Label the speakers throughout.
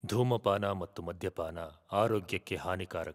Speaker 1: ಧೂಮಪಾನ ಮತ್ತು ಮದ್ಯಪಾನ ಆರೋಗ್ಯಕ್ಕೆ ಹಾನಿಕಾರಕ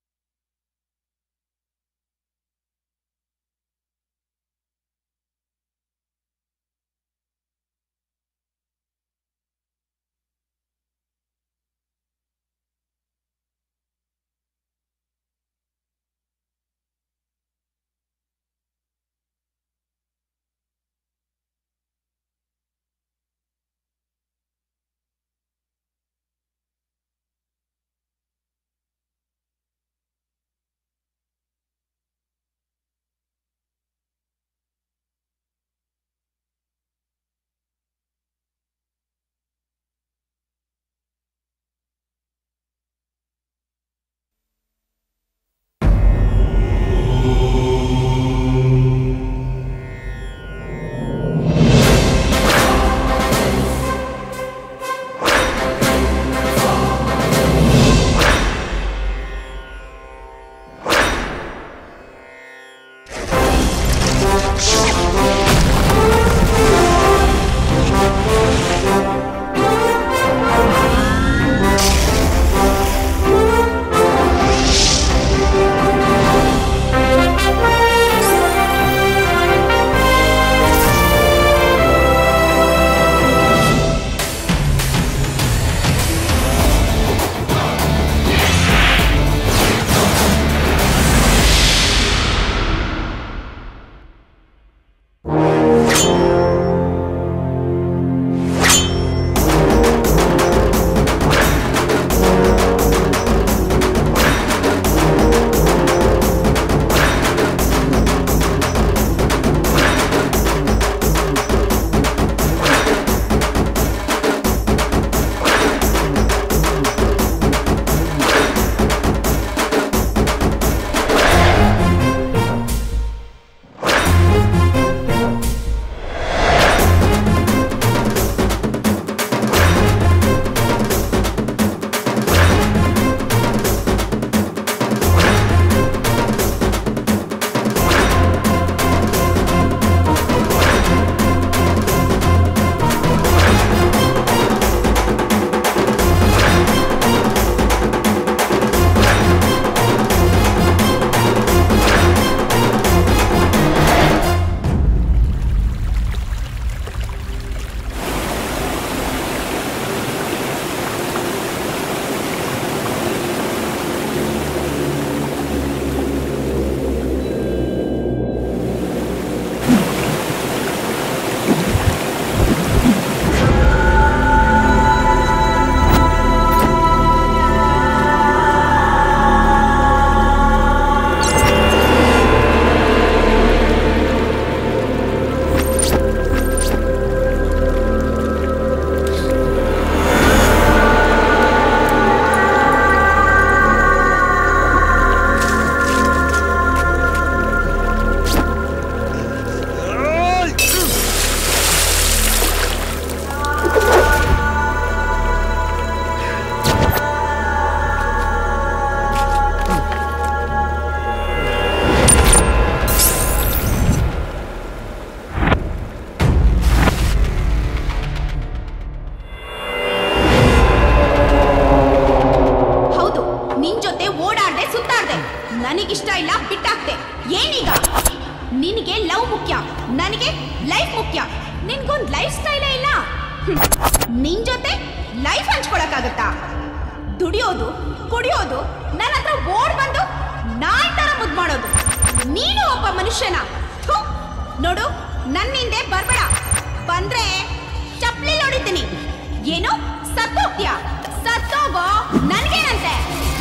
Speaker 2: ಹೌದು ನಿನ್ ಜೊತೆ ಓಡಾಡ್ದೆ ಸುತ್ತಾಡ್ದೆ ನನಗಿಷ್ಟ ಇಲ್ಲ ಬಿಟ್ಟಾಕ್ದೆ ಏನೀಗ ನಿನಗೆ ಲವ್ ಮುಖ್ಯ ನನಗೆ ಲೈಫ್ ಮುಖ್ಯ ನಿನ್ಗೊಂದ್ ಲೈಫ್ ಸ್ಟೈಲೇ ಇಲ್ಲ ಹ್ಮ್. ನಿನ್ ಜೊತೆ ಲೈಫ್ ಹಂಚ್ಕೊಳಕ್ಕಾಗತ್ತಾ ದುಡಿಯೋದು ಕುಡಿಯೋದು ನನ್ನ ಹತ್ರ ಓಡ್ ಬಂದು ನಾಯಿ ತರ ಮುದ್ ಮಾಡೋದು ನೀನು ಒಬ್ಬ ಮನುಷ್ಯನ ಥು. ನೋಡು ನನ್ನಿಂದೆ ಬರ್ಬೇಡ ಬಂದ್ರೆ ಚಪ್ಲಿ ಹೊಡಿತೀನಿ ಏನು ಸತ್ತೋಗ್ತೀಯಾ ಸತ್ತೋಗೋ ನನ್ಗೇನಂತೆ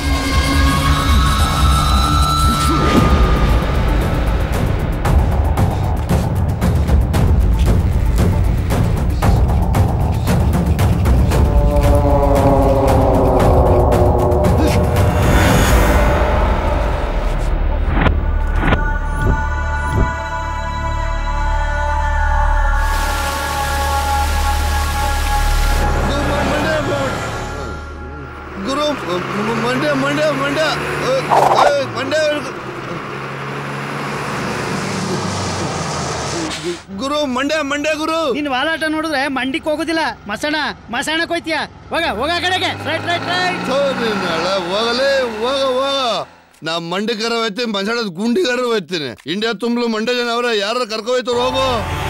Speaker 3: ಗುರು ಮ- ಮಂಡ್ಯ ಮಂಡ್ಯ ಮಂಡ್ಯ ಏ, ಏ, ಮಂಡ್ಯ ಗು- ಗುರು ಮಂಡ್ಯ ಮಂಡ್ಯ ಗುರು
Speaker 4: ನಿನ್ ವಾಲಾಟ ನೋಡಿದ್ರೆ ಮಂಡಿಕ್ ಹೋಗೋದಿಲ್ಲ ಮಸಣ ಮಸಣಕ್ ಹೋಯ್ತೀಯ ಹೋಗ ಹೋಗ ಆ ಕಡೆಗೆ ರೈಟ್ ರೈಟ್ ರೈಟ್
Speaker 3: ಥೋ ನಿನ್ನ ಹಳೆ, ಹೋಗಲೇ ಹೋಗ ಹೋಗ ನಾ ಮಂಡ್ಯಕರ ಹೋಯ್ತೀನಿ ಮಸಾಳದ ಗುಂಡಿಗಾರ ಹೋಯ್ತೀನಿ ಇಂಡಿಯಾ ತುಂಬಲು ಮಂಡ್ಯ ಜನ ಅವ್ರ ಯಾರು ಕರ್ಕೊ ಹೋಯ್ತಾರ ಹೋಗು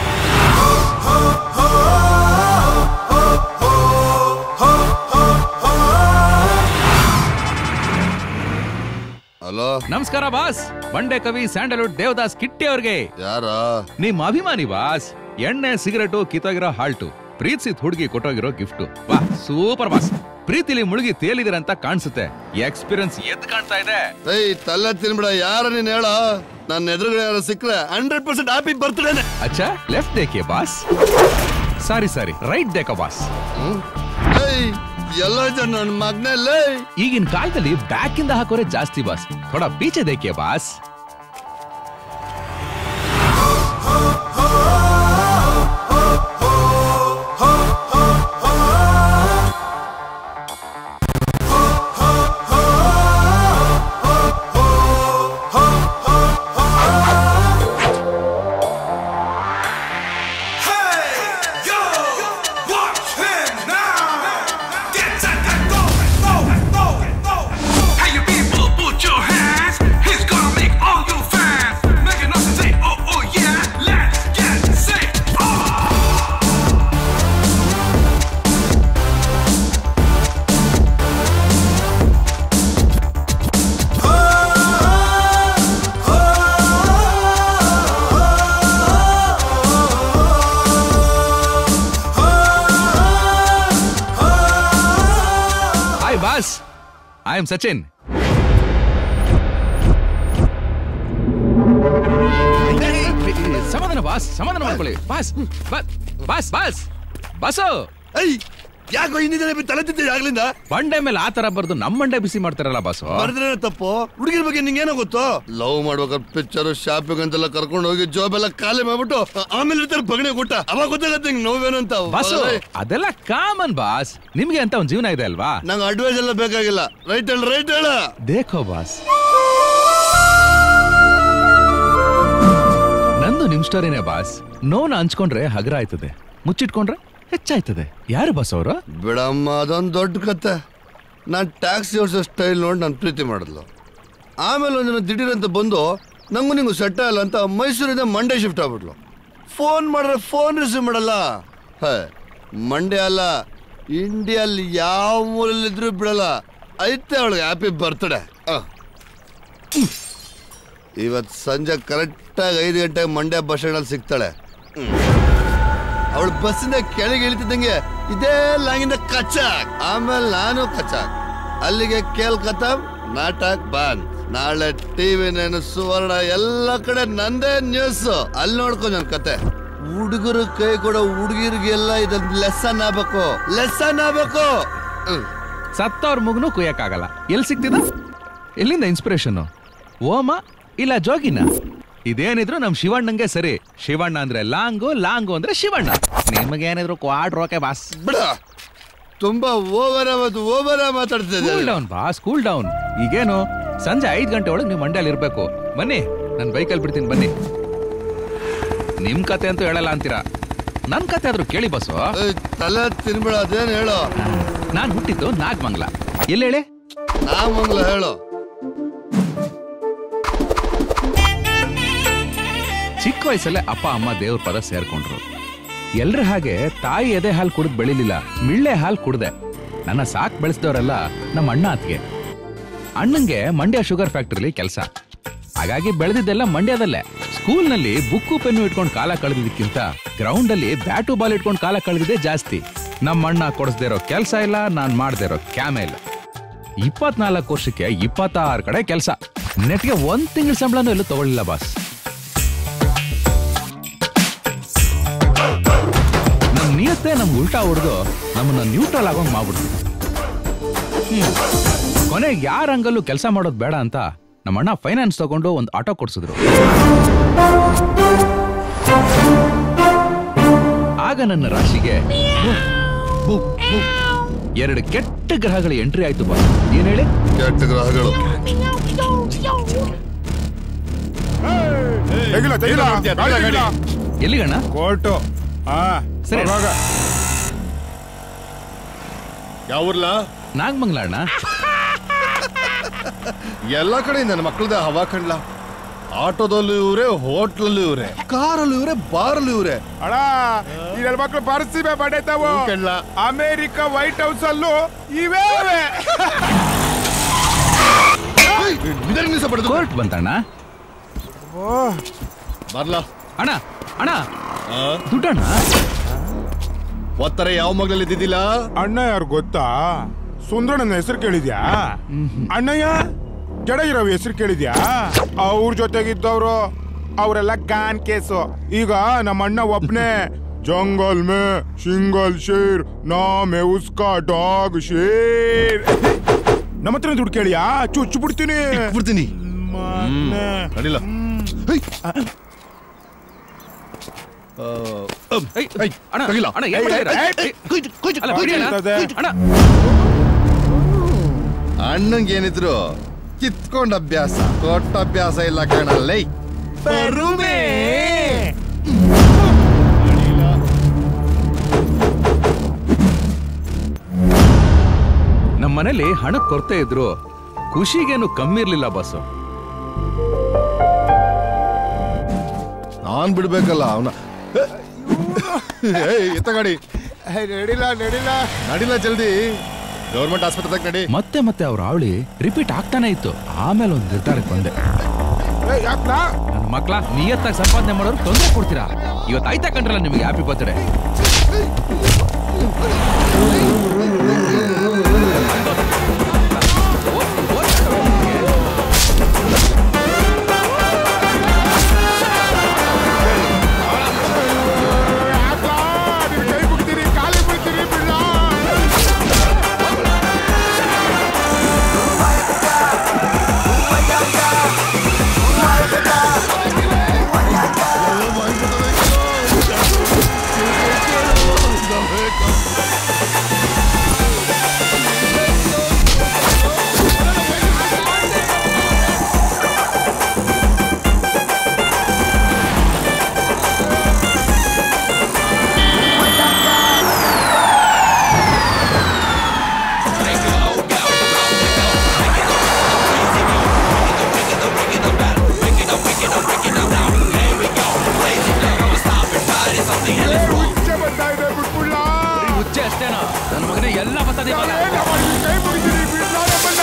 Speaker 3: ಹಲೋ
Speaker 5: ನಮಸ್ಕಾರ ಬಾಸ್ ಬಂಡೆ ಕವಿ ಸ್ಯಾಂಡಲ್ವುಡ್ ದೇವದಾಸ್ ಕಿಟ್ಟಿ ಅವ್ರಿಗೆ
Speaker 3: ಯಾರ
Speaker 5: ನಿಮ್ ಅಭಿಮಾನಿ ಬಾಸ್ ಎಣ್ಣೆ ಸಿಗರೇಟು ಕಿತ್ತೋಗಿರೋ ಹಾಲ್ಟು ಪ್ರೀತಿಸಿದ ಹುಡುಗಿ ಕೊಟ್ಟೋಗಿರೋ ಗಿಫ್ಟ್ ವಾ ಸೂಪರ್ ಬಾಸ್ ಪ್ರೀತಿಲಿ ಮುಳುಗಿ ತೇಲಿದಿರಂತ ಕಾಣಿಸುತ್ತೆ ಎಕ್ಸ್ಪೀರಿಯನ್ಸ್ ಎದ್ ಕಾಣ್ತಾ ಇದೆ
Speaker 3: ಏಯ್ ತಲೆ ತಿನ್ಬಿಡ ಯಾರ ನೀನ್ ಹೇಳ ನನ್ನ ಎದುರುಗಡೆ ಯಾರು ಸಿಕ್ಕ್ರೆ ಹಂಡ್ರೆಡ್ ಪರ್ಸೆಂಟ್ ಹ್ಯಾಪಿ ಬರ್ತ್ಡೇನೆ
Speaker 5: ಅಚ್ಚಾ ಲೆಫ್ಟ್ ದೇಕೆ ಬಾಸ್ ಸಾರಿ ಸಾರಿ ರೈಟ್ ದೇಕ ಬಾಸ್
Speaker 3: ಏಯ್ ಎಲ್ಲ ಜನ ನನ್ನ ಮಗ್ನಲ್ಲೇ
Speaker 5: ಈಗಿನ ಕಾಲದಲ್ಲಿ ಬ್ಯಾಕ್ ಇಂದ ಹಾಕೋರೆ ಜಾಸ್ತಿ ಬಾಸ್ ಥೋಡಾ ಪೀಚೆ ದೇಕೆ boss
Speaker 6: Hey, you people, put your hands. He's gonna make all you fans. Make a noise and say, oh, oh, yeah. Let's get set. Oh!
Speaker 5: Hi boss I am Sachin ಸಮಾಧಾನ boss ಸಮಾಧಾನ ಮಾಡ್ಕೊಳ್ಳಿ boss ಬಾ- boss boss boss
Speaker 3: ಏಯ್ ಯಾಕೋ ಹಿಂದಿನ ತಲೆ ತಿಂತಿದ್ದೆ ಆಗ್ಲಿಂದ
Speaker 5: ಬಂಡೆ ಮೇಲೆ ಆ ತರ ಬರ್ದು ನಮ್ಮ ಮಂಡೆ ಬಿಸಿ ಮಾಡ್ತಾರಲ್ಲ ಬಾಸು
Speaker 3: ಬರ್ದ್ರೆ ತಪ್ಪು ಹುಡುಗಿರ ಬಗ್ಗೆ ನಿಂಗೇನೋ ಗೊತ್ತು ಲವ್ ಮಾಡ್ಬೇಕಾದ್ರೆ ಪಿಕ್ಚರ್ ಶಾಪಿಂಗ್ ಅಂತೆಲ್ಲ ಕರ್ಕೊಂಡು ಹೋಗಿ ಜಾಬ್ ಎಲ್ಲ ಖಾಲಿ ಮಾಡ್ಬಿಟ್ಟು ಆ- ಆಮೇಲೆ ಇರ್ತಾರೆ ಪಗಣೆ ಕೊಟ್ಟ ಅವಾಗ ಗೊತ್ತಾಗತ್ತೆ ಹಿಂಗ್ ನೋವೇನು ಅಂತ
Speaker 5: ಬಾಸು
Speaker 3: ಹೋಗಲೇ.
Speaker 5: ಅದೆಲ್ಲ ಕಾಮನ್ ಬಾಸ್ ನಿಮ್ಗೆ ಅಂತ ಒಂದ್ ಜೀವನ ಇದೆ ಅಲ್ವಾ
Speaker 3: ನಂಗೆ ಅಡ್ವೈಸ್ ಎಲ್ಲ ಬೇಕಾಗಿಲ್ಲ ರೈಟ್ ಹೇಳ ರೈಟ್ ಹೇಳ
Speaker 5: ದೇಖೋ ಬಾಸ್ ನಂದು ನಿಮ್ ಸ್ಟೋರಿನೇ ಬಾಸ್ ನೋನ ಹಂಚ್ಕೊಂಡ್ರೆ ಹಗರ ಆಯ್ತದೆ ಮುಚ್ಚಿಟ್ಕೊಂಡ್ರೆ ಹೆಚ್ಚಾಯ್ತದೆ ಯಾರು ಬಾಸ್ ಅವರು
Speaker 3: ಬಿಡಮ್ಮ ಅದೊಂದು ದೊಡ್ಡ ಕತೆ ನಾನು ಟ್ಯಾಕ್ಸಿ ಓಡಿಸೋ ಸ್ಟೈಲ್ ನೋಡಿ ನಾನು ಪ್ರೀತಿ ಮಾಡಿದ್ಲು ಆಮೇಲೆ ಒಂದಿನ ದಿಢೀರಂತ ಬಂದು ನಂಗೂ ನಿಂಗೂ ಸೆಟ್ ಆಗಲ್ಲ ಅಂತ ಮೈಸೂರಿಂದ ಮಂಡ್ಯ ಶಿಫ್ಟ್ ಆಗ್ಬಿಟ್ಲು ಫೋನ್ ಮಾಡಿದ್ರೆ ಫೋನ್ ರಿಸೀವ್ ಮಾಡಲ್ಲ ಹೇ ಮಂಡ್ಯ ಅಲ್ಲ ಇಂಡಿಯಲ್ಲಿ ಯಾವ ಮೂಲೆಯಲ್ಲಿದ್ರೂ ಬಿಡಲ್ಲ ಐತೆ ಅವಳಿಗೆ ಹ್ಯಾಪಿ ಬರ್ತ್ಡೇ ಇವತ್ತು ಸಂಜೆ ಕರೆಕ್ಟಾಗಿ ಐದು ಗಂಟೆಗೆ ಮಂಡ್ಯ ಬಸ್ ಸ್ಟ್ಯಾಂಡಲ್ಲಿ ಸಿಗ್ತಾಳೆ ಅವಳು ಬಸ್ಸಿಂದ ಕೆಳಗೆ ಇಳಿತಿದ್ದಂಗೆ ಇದೇ ಲಾಂಗಿಂದ ಕಚಾಕ್ ಆಮೇಲೆ ನಾನು ಕಚಾಕ್ ಅಲ್ಲಿಗೆ ಕೇಲ್ ಕಥಮ್ ನಾಟಕ್ ಬಂದ್ ನಾಳೆ ಟಿವಿ ನೇನು ಸುವರ್ಣ ಎಲ್ಲ ಕಡೆ ನಂದೇ ನ್ಯೂಸ್ ಅಲ್ಲಿ ನೋಡ್ಕೊ ನನ್ ಕತೆ ಹುಡುಗರು ಕೈ ಕೊಡೋ ಹುಡುಗಿರಿಗೆಲ್ಲ ಇದೊಂದು ಲೆಸನ್ ಆಗ್ಬೇಕು ಲೆಸನ್ ಆಗ್ಬೇಕು ಹ್ಮ್.
Speaker 5: ಸತ್ತವ್ರ ಮುಗ್ನು ಕುಯ್ಯಕ್ಕಾಗಲ್ಲ ಎಲ್ಲಿ ಸಿಕ್ತಿದ ಎಲ್ಲಿಂದ ಇನ್ಸ್ಪಿರೇಷನ್ ಓಮ ಇಲ್ಲ ಜೋಗಿನ ಇದೇನಿದ್ರು ನಮ್ ಶಿವಣ್ಣಂಗೆ ಸರಿ ಶಿವಣ್ಣ ಅಂದ್ರೆ ಲಾಂಗು ಲಾಂಗು ಅಂದ್ರೆ ಶಿವಣ್ಣ ನಿಮಗೇನಿದ್ರು ಕ್ವಾಡ್ ರೋಕೆ ಬಾಸ್
Speaker 3: ಬಿಡ ತುಂಬಾ ಓವರ ಮತ್ತು ಓವರ ಮಾತಾಡ್ತಿದ್ದೆ
Speaker 5: cool down boss cool down ಈಗೇನು ಸಂಜೆ ಐದ್ ಗಂಟೆ ಒಳಗೆ ನೀವು ಮಂಡ್ಯಲ್ಲಿ ಇರ್ಬೇಕು ಬನ್ನಿ ನಾನು ಬೈಕಲ್ಲಿ ಬಿಡ್ತೀನಿ ಬನ್ನಿ ನಿಮ್ ಕತೆ ಅಂತೂ ಹೇಳಲ್ಲ ಅಂತೀರಾ ನನ್ ಕತೆ ಆದ್ರೂ ಕೇಳಿ ಬಸ್ಸು
Speaker 3: ಏಯ್, ತಲೆ ತಿನ್ಬಿಡ ಅದೇನ್ ಹೇಳು
Speaker 5: ನಾನ್ ಹುಟ್ಟಿದ್ದು ನಾಗಮಂಗ್ಲ ಎಲ್ಲಿ ಹೇಳಿ
Speaker 3: ನಾ ಮಂಗ್ಲ ಹೇಳು
Speaker 5: ಚಿಕ್ಕ ವಯಸ್ಸಲ್ಲೇ ಅಪ್ಪ ಅಮ್ಮ ದೇವ್ರ ಪದ ಸೇರ್ಕೊಂಡ್ರು ಎಲ್ರ ಹಾಗೆ ತಾಯಿ ಎದೆ ಹಾಲು ಕುಡಿದ್ ಬೆಳಿಲಿಲ್ಲ ಮಿಳ್ಳೆ ಹಾಲು ಕುಡ್ದೆ ನನ್ನ ಸಾಕ್ ಬೆಳೆಸಿದವರೆಲ್ಲ ನಮ್ಮ ಅಣ್ಣ ಅತ್ಗೆ ಅಣ್ಣಂಗೆ ಮಂಡ್ಯ ಶುಗರ್ ಫ್ಯಾಕ್ಟ್ರಿಲಿ ಕೆಲಸ ಹಾಗಾಗಿ ಬೆಳೆದಿದ್ದೆಲ್ಲ ಮಂಡ್ಯದಲ್ಲೇ ಸ್ಕೂಲ್ನಲ್ಲಿ ಬುಕ್ಕು ಪೆನ್ನು ಇಟ್ಕೊಂಡು ಕಾಲ ಕಳೆದಿದ್ದಕ್ಕಿಂತ ಗ್ರೌಂಡ್ ಅಲ್ಲಿ ಬ್ಯಾಟು ಬಾಲ್ ಇಟ್ಕೊಂಡು ಕಾಲ ಕಳೆದಿದ್ದೆ ಜಾಸ್ತಿ ನಮ್ಮ ಅಣ್ಣ ಕೊಡಿಸ್ದೇ ಇರೋ ಕೆಲಸ ಇಲ್ಲ ನಾನ್ ಮಾಡ್ದೇ ಇರೋ ಕ್ಯಾಮೆ ಇಲ್ಲ ಇಪ್ಪತ್ನಾಲ್ಕು ವರ್ಷಕ್ಕೆ ಇಪ್ಪತ್ತಾರು ಕಡೆ ಕೆಲಸ ನೆಟ್ಗೆ ಒಂದ್ ತಿಂಗಳ ಸಂಬಳನೂ ಎಲ್ಲೂ ತಗೊಳ್ಳಿಲ್ಲ ಬಾಸ್ ನಮ್ ನಿಯತ್ತೆ ನಮ್ಗೆ ಉಲ್ಟಾ ಹೊಡೆದು ನಮ್ಮನ್ನ ನ್ಯೂಟ್ರಲ್ ಆಗೋಂಗ್ ಮಾಡ್ಬಿಡ್ತು ಹ್ಮ್. ಕೊನೆಗೆ ಯಾರ ಅಂಗಲ್ಲೂ ಕೆಲಸ ಮಾಡೋದು ಬೇಡ ಅಂತ ನಮ್ಮ ಅಣ್ಣ ಫೈನಾನ್ಸ್ ತಗೊಂಡು ಒಂದು ಆಟೋ ಕೊಡ್ಸಿದ್ರು ಆಗ ನನ್ನ ರಾಶಿಗೆ ಬುಕ್, ಬುಕ್, ಬುಕ್. ಎರಡು ಕೆಟ್ಟ ಗ್ರಹಗಳ ಎಂಟ್ರಿ ಆಯ್ತು ಬಾ ಏನ್ ಹೇಳಿ
Speaker 3: ಕೆಟ್ಟ ಗ್ರಹಗಳು
Speaker 7: ತೆಗಿಲ ತೆಗಿಲ ಬೇಡ ಗಾಡಿ
Speaker 5: ಎಲ್ಲಿಗಣ್ಣ
Speaker 7: ಕೋರ್ಟು ಹಾ
Speaker 5: ಸರಿ.
Speaker 7: ಹೋಗ
Speaker 3: ಯಾವ್ರಲ್ಲ
Speaker 5: ನಾಗಮಂಗ್ಲ ಅಣ್ಣ
Speaker 3: ಎಲ್ಲ ಕಡೆ ನನ್ನ ಮಕ್ಕಳದ ಹವಾ ಕಂಡ್ಲ ಆಟೋದಲ್ಲೂ ಇವ್ರೆ ಹೋಟ್ಲಲ್ಲೂ ಇವ್ರೆ ಕಾರಲ್ಲೂ ಇವ್ರೆ ಬಾರಲ್ಲೂ ಇವ್ರೆ
Speaker 7: ಅಣ್ಣ ಈ ನನ್ನ ಮಕ್ಳು ಬರ್ಸಿಬೆ ಬಡೇತಾವು
Speaker 3: ಕಣ್ಲ.
Speaker 7: ಅಮೇರಿಕ ವೈಟ್ ಹೌಸ್ ಅಲ್ಲೂ ಇವೇ ಇವೆ.
Speaker 3: ನಿಧಾನ ನಿಲ್ಸ ಬಡ್ದು.
Speaker 5: ಕೋರ್ಟ್ ಬಂತಣ್ಣ
Speaker 3: ಬರ್ಲಾ
Speaker 5: ಅಣ್ಣ ಅಣ್ಣ
Speaker 3: ಆ?
Speaker 5: ದುಡ್ಡಣ್ಣ
Speaker 3: ಒತ್ತರ ಯಾವ ಮಗ್ಳಲ್ಲಿ ಇದ್ದಿದ್ದಿಲ್ಲ
Speaker 7: ಅಣ್ಣ ಯಾರು ಗೊತ್ತಾ ಸುಂದರಣ್ಣನ ಹೆಸರು ಕೇಳಿದ್ಯಾ ಅಣ್ಣಯ್ಯ ಜಡಗಿರವ್ ಹೆಸರು ಕೇಳಿದ್ಯಾ ಅವ್ರ ಜೊತೆಗಿದ್ದವ್ರು ಅವರೆಲ್ಲ ಗಾನ್ ಕೇಸು ಈಗ ನಮ್ಮ ಅಣ್ಣ ಒಬ್ನೇ ಜಂಗಲ್ ಮೇ ಸಿಂಗಲ್ ಶೇರ್ ನಾಮೆ ಉಸ್ಕಾ ಡಾಗ್ ಶೇರ್ ನಮ್ಮ ಹತ್ರ ದುಡ್ಡು ಕೇಳಿಯಾ ಚುಚ್ಚು ಬಿಡ್ತೀನಿ
Speaker 3: ಬಿಡ್ತೀನಿ
Speaker 7: ಮಗ್ನೆ.
Speaker 3: ನಡಿಲ್ಲ ಹೇಯ್. ಆ, ಅಮ್,
Speaker 5: ಏಯ್,
Speaker 3: ಏಯ್,
Speaker 5: ಅಣ್ಣ
Speaker 3: ತಗಿಲ್ಲ.
Speaker 5: ಅಣ್ಣ ಏನ್ ಮಾಡ್ತಾ ಇದ್ದೀರಾ?
Speaker 7: ಏಯ್, ಏಯ್,
Speaker 5: ಏಯ್,
Speaker 3: ಕೊಯ್ದು, ಕೊಯ್ದು,
Speaker 5: ಅಲ್ಲ,
Speaker 3: ಕೊಯ್ದು.
Speaker 5: ಬಿಡಿ ಅಣ್ಣ.
Speaker 7: ಇರ್ತದೆ.
Speaker 5: ಅಣ್ಣ
Speaker 3: ಅಣ್ಣಂಗೆ ಏನಿದ್ರು ಕಿತ್ಕೊಂಡ್ ಅಭ್ಯಾಸ ಕೊಟ್ಟ ಅಭ್ಯಾಸ ಇಲ್ಲ ಕಾಣಲ್ಲೇ
Speaker 7: ಬರುವೆ
Speaker 5: ನಮ್ಮ ಮನೇಲಿ ಹಣದ ಕೊರತೆ ಇದ್ರು ಖುಷಿಗೇನು ಕಮ್ಮಿ ಇರ್ಲಿಲ್ಲ ಬಸ್ಸು
Speaker 3: ನಾನ್ ಬಿಡ್ಬೇಕಲ್ಲ ಅವನ ಎತ್ತ ಗಾಡಿ
Speaker 7: ನಡಿಲ್ಲ ನಡಿಲ್ಲ
Speaker 3: ನಡಿಲ್ಲ ಜಲ್ದಿ ಗೌರ್ಮೆಂಟ್ ಆಸ್ಪತ್ರೆ ತಗ ನಡಿ
Speaker 5: ಮತ್ತೆ ಮತ್ತೆ ಅವ್ರ ಅವಳಿ ರಿಪೀಟ್ ಆಗ್ತಾನೆ ಇತ್ತು ಆಮೇಲೆ ಒಂದು ನಿರ್ಧಾರಕ್ಕೆ ಬಂದೆ
Speaker 7: ಯಾಕಾ
Speaker 5: ನನ್ನ ಮಕ್ಳ ನಿಯತ್ತಾಗಿ ಸಂಪಾದನೆ ಮಾಡೋರು ತೊಂದರೆ ಕೊಡ್ತೀರಾ ಇವತ್ತು ಆಯ್ತಾ ಕಂಡ್ರಲ್ಲ ನಿಮಗೆ ಹ್ಯಾಪಿ ಬರ್ತ್ಡೇ
Speaker 7: ಕೈ ಬಿಡ್ತೀರಿ ಕಾಲಿ ಬಿಡ್ತೀರಿ ಬಿಡ್ಲ ಹುಚ್ಚೆ ಬರ್ತಾ ಇದೆ ಬಿಟ್ಬಿಡ್ಲ
Speaker 5: ಹುಚ್ಚೆ ಅಷ್ಟೇನಾ ನನ್ನ ಮಗನೇ ಎಲ್ಲ ಬರ್ತದೆ ಇವಾಗ
Speaker 7: ಕೈ ಮುಗಿತೀರಿ ಬಿಡ್ಲ ನಮ್ಮನ್ನ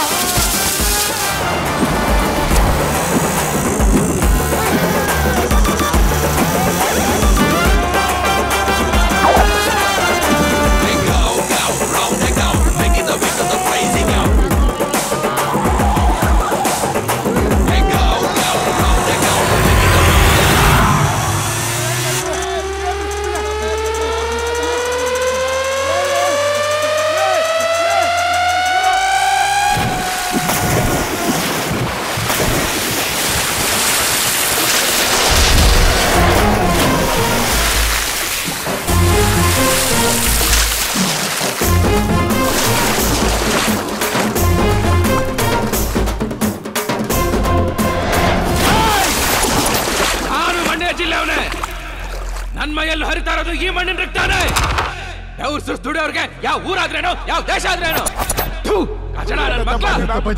Speaker 5: ನಾನು ಮಂಡ್ಯ ಜಿಲ್ಲೆ ಅವನೇ ನನ್ನ ಮೈಯಲ್ಲಿ ಹರಿತಾ ಇರೋದು ಈ ಮಣ್ಣಿನ ರಕ್ತಾನೆ ಯಾವ ದುಡಿಯೋರ್ಗೆ ಯಾವ ಊರಾದ್ರೇನು ಯಾವ ದೇಶ ಆದ್ರೇನು ಥು, ಕಚಡ ನನ್ ಮಕ್ಳ.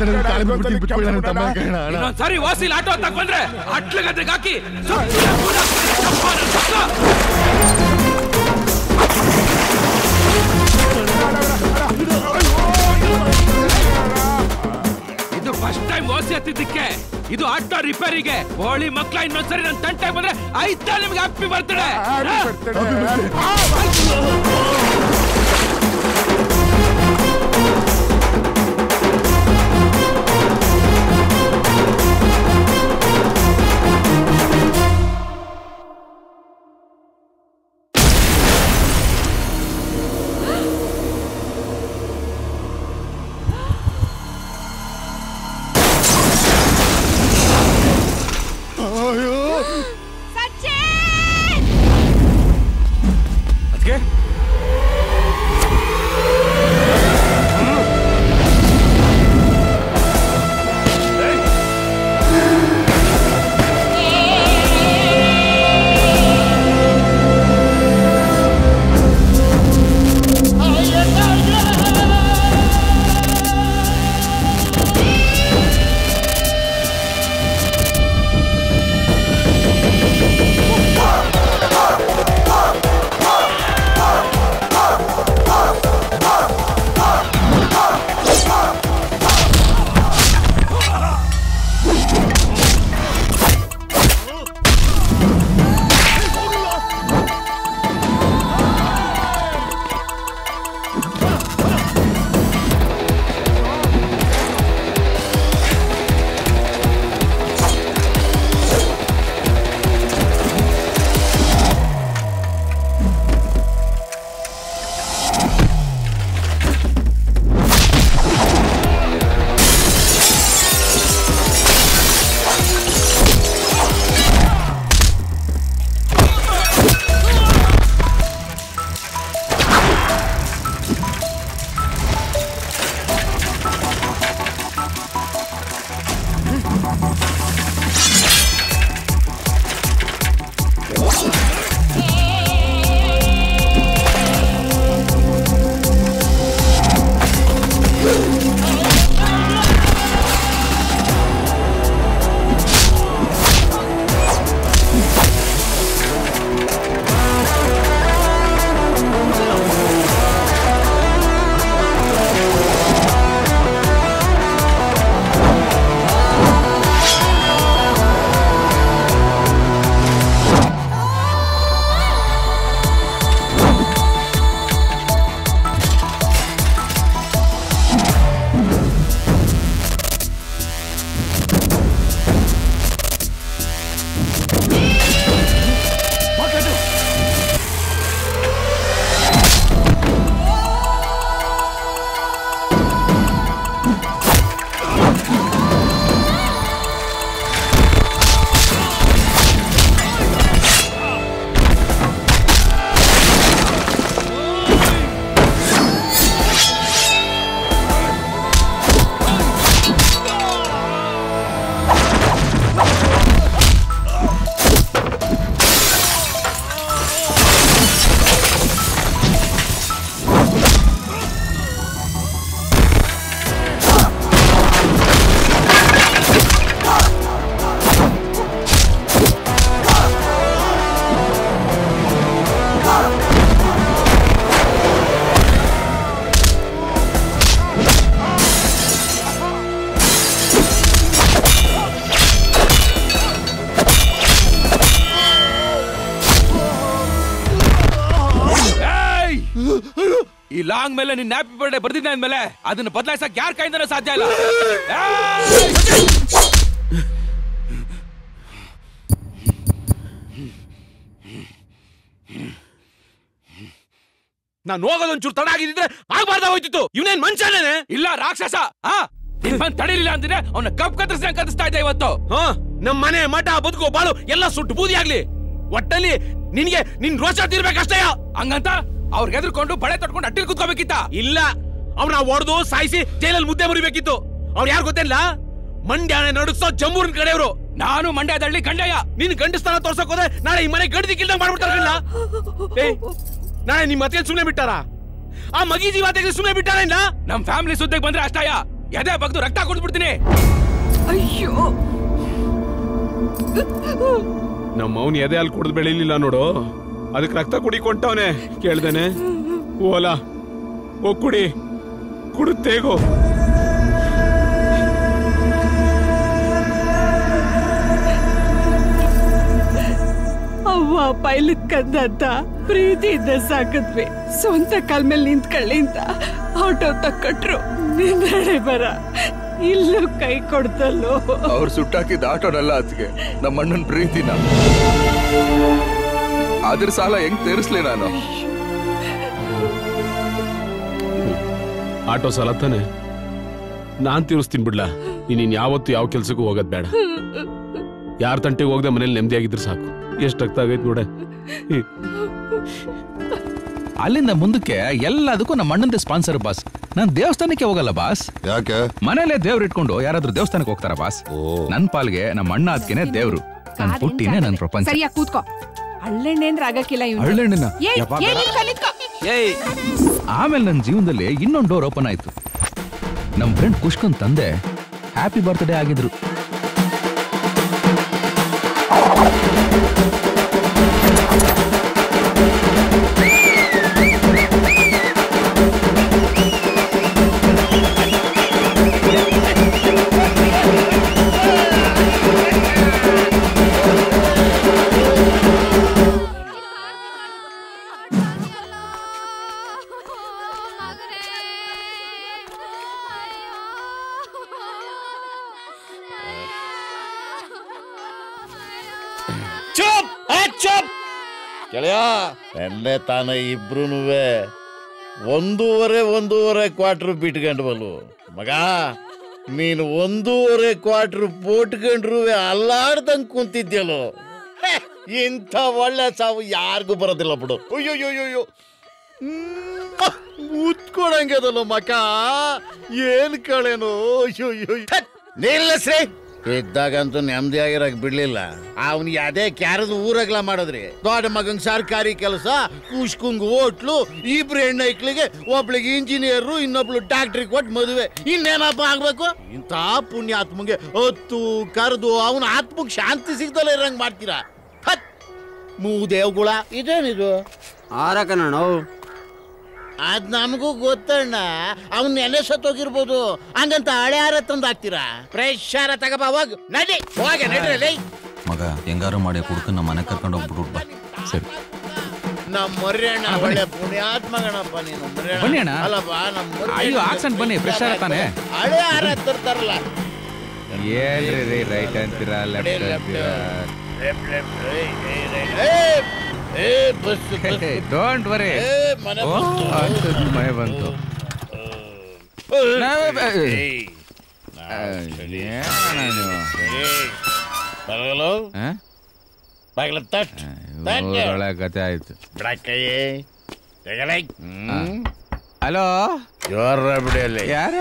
Speaker 5: ಇನ್ನೊಂದ್ಸರಿ ವಾಸಿಲ್ ಆಟೋ ತಕ್ ಬಂದ್ರೆ ಅಟ್ಲ ಗದ್ದೆಗೆ ಹಾಕಿ ಸುತ್ತಿನ ಗೂಡ್ ಹಾಕ್ತೀನಿ, ಚಪ್ಪ ನನ್ ಮಕ್ಳ. ಇದು ಫಸ್ಟ್ ಟೈಮ್ ಓಸಿ ಹತ್ತಿದ್ದಕ್ಕೆ ಇದು ಆಟೋ ರಿಪೇರಿಗೆ ಹೋಳಿ ಮಕ್ಳ ಇನ್ನೊಂದ್ಸರಿ ನನ್ ತಂಟೆ ಬಂದ್ರೆ ಆಯ್ತಾ ನಿಮ್ಗೆ ಹಪ್ಪಿ ಬರ್ತಾಳೆ
Speaker 2: ಸಚಿನ್!
Speaker 5: 啊 ಅದಕ್ಕೆ ಈ ಲಾಂಗ್ ಮೇಲೆ ನಿನ್ನ ಹ್ಯಾಪಿ ಬರ್ಡೇ ಬರ್ದಿದ್ದೆ ಅಂದ್ಮೇಲೆ ಅದನ್ನ ಬದಲಾಯಿಸಕ್ ಯಾರ ಕೈಯಿಂದನೂ ಸಾಧ್ಯ ಇಲ್ಲ
Speaker 8: ನಾನು ಹೋಗೋದೊಂಚೂರು ತಡ ಆಗಿದ್ರೆ ಆಗ್ಬಾರ್ದ ಹೋಯ್ತಿತ್ತು ಇವನೇನ್ ಮನುಷ್ಯನೇನೆ
Speaker 5: ಇಲ್ಲ ರಾಕ್ಷಸ ಆ ನಿಮ್ಮನ್ ತಡಿಲಿಲ್ಲ ಅಂದ್ರೆ ಅವನ ಕಪ್ ಕತ್ತರಿಸಿ ಕತ್ತಿಸ್ತಾ ಇದ್ದೆ ಇವತ್ತು
Speaker 8: ಹಾ ನಮ್ ಮನೆ ಮಠ ಬದುಕು ಬಾಳು ಎಲ್ಲ ಸುಟ್ಟು ಬೂದಿ ಆಗ್ಲಿ ಒಟ್ಟಲ್ಲಿ ನಿನ್ಗೆ ನಿನ್ ರೋಷ ತೀರ್ಬೇಕಷ್ಟೇ
Speaker 5: ಹಂಗಂತ ಅವ್ರಿಗೆ ಎದ್ರುಕೊಂಡು ಬಳೆ ತೊಟ್ಕೊಂಡು ಅಟ್ಟಿಲ್ ಕುತ್ಕೋಬೇಕಿತ್ತ
Speaker 8: ಇಲ್ಲ ಅವ್ನ ಹೊಡೆದು ಸಾಯಿಸಿ ಜೈಲಲ್ಲಿ ಮುದ್ದೆ ಮುರಿಬೇಕಿತ್ತು ಅವ್ರು ಯಾರು ಗೊತ್ತಿಲ್ಲ ಮಂಡ್ಯಾನ ನಡುಗ್ಸೋ ಜಮ್ಮೂರಿನ ಕಡೆಯವರು
Speaker 5: ನಾನು ಮಂಡ್ಯದಳ್ಳಿ ಗಂಡಯ್ಯ
Speaker 8: ನಿನ್ ಗಂಡಸ್ತಾನ ತೋರ್ಸಕ್ ಹೋದ್ರೆ ನಾಳೆ ಈ ಮನೆ ಗಂಡದಿ ಕಿಲ್ದಂಗ್ ಮಾಡ್ಬಿಡ್ತಾರಲ್ಲ ಏ ನಾಳೆ ನಿಮ್ ಮತ್ತೆ ಸುಮ್ನೆ ಬಿಟ್ಟಾರ ಆ ಮಗಿ ಜೀವ ತೆಗೆದು ಸುಮ್ನೆ ಬಿಟ್ಟಾರ ಇಲ್ಲ
Speaker 5: ನಮ್ ಫ್ಯಾಮಿಲಿ ಸುದ್ದಿಗೆ ಬಂದ್ರೆ ಅಷ್ಟಯ್ಯ ಎದೆ ಬಗ್ದು ರಕ್ತ ಕುಡ್ದ್ಬಿಡ್ತೀನಿ
Speaker 9: ಅಯ್ಯೋ
Speaker 8: ನಮ್ಮ ಅವನ್ ಎದೆ ಅಲ್ಲಿ ಕುಡ್ದು ಬೆಳಿಲಿಲ್ಲ ನೋಡು ಅದಕ್ಕೆ ರಕ್ತ ಕುಡಿಕೊಂಡವನೆ ಕೇಳ್ದೇನೆ ಓಲಾ ಓ ಕುಡಿ ಕುಡುತ್ತೇಗೋ
Speaker 9: ಅವ್ವ ಪೈಲತ್ ಕಂದಂತ ಪ್ರೀತಿಯಿಂದ ಸಾಕಿದ್ವಿ ಸ್ವಂತ ಕಾಲ್ ಮೇಲೆ ನಿಂತ್ಕೊಳ್ಳಿ ಅಂತ ಆಟೋ ತಕ್ಕಟ್ರು ನಿಂದಡೆ ಬರ ಇಲ್ಲೂ ಕೈ ಕೊಡ್ತಲ್ಲೋ
Speaker 10: ಅವ್ರು ಸುಟ್ಟಾಕಿದ ಆಟೋನಲ್ಲ ಅದಕ್ಕೆ ನಮ್ಮ ಅಣ್ಣನ ಪ್ರೀತಿನ ಅದ್ರ ಸಾಲ ಹೆಂಗ್ ತೀರಿಸ್ಲಿ ನಾನು
Speaker 8: ಆಟೋ ಸಾಲ ತಾನೆ ನಾನ್ ತೀರಿಸ್ತೀನಿ ಬಿಡ್ಲಾ ನೀನ್ ಯಾವತ್ತು ಯಾವ ಕೆಲ್ಸಕ್ಕೂ ಹೋಗೋದ್ ಬೇಡ ಯಾರ ತಂಟೆಗೆ ಹೋಗದೆ ಮನೇಲಿ ನೆಮ್ಮದಿಯಾಗಿದ್ರೆ ಸಾಕು ಎಷ್ಟು ರಕ್ತ ಆಗೈತೆ ನೋಡೆ
Speaker 5: ಅಲ್ಲಿಂದ ಮುಂದಕ್ಕೆ ಎಲ್ಲದಕ್ಕೂ ನಮ್ಮ ಅಣ್ಣಂದೇ ಸ್ಪಾನ್ಸರ್ ಬಾಸ್ ನಾನ್ ದೇವಸ್ಥಾನಕ್ಕೆ ಹೋಗಲ್ಲ ಬಾಸ್
Speaker 3: ಯಾಕೆ
Speaker 5: ಮನೇಲೆ ದೇವ್ರು ಇಟ್ಕೊಂಡು ಯಾರಾದ್ರೂ ದೇವಸ್ಥಾನಕ್ಕೆ ಹೋಗ್ತಾರ ಬಾಸ್ ನನ್ ಪಾಲ್ಗೆ ನಮ್ಮ ಅಣ್ಣ ಅದಕ್ಕೇನೆ ದೇವ್ರು ನನ್ ಹುಟ್ಟಿನೇ ನನ್ ಪ್ರಪಂಚ
Speaker 2: ಸರಿಯಾಗಿ ಕೂತ್ಕೋ
Speaker 9: ಹಳ್ಳೆಣ್ಣೆ ಅಂದ್ರೆ ಆಗಕ್ಕಿಲ್ಲ ಇವ್ನು
Speaker 5: ಹಳ್ಳೆಣ್ಣಿನ
Speaker 2: ಏಯ್ ಏಯ್ ನಿಂತ್ಕೊ ನಿಂತ್ಕೊ
Speaker 5: ಆಮೇಲೆ ನನ್ನ ಜೀವನದಲ್ಲಿ ಇನ್ನೊಂದು ಡೋರ್ ಓಪನ್ ಆಯ್ತು ನಮ್ ಫ್ರೆಂಡ್ ಕುಷ್ಕನ್ ತಂದೆ ಹ್ಯಾಪಿ ಬರ್ತ್ಡೇ ಆಗಿದ್ರು
Speaker 11: ಚುಪ್ ಆ, ಚುಪ್ ಗೆಳೆಯ ಎಣ್ಣೆ ತಾನ ಇಬ್ರುನುವೆ ಒಂದೂವರೆ ಒಂದೂವರೆ ಕ್ವಾರ್ಟರ್ ಬಿಟ್ಕೊಂಡ್ವಲ್ಲು ಮಗ ನೀನು ಒಂದೂವರೆ ಕ್ವಾರ್ಟರ್ ಪೋಟ್ಕೊಂಡ್ರು ಅಲ್ಲಾಡ್ದಂಗ್ ಕುಂತಿದ್ಯಲ್ಲೋ ಹೆ, ಇಂಥ ಒಳ್ಳೆ ಸಾವು ಯಾರಿಗೂ ಬರೋದಿಲ್ಲ ಬಿಡು ಅಯ್ಯೋಯ್ಯೋಯ್ಯೋ ಮುತ್ಕೊಡಂಗೆ ಅದಲ್ಲ ಮಕ ಏನ್ ಕಳೇನು ಅಯ್ಯೋ ನಿಲ್ಲಸ್ರಿ ಇದ್ದಾಗಂತೂ ನೆಮ್ಮದಿಯಾಗಿರಕ್ ಬಿಡ್ಲಿಲ್ಲ ಅವ್ನಿಗೆ ಅದೇ ಕ್ಯಾರದ ಊರಗ್ಲ ಮಾಡೋದ್ರಿ ದೊಡ್ಡ ಮಗಂಗ್ ಸರ್ಕಾರಿ ಕೆಲಸ ಕುಷ್ಕುಂಗ್ ಹೋಟ್ಲು ಇಬ್ರು ಹೆಣ್ಣೈಕ್ಳಿಗೆ ಒಬ್ಳಿಗೆ ಇಂಜಿನಿಯರ್ ಇನ್ನೊಬ್ಳು ಡಾಕ್ಟ್ರಿ ಕೊಟ್ಟು ಮದುವೆ ಇನ್ನೇನಪ್ಪ ಆಗ್ಬೇಕು ಇಂಥ ಪುಣ್ಯಾತ್ಮಗೆ ಹೊತ್ತು ಕರೆದು ಅವನ ಆತ್ಮಕ್ ಶಾಂತಿ ಸಿಗ್ದಲ್ಲ ಇರಂಗ್ ಮಾಡ್ತೀರಾ ಹತ್ ಮೂದೇವ್ಗುಳ ಇದೇನಿದು
Speaker 4: ಆರಕಣ್ಣ
Speaker 11: ಅದ್ ನಮಗೂ ಗೊತ್ತಣ್ಣ ಅವ್ನ್ ನೆನೆ ಸತ್ತೋಗಿರ್ಬೋದು ಹಂಗಂತ ಹಳೆ ಹಾರ ತಂದು ಹಾಕ್ತೀರಾ ಫ್ರೆಶ್ ಹಾರ ತಗಬ ಹೋಗ್ ನಡಿ ಹೋಗ ನಡ್ರಲ್ಲಿ
Speaker 12: ಮಗ ಹೆಂಗಾರು ಮಾಡಿ ಕುಡ್ಕ ನಮ್ಮ ಮನೆ ಕರ್ಕೊಂಡು ಹೋಗ್ಬಿಟ್ಟು ಬಾ
Speaker 5: ಸರಿ
Speaker 11: ನಮ್ ಮರ್ಯಣ್ಣ ಒಳ್ಳೆ ಪುಣ್ಯಾತ್ಮಗಣಪ್ಪ ನೀನು ಮರ್ಯಣ್ಣ.
Speaker 5: ಬನ್ನಿ ಅಣ್ಣ.
Speaker 11: ಅಲ್ಲಪ್ಪ ನಮ್ ಮರ್ಯಣ್ಣ.
Speaker 5: ಅಯ್ಯೋ ಆಕ್ಸನ್ ಬನ್ನಿ ಫ್ರೆಶ್ ಆಗ ತಾನೆ
Speaker 11: ಹಳೆ ಹಾರ ತರ್ತಾರಲ್ಲ
Speaker 5: ಏನ್ರಿ ರೀ ರೈಟ್ ಅಂತೀರಾ
Speaker 11: ಕಡೆ
Speaker 5: ಲೆಫ್ಟ್
Speaker 11: left.
Speaker 5: ಅಂತೀರಾ
Speaker 11: ಲೆಫ್ಟ್ ಲೆಫ್ಟ್ ಏಯ್, ಏಯ್, ರೈಟ್. ಏಯ್, ಏಯ್, ಬಸ್ ಬಸ್
Speaker 5: ಡೋಂಟ್ ವರಿ
Speaker 11: ಏಯ್, ಮನೆ
Speaker 5: ಓ
Speaker 11: ಬಸ್ಸು.
Speaker 5: ಅಂತೂ ಮಳೆ ಬಂತು
Speaker 11: ಏಯ್,
Speaker 5: ಏನಣ್ಣ ನೀವು
Speaker 11: ಏಯ್, ಬರಗಲು
Speaker 5: ಆ?
Speaker 11: ಬಾಗಿಲ ತಟ್ ತಟ್.
Speaker 5: ಒಳ್ಳೆ ಕತೆ ಆಯ್ತು
Speaker 11: ಬಿಡಕ್ಕಯ್ಯ ತೆಗಲೈ
Speaker 5: ಹಲೋ
Speaker 11: ಜೋರ ಬಿಡಿಯಲ್ಲಿ
Speaker 5: ಯಾರು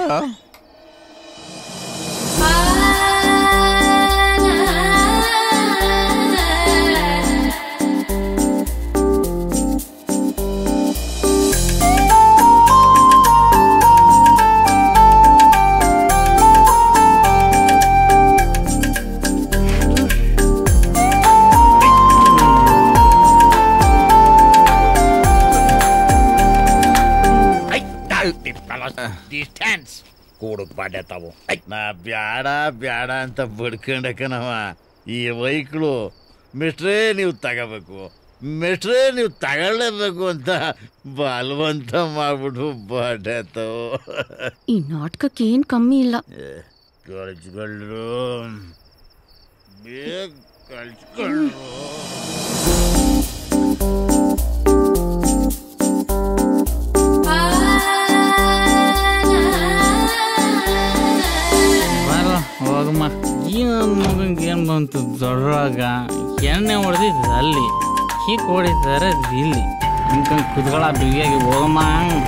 Speaker 11: ಡಿಸ್ಟೆನ್ಸ್ ಕೂಡಕ್ ಪಾಡ್ಯ ತಾವು ಐ, ನಾ ಬ್ಯಾಡ ಬ್ಯಾಡ ಅಂತ ಬಡ್ಕೊಂಡಕನವ ಈ ವೈಕ್ಳು ಮಿಸ್ಟ್ರೇ ನೀವು ತಗೋಬೇಕು ಮೆಟ್ರೆ ನೀವು ತಗೊಳ್ಳೇಬೇಕು ಅಂತ ಬಲವಂತ ಮಾಡ್ಬಿಟ್ಟು ಬಾಟು
Speaker 2: ಈ ನಾಟಕಕ್ಕೆ ಏನ್ ಕಮ್ಮಿ ಇಲ್ಲ
Speaker 11: ಕಳ್ಸ್ಕೊಳ್ರು ಬೇಗ ಕಳ್ಸ್ಕೊಳ್ರು
Speaker 13: ಬರ ಹೋಗಮ್ಮ ಈ ನನ್ನ ಮಗಂಗೆ ಏನು ಬಂತು ದೊಡ್ಡವಾಗ ಎಣ್ಣೆ ಹೊಡೆದಿದ್ದು ಅಲ್ಲಿ ಹೀಗೆ ಹೊಡಿತಾರೆ ಇಲ್ಲಿ ಹಿಂಗೆ ಕುತ್ಕೊಳ ಬಿಗಿಯಾಗಿ ಹೋಗಮ್ಮ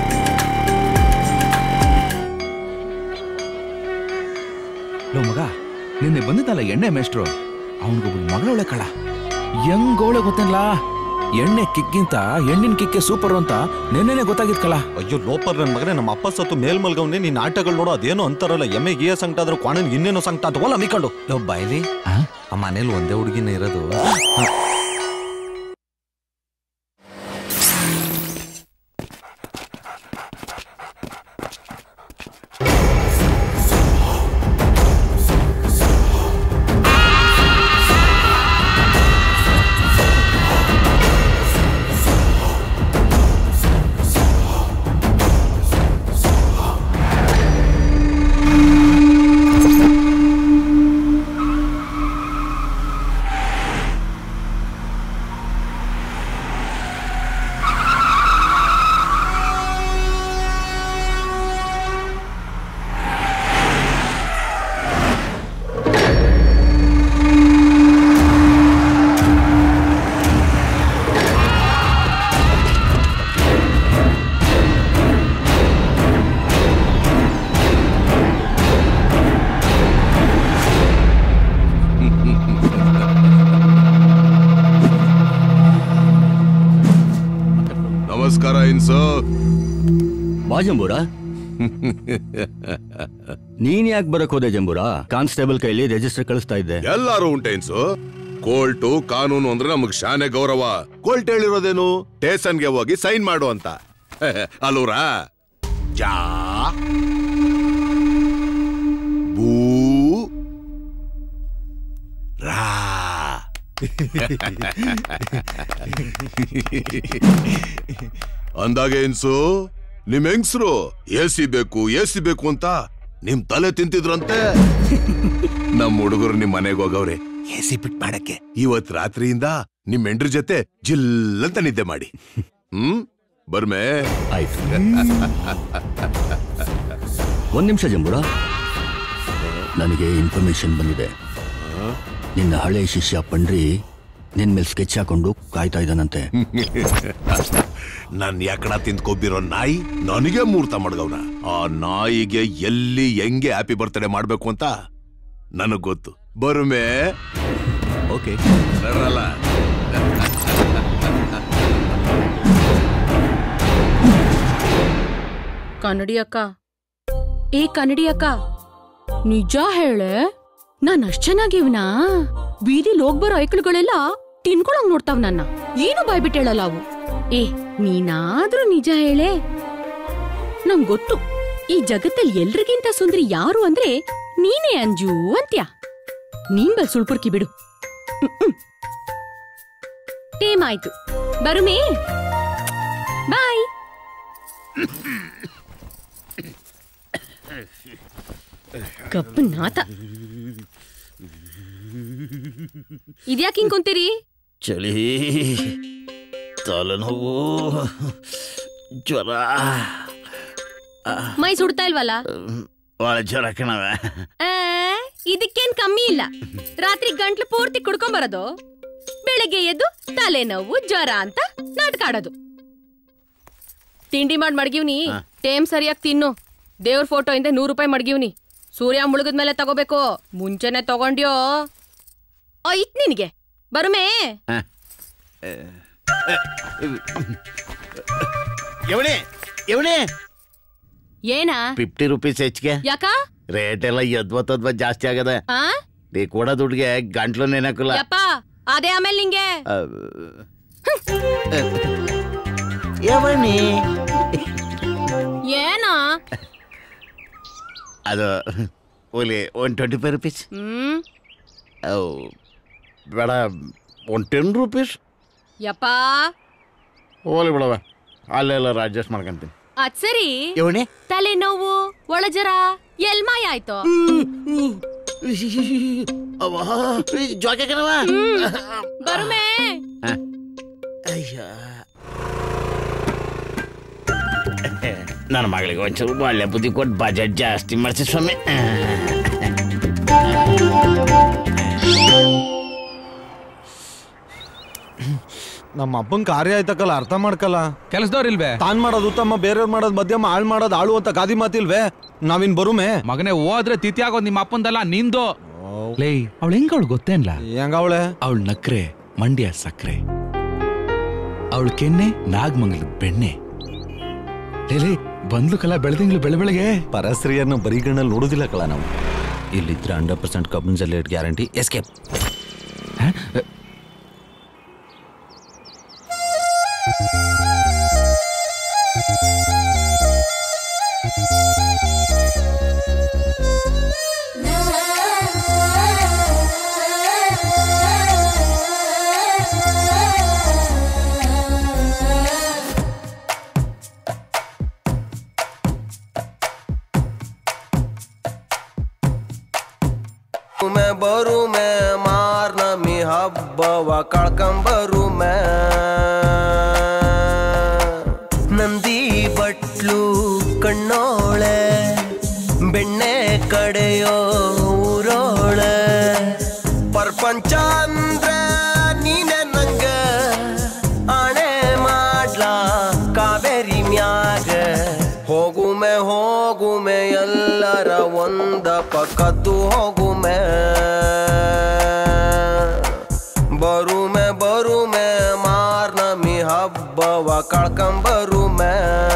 Speaker 5: ಲೋ ಮಗ ನಿನ್ನೆ ಬಂದಿದ್ದಲ್ಲ ಎಣ್ಣೆ ಮೇಷ್ಟ್ರು ಅವನಿಗೊಬ್ಬಳು ಮಗಳೊಳೆ ಕಳ ಹೆಂಗೋಳೆ ಗೊತ್ತಲ್ಲ ಎಣ್ಣೆ ಕಿಕ್ಕಿಂತ ಹೆಣ್ಣಿನ ಕಿಕ್ಕೆ ಸೂಪರ್ ಅಂತ ನೆನ್ನೆನೆ ಗೊತ್ತಾಗಿದ್ ಕಳ
Speaker 12: ಅಯ್ಯೋ ಲೋಪರ್ ನನ್ ಮಗನೇ ನಮ್ಮ ಅಪ್ಪ ಸತ್ತು ಮೇಲ್ ಮಲ್ಗವ್ನೆ ನೀನ್ ಆಟಗಳು ನೋಡೋ ಅದೇನೋ ಅಂತಾರಲ್ಲ ಎಮ್ಮೆ ಗಿಯ ಸಂಕಟ ಆದ್ರೆ ಕ್ವಾಣನ್ ಇನ್ನೇನೋ ಸಂಕಟ ಅಂತ ಹೋಲ ಮಿಕೊಂಡು ಲೋ ಬಾಯ್ಲಿ ಆ ಮನೇಲಿ ಒಂದೇ ಹುಡುಗಿನ ಇರೋದು
Speaker 14: ನಮಸ್ಕಾರ ಇನ್ಸು
Speaker 15: ಬಾ ಜಂಬೂರ ನೀನ್ ಯಾಕೆ ಬರಕ್ ಹೋದೆ ಜಂಬೂರ ಕಾನ್ಸ್ಟೇಬಲ್ ಕೈಲಿ ರಿಜಿಸ್ಟರ್ ಕಳಿಸ್ತಾ ಇದ್ದೆ
Speaker 14: ಎಲ್ಲಾರು ಉಂಟೆ ಇನ್ಸು ಕೋರ್ಟು ಕಾನೂನು ಅಂದ್ರೆ ನಮಗ್ ಶಾನೆ ಗೌರವ ಕೋರ್ಟ್ ಹೇಳಿರೋದೇನು ಸ್ಟೇಷನ್ಗೆ ಹೋಗಿ ಸೈನ್ ಮಾಡು ಅಂತ ಅಲ್ಲೂರಾ ಜಾ ಬೂ ರಾ ಅಂದಾಗೆ ಇನ್ಸು ನಿಮ್ ಹೆಂಗ್ಸ್ರು ಎ ಸಿ ಬೇಕು ಎ ಸಿ ಬೇಕು ಅಂತ ನಿಮ್ ತಲೆ ತಿಂತಿದ್ರಂತೆ ನಮ್ ಹುಡುಗರು ನಿಮ್ ಮನೆಗೆ ಹೋಗವ್ರೆ ಎ ಸಿ ಬಿಟ್ ಮಾಡಕ್ಕೆ ಇವತ್ ರಾತ್ರಿಯಿಂದ ನಿಮ್ ಹೆಂಡ್ರ ಜೊತೆ ಜಿಲ್ಲಂತ ನಿದ್ದೆ ಮಾಡಿ ಹ್ಮ್ ಬರ್ಮೆ
Speaker 15: ಆಯ್ತು ಒಂದ್ ನಿಮಿಷ ಜಂಬೂರ ನನಗೆ ಇನ್ಫಾರ್ಮೇಶನ್ ಬಂದಿದೆ ನಿನ್ನ ಹಳೆ ಶಿಷ್ಯ ಪಂಡ್ರಿ ನಿನ್ ಮೇಲೆ ಸ್ಕೆಚ್ ಹಾಕೊಂಡು ಕಾಯ್ತಾ ಇದ್ದಾನಂತೆ
Speaker 14: ನನ್ ಯಾಕಡ ತಿಂದ್ಕೊಬ್ಬಿರೋ ನಾಯಿ ನನಗೆ ಮೂರ್ತ ಮಾಡ್ಗವ್ನ ಆ ನಾಯಿಗೆ ಎಲ್ಲಿ ಹೆಂಗೆ ಹ್ಯಾಪಿ ಬರ್ತ್ಡೇ ಮಾಡ್ಬೇಕು ಅಂತ ನನಗ್ ಗೊತ್ತು ಬರುಮೆ
Speaker 15: ಓಕೆ
Speaker 14: ನಡ್ರಲ್ಲ
Speaker 2: ಕನ್ನಡಿ ಅಕ್ಕ ಏ ಕನ್ನಡಿ ಅಕ್ಕ ನಿಜ ಹೇಳೆ ನಾನ್ ಅಷ್ಟ್ ಚೆನ್ನಾಗಿವ್ನಾ ಬೀದಿಲ್ ಹೋಗ್ಬರೋ ಐಕ್ಳುಗಳೆಲ್ಲ ತಿನ್ಕೊಳಂಗ್ ನೋಡ್ತಾವ್ ನನ್ನ ಏನು ಬಾಯ್ಬಿಟ್ಟು ಹೇಳಲ್ಲ ಅವು ಏ ನೀನಾದ್ರೂ ನಿಜ ಹೇಳೆ ನಂಗ್ ಗೊತ್ತು ಈ ಜಗತ್ತಲ್ಲಿ ಎಲ್ರಿಗಿಂತ ಸುಂದರಿ ಯಾರು ಅಂದ್ರೆ ನೀನೇ ಅಂಜು ಅಂತ್ಯ ನೀನ್ ಬಲ್ ಸುಳ್ಪುರ್ಕಿ ಬಿಡು ಹ್ಮ್, ಹ್ಮ್. ಟೇಮ್ ಆಯ್ತು ಬರುಮೇ ಬಾಯ್ ಕಪ್ಪು ನಾತ ಇದ್ಯಾಕ್ ಹಿಂಗ್ ಕುಂತೀರಿ
Speaker 11: ಚಳಿ ತಲೆನೋವು ಜ್ವರ
Speaker 2: ಮೈ ಸುಡ್ತಾ ಇಲ್ವಲ್ಲ
Speaker 11: ಒಳ ಜ್ವರ ಕಣವ
Speaker 2: ಆ, ಇದಕ್ಕೇನ್ ಕಮ್ಮಿ ಇಲ್ಲ ರಾತ್ರಿ ಗಂಟ್ಲು ಪೂರ್ತಿ ಕುಡ್ಕೊಂಡ್ ಬರೋದು ಬೆಳಗ್ಗೆ ಎದ್ದು ತಲೆನೋವು ಜ್ವರ ಅಂತ ನಾಟಕ ಆಡೋದು ತಿಂಡಿ ಮಾಡಿ ಮಡ್ಗಿವ್ನಿ ಟೇಮ್ ಸರಿಯಾಗಿ ತಿನ್ನು ದೇವ್ರ ಫೋಟೋ ಇಂದ ನೂರು ರೂಪಾಯಿ ಮಡ್ಗಿವ್ನಿ ಸೂರ್ಯ ಮುಳುಗದ್ಮೇಲೆ ತಗೋಬೇಕು ಮುಂಚೆನೆ ತಗೊಂಡ್ಯೋ ಐತ್ ನಿನಗೆ ಬರುಮೇ
Speaker 11: ಎವಣೆ ಎವಣೆ
Speaker 2: ಏನಾ
Speaker 11: ಫಿಫ್ಟಿ ರುಪೀಸ್ ಹೆಚ್ಚಿಗೆ
Speaker 2: ಯಾಕ
Speaker 11: ರೇಟ್ ಎಲ್ಲ ಯದ್ವತ್ತದ್ವ ಜಾಸ್ತಿ ಆಗದೆ
Speaker 2: ಆ
Speaker 11: ನೀ ಕೊಡೋ ದುಡ್ಗೆ ಗಂಟ್ಲು ನೆನಕಲ್ಲ
Speaker 2: ಯಪ್ಪ ಅದೇ ಆಮೇಲೆ ನಿಂಗೆ
Speaker 11: ಯವಣಿ
Speaker 2: ಏನಾ
Speaker 11: ಅದು ಓಲಿ ಒನ್ ಟ್ವೆಂಟಿ ಫೈವ್ ರುಪೀಸ್
Speaker 2: ಹ್ಮ್
Speaker 11: ಬೇಡ ಒನ್ ಟೆನ್ ರುಪೀಸ್
Speaker 16: ಯಪ್ಪಾ
Speaker 11: ಹೋಗ್ಲಿ ಬಿಡವ ಅಲ್ಲೆಲ್ಲ ಅಡ್ಜಸ್ಟ್ ಮಾಡ್ಕೊಂತೀನಿ
Speaker 16: ಅದ್ ಸರಿ
Speaker 11: ಇವನೇ
Speaker 16: ತಲೆನೋವು ಒಳಜರ ಎಲ್ ಮಾಯ ಆಯ್ತು
Speaker 11: ಜೋಕೆ ಕಣವ
Speaker 16: ಬರುಮೇ
Speaker 11: ನನ್ನ ಮಗಳಿಗೆ ಒಂಚೂರು ಒಳ್ಳೆ ಬುದ್ಧಿ ಕೊಟ್ಟು ಬಜೆಟ್ ಜಾಸ್ತಿ ಮಾಡಿಸಿ ಸ್ವಾಮಿ
Speaker 12: ನಮ್ಮ ಅಪ್ಪನ್ ಕಾರ್ಯ ಆಯ್ತಕ್ಕಲ್ಲ ಅರ್ಥ ಮಾಡ್ಕಲ್ಲ
Speaker 5: ಕೆಲಸದವ್ರು ಇಲ್ವೇ
Speaker 12: ತಾನ್ ಮಾಡೋದು ಉತ್ತಮ ಬೇರೆಯವ್ರು ಮಾಡೋದು ಮಧ್ಯಮ ಹಾಳ್ ಮಾಡೋದು ಆಳು ಅಂತ ಗಾದಿ ಮಾತಿಲ್ವೇ ನಾವಿನ್ ಬರುಮೆ
Speaker 5: ಮಗನೇ ಹೋದ್ರೆ ತಿಥಿ ಆಗೋದು ನಿಮ್ಮ ಅಪ್ಪಂದಲ್ಲ ನಿಂದು ಲೇ ಅವಳು ಹೆಂಗ ಅವಳು ಗೊತ್ತೇನ್ಲ
Speaker 12: ಹೆಂಗ ಅವಳೆ
Speaker 5: ಅವಳು ನಕ್ರೆ ಮಂಡ್ಯ ಸಕ್ರೆ ಅವಳು ಕೆನ್ನೆ ನಾಗಮಂಗಲದ ಬೆಣ್ಣೆ ಲೇ ಬಂದ್ಲು ಕಲ ಬೆಳೆದಿಂಗ್ಳು ಬೆಳೆ ಬೆಳಗ್ಗೆ
Speaker 12: ಪರಸ್ತ್ರೀಯರ್ನ ಬರೀಗಣ್ಣಲ್ಲಿ ನೋಡುದಿಲ್ಲ ಕಲ ನಾವು ಇಲ್ಲಿದ್ರೆ ಹಂಡ್ರೆಡ್ ಪರ್ಸೆಂಟ್ ಕಬ್ಬಿನ ಗ್ಯಾರಂಟಿ ಎಸ್ಕೇಪ್
Speaker 17: ಮೆ ಬರು ಮೆ ಮಾರ್ನ ಮಿ ಹಬ್ಬವ ಕಳ್ಕಂಬರು ಮೆ ನಂದಿ ಬಟ್ಲು ಕಣ್ಣೋಳೆ ಬೆಣ್ಣೆ ಕಡೆಯೋ ಊರೋಳೆ ಪ್ರಪಂಚ ಅಂದ್ರೆ ನೀನೆ ನಂಗ ಆಣೆ ಮಾಡ್ಲಾ ಕಾವೇರಿ ಮ್ಯಾಗ ಹೋಗುಮೆ ಹೋಗುಮೆ ಎಲ್ಲರ ಒಂದ ಪಕ್ಕದ್ದು ಹೋಗುಮೆ ಬರುಮೆ ಬರುಮೆ ಮಾರ್ನಮಿ ಹಬ್ಬವ ಕಳ್ಕಂಬರುಮೆ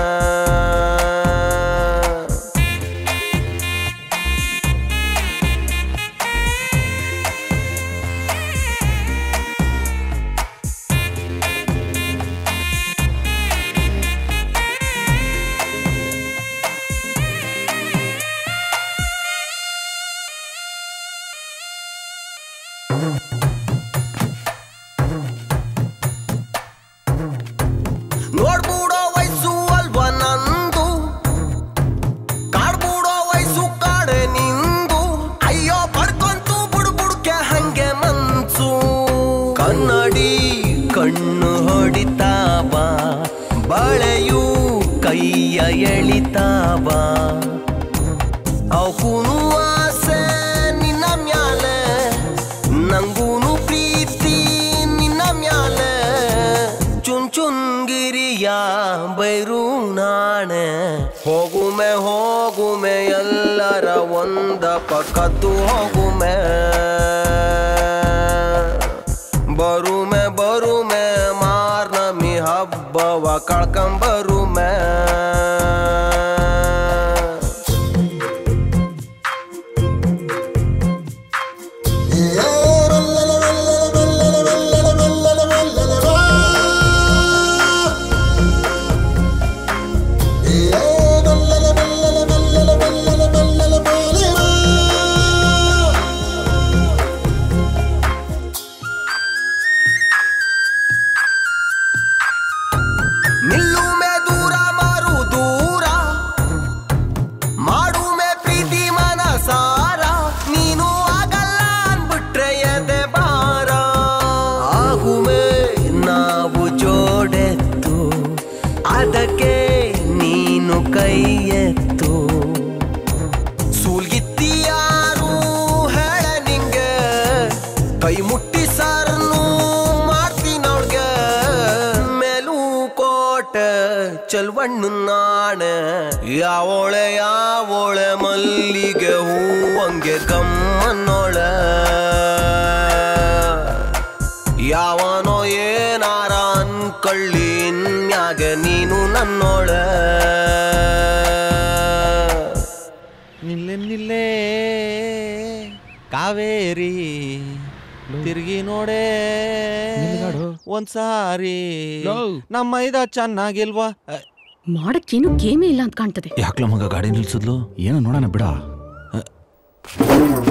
Speaker 17: ನೋಡ್ಬಿಡೋ ವಯಸ್ಸು ಅಲ್ವಾ ನಂದು ಕಾಡ್ಬಿಡೋ ವಯಸ್ಸು ಕಾಡೆ ನಿಂದು ಅಯ್ಯೋ ಪಡ್ಕೊಂತು ಬುಡ್ಬುಡ್ಕೆ ಹಂಗೆ ಮನ್ಸು ಕನ್ನಡಿ ಕಣ್ಣು ಹೊಡಿತಾ ಬಾ ಬಳೆಯು ಕೈಯ ಎಳಿತಾ ಬಾ ಅವಕೂನು ಆಸೆ ನಿನ್ನ ಮ್ಯಾಲೆ ನಂಗೂನು ಪ್ರೀತಿ ನಿನ್ನ ಮ್ಯಾಲೆ ಚುನ್ ಚುನ್ಗಿರಿಯ ಬೈರು ನಾಣೆ ಹೋಗುಮೆ ಹೋಗುಮೆ ಎಲ್ಲರ ಒಂದ ಪಕ್ಕದ್ದು ಹೋಗುಮೆ ಬರುಮೆ ಬರುಮೆ ಮಾರ್ನಮಿ ಹಬ್ಬವ ಕಳ್ಕಂಬರುಮೆ ನಿಲ್ಲುಮೆ ದೂರ ಮಾರು ದೂರ ಮಾಡುಮೆ ಪ್ರೀತಿ ಮನಸಾರ ನೀನು ಆಗಲ್ಲ ಅನ್ಬಿಟ್ರೆ ಎದೆ ಬಾರ ಆಗುಮೆ ನಾವು ಜೋಡೆತ್ತು ಅದಕ್ಕೆ ನೀನು ಕೈ ಎತ್ತು ಸೂಲ್ಗಿತ್ತಿಯಾರು ಹೇಳ ನಿಂಗೆ ಕೈ ಮುಟ್ಟಿ ಸಾರನು ಮಾಡ್ತೀನಿ ಅವ್ಳ್ಗೆ ಮೇಲೂ ಕೋಟೆ ಚೆಲ್ವಣ್ಣು ನಾಣೆ ಯಾವೋಳೆ ಯಾವೋಳೆ ಮಲ್ಲಿಗೆ ಹೂವಂಗೆ ಗಮ್ಮನ್ನೋಳೆ ಯಾವನೋ ಏನಾರ ಅನ್ಕೊಳ್ಳಿ ಇನ್ಯಾಗೆ ನೀನು ನನ್ನೋಳೆ
Speaker 12: ನಿಲ್ಲೆ ನಿಲ್ಲೆ ಕಾವೇರಿ ತಿರುಗಿ ನೋಡೆ ಒಂದ್ಸಾರಿ ನಮ್ಮ ಇದ ಚೆನ್ನಾಗಿಲ್ವಾ
Speaker 16: ಮಾಡಕ್ಕೇನು ಗೇಮೇ ಇಲ್ಲ ಅಂತ ಕಾಣ್ತದೆ
Speaker 12: ಯಾಕ್ಲ ಮಗ ಗಾಡಿ ನಿಲ್ಸಿದ್ಲು
Speaker 5: ಏನೋ ನೋಡೋಣ ಬಿಡ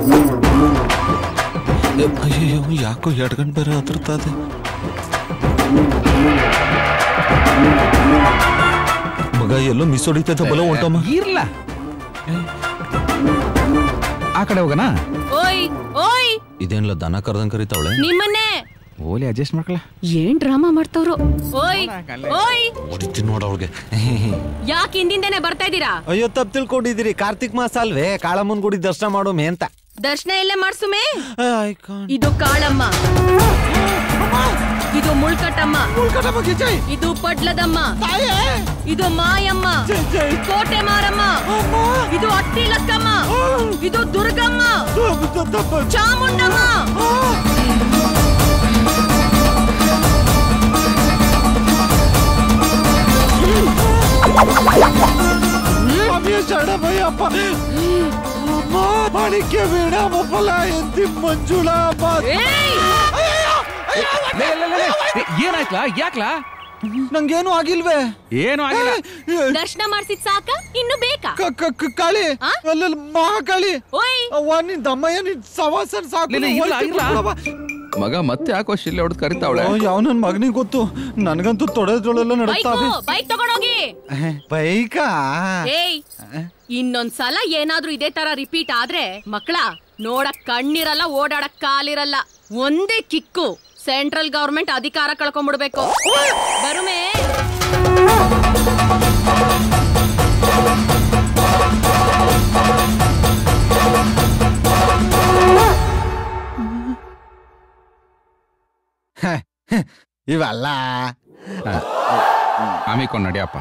Speaker 12: ಅಯ್ಯೋ ಯಾಕೋ ಎಡ್ಗಂಡ್ ಬೇರೆ ಹತ್ರತ್ತದೆ ಮಗ ಎಲ್ಲೋ ಮಿಸ್ ಹೊಡಿತೈತೆ ಬಲ ಹೊಂಟಮ್ಮ
Speaker 5: ಇರ್ಲ ಆ ಕಡೆ ಹೋಗೋಣ
Speaker 16: ಓಯ್ ಓಯ್
Speaker 12: ಇದೇನ್ಲ ದನ ಕರ್ದಂಗ್ ಕರಿತಾವಳೆ
Speaker 16: ನಿಮ್ಮನ್ನೇ
Speaker 5: ಓಲಿ ಅಡ್ಜಸ್ಟ್ ಮಾಡ್ಕೊಳ
Speaker 16: ಏನ್ ಡ್ರಾಮಾ ಮಾಡ್ತವ್ರು ಓಯ್ ಓಯ್
Speaker 12: ಹೊಡಿತೀನಿ ನೋಡ ಅವ್ಳಿಗೆ
Speaker 16: ಯಾಕೆ ಹಿಂದಿಂದೇನೆ ಬರ್ತಾ ಇದ್ದೀರಾ
Speaker 12: ಅಯ್ಯೋ ತಪ್ಪು ತಿಳ್ಕೊಂಡಿದ್ದೀರಿ ಕಾರ್ತಿಕ್ ಮಾಸ ಅಲ್ವೇ ಕಾಳಮ್ಮನ್ ಗುಡಿ ದರ್ಶನ ಮಾಡೋಮೆ ಅಂತ
Speaker 16: ದರ್ಶನ ಇಲ್ಲೇ ಮಾಡ್ಸುಮೆ ಇದು ಕಾಳಮ್ಮ ಇದು ಮುಳ್ಕಟ್ಟಮ್ಮ ಇದು ಪಡ್ಲದಮ್ಮ ಇದು ಮಾಯಮ್ಮ ಕೋಟೆ ಮಾರಮ್ಮ ಇದು ಅಟ್ಟಿಲಕ್ಕಮ್ಮ ಇದು ದುರ್ಗಮ್ಮ ಚಾಮುಂಡಮ್ಮ
Speaker 12: ಶರಣಮಯ್ಯಪ್ಪ ಅಮ್ಮ ಮಾಣಿಕ್ಯ ವೀಣ ಮೊಫಲ ಎಂತಿ ಮಂಜುಳ
Speaker 5: ಏನಾಯ್ತಲಾ ಯಾಕ್ಲಾ
Speaker 12: ನಂಗೇನು ಆಗಿಲ್ವೇ
Speaker 5: ಏನು ಆಗಿಲ್ಲ
Speaker 16: ದರ್ಶನ ಮಾಡ್ಸಿದ್ ಸಾಕ ಇನ್ನು ಬೇಕಾ
Speaker 12: ಕಾಳಿ ಅಲ್ಲಲ್ಲಿ ಮಹಾಕಾಳಿ
Speaker 16: ಓಯ್
Speaker 12: ಅವ್ವ ನಿನ್ ದಮ್ಮಯ್ಯ ನಿನ್ ಸವಾಸನ್ ಸಾಕು
Speaker 5: ಇಲ್ಲ, ಇಲ್ಲ, ಇಲ್ಲ. ಮಗ ಮತ್ತೆ ಯಾಕೋ ಶಿಲ್ಲೆ ಹೊಡೆದು ಕರಿತಾವಳೆ
Speaker 12: ಯಾವ ನನ್ ಮಗನಿಗೆ ಗೊತ್ತು ನನ್ಗಂತೂ ತೊಡೆದ್ರೊಳೆಲ್ಲ ನಡುತ್ತಾವೆ
Speaker 16: ಬೈಕ್ ತಗೊಂಡೋಗಿ
Speaker 12: ಬೈಕಾ
Speaker 16: ಏಯ್ ಇನ್ನೊಂದ್ಸಲ ಏನಾದ್ರೂ ಇದೇ ತರ ರಿಪೀಟ್ ಆದ್ರೆ ಮಕ್ಕಳ ನೋಡಕ್ ಕಣ್ಣಿರಲ್ಲ ಓಡಾಡಕ್ ಕಾಲಿರಲ್ಲ ಒಂದೇ ಕಿಕ್ಕು ಸೆಂಟ್ರಲ್ ಗವರ್ಮೆಂಟ್ ಅಧಿಕಾರ ಕಳ್ಕೊಂಡ್ಬಿಡ್ಬೇಕು ಬರುಮೇ
Speaker 12: ಇವೆಲ್ಲ
Speaker 5: ಆಮಿಕೊಂಡು ನಡಿಯಪ್ಪ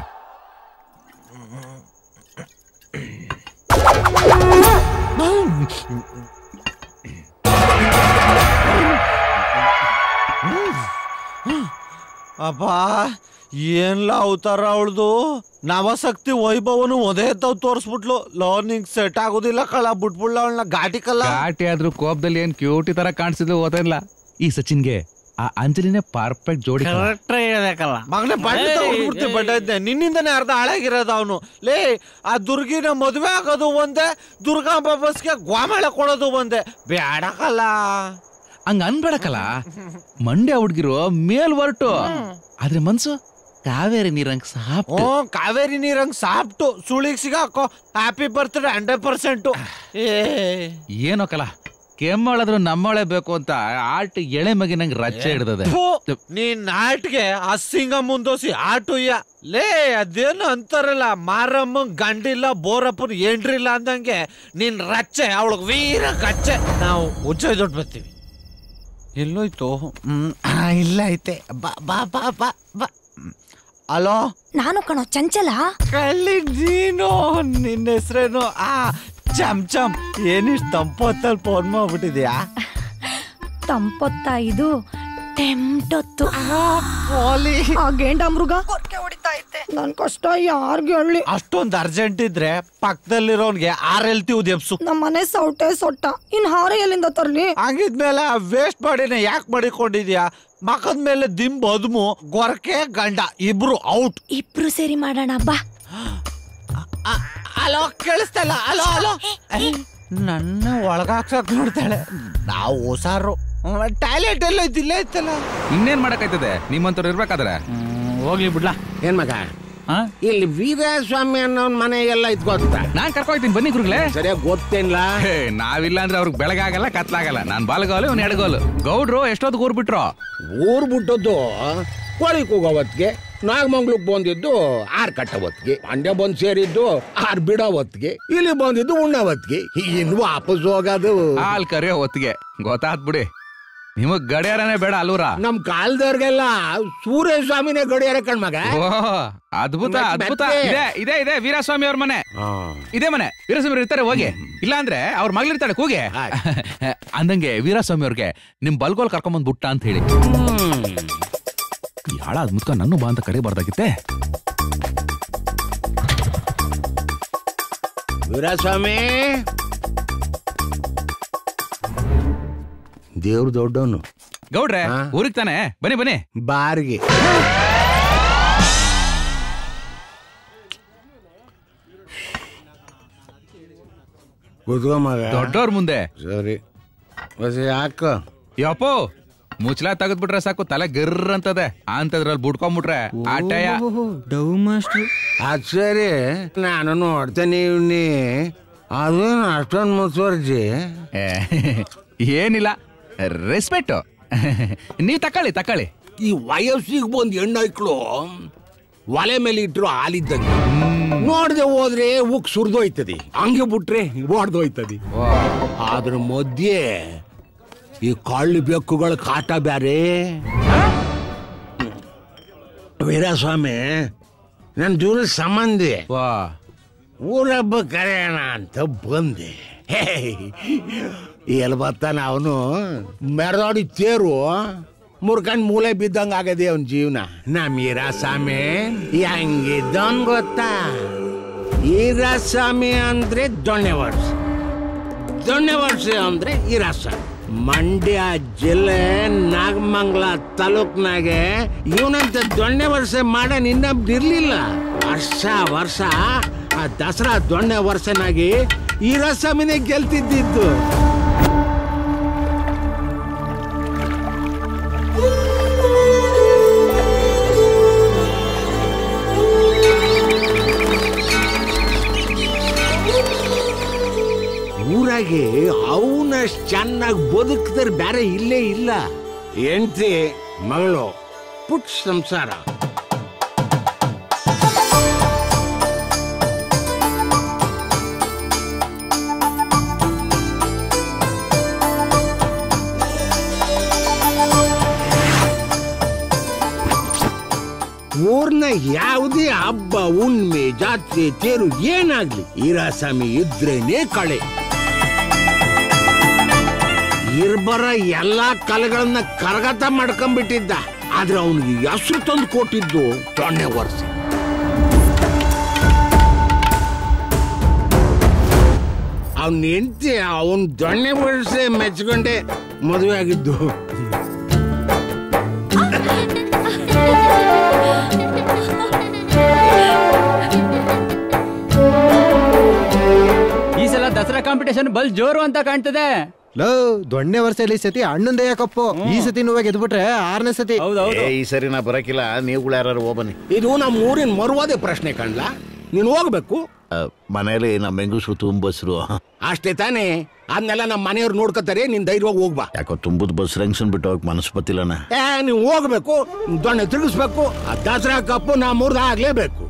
Speaker 12: ಅಪ್ಪ ಏನ್ಲ ಅವತಾರ ಅವಳ್ದು ನವಶಕ್ತಿ ವೈಭವನು ಒದೇ ತಾವ್ ತೋರಿಸ್ಬಿಟ್ಲು ಲೋ ನಿಂಗ್ ಸೆಟ್ ಆಗೋದಿಲ್ಲ ಕಳ ಬಿಟ್ಬಿಡ್ಲ ಅವಳನ್ನ ಘಾಟಿ ಕಲ್ಲ
Speaker 5: ಘಾಟಿ ಆದ್ರೂ ಕೋಪದಲ್ಲಿ ಏನ್ ಕ್ಯೂಟಿ ತರ ಕಾಣಿಸಿದ್ಲು ಓದಿಲ್ಲ ಈ ಸಚಿನ್ಗೆ ಆ ಅಂಜಲಿನೇ ಪರ್ಫೆಕ್ಟ್ ಜೋಡಿ ಕಣ.
Speaker 12: ಮಗನೇ ಬಡ್ಡ ತಗೊಂಡ್ಬಿಡ್ತಿ ಬಡ್ಡ ಇದ್ದೆ ನಿನ್ನಿಂದನೇ ಅರ್ಧ ಹಾಳಾಗಿರೋದು ಅವನು ಲೇ ಆ ದುರ್ಗಿನ ಮದುವೆ ಆಗೋದು ಒಂದೇ ದುರ್ಗಾಂಬ ಬಸ್ಗೆ ಗ್ವಾಮೇಳ ಕೊಡೋದು ಒಂದೇ ಬೇಡಕಲ್ಲ
Speaker 5: ಹಂಗ ಅನ್ಬೇಡಕಲ್ಲ ಮಂಡ್ಯ ಹುಡ್ಗಿರು ಮೇಲ್ ಹೊರಟು ಆದ್ರೆ ಮನ್ಸು ಕಾವೇರಿ ನೀರಂಗ್ ಸಾಪ್
Speaker 12: ಓ ಕಾವೇರಿ ನೀರಂಗ್ ಸಾಪ್ಟು ಸುಳಿಗ್ ಸಿಗಾಕೋ ಹ್ಯಾಪಿ ಬರ್ತ್ಡೇ ಹಂಡ್ರೆಡ್ ಪರ್ಸೆಂಟ್ ಏ
Speaker 5: ಏನೋ ಕಲ ಕೆಮ್ಮಳಾದ್ರೂ ನಮ್ಮಳೆ ಬೇಕು ಅಂತ ಆಟ ಎಳೆ ಮಗಿನಂಗ್ ರಚ್ಚೆ ಹಿಡ್ದದೆ
Speaker 12: ಥು, ನೀನ್ ನಾಟ್ಗೆ ಅಸ್ಸಿಂಗ ಮುಂದೋಸಿ ಆಟುಯ್ಯ ಲೇ ಅದೇನು ಅಂತಾರಲ್ಲ ಮಾರಮ್ಮ ಗಂಡಿಲ್ಲ ಬೋರಪ್ಪನ ಏನ್ರಿಲ್ಲ ಅಂದಂಗೆ ನಿನ್ ರಚ್ಚೆ ಅವಳಗ್ ವೀರ ಕಚ್ಚೆ ನಾವು ಉಚ್ಚ ದೊಡ್ಡ ಬರ್ತೀವಿ ಎಲ್ಲೋಯ್ತು ಹ್ಮ್ ಆ, ಇಲ್ಲ ಐತೆ ಬಾ ಬಾ ಬಾ ಬಾ ಬಾ ಹಲೋ
Speaker 18: ನಾನು ಕಣೋ ಚಂಚಲ
Speaker 12: ಕಳ್ಳಿ ನೀನು ನಿನ್ನ ಹೆಸ್ರೇನು ಆ ಚಮ್ ಚಮ್ ಏನಿಷ್ಟು ತಂಪೊತ್ತಲ್ಲಿ ಫೋನ್ ಮಾಡ್ಬಿಟ್ಟಿದ್ಯಾ
Speaker 18: ತಂಪೊತ್ತ ಇದು ಟೆಂಟೊತ್ತು
Speaker 12: ಓಲಿ
Speaker 18: ಆ ಗೇಂಡ ಮೃಗ ಹೊಡಿತಾ ಐತೆ ನನ್ ಕಷ್ಟ ಯಾರ್ಗೆ ಹೇಳಿ
Speaker 12: ಅಷ್ಟೊಂದು ಅರ್ಜೆಂಟ್ ಇದ್ರೆ ಪಕ್ಕದಲ್ಲಿರೋನ್ಗೆ ಆರ್ ಎಲ್ತಿ ಉದ್ಯಪ್ಸು
Speaker 18: ನಮ್ಮ ಮನೆ ಸೌಟೆ ಸೊಟ್ಟ ಇನ್ ಹಾರ ಎಲ್ಲಿಂದ ತರ್ಲಿ
Speaker 12: ಹಂಗಿದ್ಮೇಲೆ ವೇಸ್ಟ್ ಬಾಡಿನ ಯಾಕೆ ಮಾಡಿಕೊಂಡಿದ್ಯಾ ಮಕದ ಮೇಲೆ ದಿಂಬ್ ಅದ್ಮು ಗೊರಕೆ ಗಂಡ ಇಬ್ರು ಔಟ್
Speaker 18: ಇಬ್ರು ಸೇರಿ ಮಾಡೋಣ ಬಾ
Speaker 12: ಅಲೋ ಕೇಳಿಸ್ತಲ್ಲ ಅಲೋ ಅಲೋ ನನ್ನ ಒಳಗಾಕ್ಸಕ್ ನೋಡ್ತಾಳೆ ನಾವು ಹೊಸಾರು ಟಾಯ್ಲೆಟ್ ಎಲ್ಲ ಇದಿಲ್ಲ ಐತಲ್ಲ
Speaker 5: ಇನ್ನೇನ್ ಮಾಡಕ್ಕಾಯ್ತದೆ ನಿಮ್ಮಂತವ್ರು ಇರ್ಬೇಕಾದ್ರೆ
Speaker 11: ಹೋಗ್ಲಿ ಬಿಡ್ಲಾ ಏನ್ ಮಗ ಇಲ್ಲಿ ವೀರಸ್ವಾಮಿ ಅನ್ನೋನ್ ಮನೆ ಎಲ್ಲ ಇದ್ ಗೊತ್ತಾ
Speaker 5: ನಾನ್ ಕರ್ಕೊಯ್ತೀನಿ ಬನ್ನಿ ಗುರುಗಳೇ
Speaker 11: ಸರಿಯಾಗಿ ಗೊತ್ತೇನಿಲ್ಲ
Speaker 5: ಹೇ, ನಾವಿಲ್ಲ ಅಂದ್ರೆ ಅವ್ರಿಗೆ ಬೆಳಗಾಗಲ್ಲ ಕತ್ಲಾಗಲ್ಲ ನಾನ್ ಬಾಲ್ಗೋಲು ಅವ್ನು ಎಡಗೋಲು ಗೌಡ್ರು ಎಷ್ಟೊತ್ತು ಊರ್ ಬಿಟ್ರು
Speaker 11: ಊರ್ ಬಿಟ್ಟದ್ದು ಕೋಳಿ ಕೂಗೋ ಹೊತ್ತಿಗೆ ನಾಗಮಂಗ್ಲಕ್ ಬಂದಿದ್ದು ಆರ್ ಕಟ್ಟ ಹೊತ್ತಿಗೆ ಮಂಡ್ಯ ಬಂದ್ ಸೇರಿದ್ದು ಆರ್ ಬಿಡೋ ಹೊತ್ತಿಗೆ ಇಲ್ಲಿ ಬಂದಿದ್ದು ಉಣ್ಣ ಹೊತ್ತಿಗೆ ಇನ್ನು ವಾಪಸ್ ಹೋಗೋದು
Speaker 5: ಹಾಲ್ ಕರಿಯೋ ಹೊತ್ತಿಗೆ ಗೊತ್ತಾತ್ ಬಿಡಿ ನಿಮಗ್ ಗಡಿಯಾರನೇ ಬೇಡ ಅಲ್ವರ
Speaker 11: ನಮ್ ಕಾಲದವ್ರಿಗೆಲ್ಲ ಸೂರ್ಯ ಸ್ವಾಮಿನೇ ಗಡಿಯಾರ ಕಣ್ಮಗ
Speaker 5: ಓ ಅದ್ಭುತ
Speaker 11: ಮತ್ತೆ
Speaker 5: ಅದ್ಭುತ
Speaker 11: ಮತ್ತೆ?
Speaker 5: ಇದೆ ಇದೆ ಇದೆ ವೀರಸ್ವಾಮಿ ಅವ್ರ ಮನೆ ಇದೇ ಮನೆ ವೀರಸ್ವಾಮಿ ಅವ್ರು ಇರ್ತಾರೆ ಹೋಗಿ ಇಲ್ಲ ಅಂದ್ರೆ ಅವ್ರ ಮಗಳಿರ್ತಾಳೆ ಕೂಗೆ ಅಂದಂಗೆ ವೀರಸ್ವಾಮಿ ಅವ್ರಿಗೆ ನಿಮ್ ಬಲ್ಗೋಲ್ ಕರ್ಕೊಂಬಂದ್ ಬುಟ್ಟ ಅಂತ ಹೇಳಿ ಈ ಹಾಳ ಅದ್ಮುತ್ಕ ನನ್ನು ಬಾ ಅಂತ ಕರಿಬಾರ್ದಾಗಿತ್ತೆ
Speaker 11: ವೀರಸ್ವಾಮಿ ದೇವ್ರು ದೊಡ್ಡವನು
Speaker 5: ಗೌಡ್ರೆ ಊರಿಗೆ ತಾನೆ ಬನ್ನಿ ಬನ್ನಿ
Speaker 11: ಬಾರಿಗೆ ಕುತ್ಕೋ ಮಗ
Speaker 5: ದೊಡ್ಡವ್ರ ಮುಂದೆ
Speaker 11: ಸರಿ ಬಸ್ ಯಾಕ
Speaker 5: ಯಪ್ಪೋ ಮುಚ್ಚಲ ತೆಗೆದ್ಬಿಟ್ರೆ ಸಾಕು ತಲೆ ಗರ್ರ ಅಂತದೆ ಅಂತದ್ರಲ್ಲಿ ಬುಡ್ಕೊಂಬಿಟ್ರೆ ಆಟಯ
Speaker 19: ಡವ್ ಮಾಸ್ಟ್ರು ಅದ್ ಸರಿ ನಾನು ನೋಡ್ತೇನೆ ಇವ್ನಿ ಅದೇನು ಅಷ್ಟೊಂದು ಮುತುವರ್ಜಿ
Speaker 5: ಏನಿಲ್ಲ ರೆಸ್ಪೆಕ್ಟ್ ನೀವ್ ತಕೊಳ್ಳಿ ತಕೊಳ್ಳಿ
Speaker 19: ಈ ವಯಸ್ಸಿಗೆ ಬಂದ್ ಹೆಣ್ಣೈಕ್ಳು ಒಲೆ ಮೇಲೆ ಇಟ್ರು ಹಾಲಿದ್ದಂಗೆ ನೋಡ್ದೆ ಹೋದ್ರೆ ಉಕ್ ಸುರಿದೋಯ್ತದೆ ಹಂಗೆ ಬಿಟ್ರೆ ಒಡ್ದೋಯ್ತದೆ ಅದ್ರ ಮಧ್ಯೆ ಈ ಕಳ್ಳು ಬೆಕ್ಕುಗಳ ಕಾಟ ಬ್ಯಾರೆ ವೀರಸ್ವಾಮಿ ನನ್ನ ದೂರ ಸಂಬಂಧಿ ಊರಬ್ಬ ಕರೆಯೋಣ ಅಂತ ಬಂದೆ ಹೇ, ಎಲ್ಲಿ ಬರ್ತಾನ ಅವನು ಮೆರದಾಡಿ ತೇರು ಮುರ್ಕಂಡ್ ಮೂಲೆ ಬಿದ್ದಂಗ ಆಗದೆ ಅವನ್ ಜೀವನ ನಮ್ ಈರಾಸ್ವಾಮಿ ಹೆಂಗಿದ್ದವನ್ ಗೊತ್ತಾ ಈರಾಸ್ವಾಮಿ ಅಂದ್ರೆ ದೊಣ್ಣೆ ವರ್ಷ ದೊಣ್ಣೆ ವರ್ಷ ಅಂದ್ರೆ ಈರಾಸ್ವಾಮಿ ಮಂಡ್ಯ ಜಿಲ್ಲೆ ನಾಗಮಂಗಲ ತಾಲೂಕ್ನಾಗೆ ಇವನಂತ ದೊಣ್ಣೆ ವರ್ಷ ಮಾಡ ಇನ್ನೊಬ್ದಿರ್ಲಿಲ್ಲ ವರ್ಷ ವರ್ಷ ಆ ದಸರಾ ದೊಣ್ಣೆ ವರ್ಷನಾಗಿ ಈರಾಸ್ವಾಮಿನೇ ಗೆಲ್ತಿದ್ದಿದ್ದು ಊರಾಗೆ ಅವನಷ್ಟು ಚೆನ್ನಾಗಿ ಬದುಕಿದ್ರೆ ಬೇರೆ ಇಲ್ಲೇ ಇಲ್ಲ ಹೆಂಡತಿ ಮಗಳು ಪುಟ್ ಸಂಸಾರ ಊರ್ನ ಯಾವುದೇ ಹಬ್ಬ ಹುಣ್ಮೆ ಜಾತ್ರೆ ತೇರು ಏನಾಗ್ಲಿ ಈರಾಸ್ವಾಮಿ ಇದ್ರೇನೆ ಕಳೆ ಇರ್ಬರ ಎಲ್ಲಾ ಕಲೆಗಳನ್ನ ಕರಗತ ಮಾಡ್ಕೊಂಡ್ಬಿಟ್ಟಿದ್ದ ಆದ್ರೆ ಅವನಿಗೆ ಹೆಸರು ತಂದು ಕೊಟ್ಟಿದ್ದು ದೊಣ್ಣೆ ವರ್ಷ ಅವನ್ ಹೆಂಡತಿ ಅವನ್ ದೊಣ್ಣೆ ವರ್ಷ ಮೆಚ್ಕೊಂಡೆ ಮದುವೆ ಆಗಿದ್ದು
Speaker 20: ಈ ಸಲ ದಸರಾ ಕಾಂಪಿಟೇಷನ್ ಬಲ್ ಜೋರು ಅಂತ ಕಾಣ್ತದೆ
Speaker 21: ಲೋ ದೊಣ್ಣೆ ವರ್ಷದಲ್ಲಿ ಈ ಸತಿ ಅಣ್ಣಂದೆಯ ಕಪ್ಪು ಈ ಸತಿ నువ్వೇ ಗೆದ್ಬಿಟ್ರೆ ಆರನೇ ಸತಿ
Speaker 11: ಏ ಈ ಸರಿ ನಾ ಬರಕಿಲ್ಲ ನೀವುಗಳು ಯಾರು ಹೋಗ್ಬನ್ನಿ
Speaker 19: ಇದು ನಮ್ಮ ಊರಿನ ಮರುವಾದೆ ಪ್ರಶ್ನೆ ಕಾಣ್ಲಾ ನೀನು ಹೋಗ್ಬೇಕು
Speaker 11: ಮನೇಲಿ ನಮ್ಮ ಹೆಂಗಸರು ತುಂಬಸ್ರು
Speaker 19: ಅಷ್ಟೇ ತಾನೇ ಅದನ್ನೆಲ್ಲ ನಮ್ಮ ಮನೆಯವ್ರು ನೋಡ್ಕೊತಾರೆ ನೀನ್ ಧೈರ್ಯವಾಗಿ ಹೋಗ್ಬಾ
Speaker 11: ಯಾಕೋ ತುಂಬದ್ ಬಸ್ ರಂಗ್ಸನ್ ಬಿಟ್ಟು ಹೋಗಕ್ ಮನಸ್ಸು ಬತ್ತಿಲ್ಲಣ್ಣ
Speaker 19: ಏ ನೀವು ಹೋಗ್ಬೇಕು ದೊಣ್ಣೆ ತಿರುಗಿಸ್ಬೇಕು ಆ ದಸರಾ ಕಪ್ಪು ನಾ ಮೂರ್ದ ಆಗ್ಲೇಬೇಕು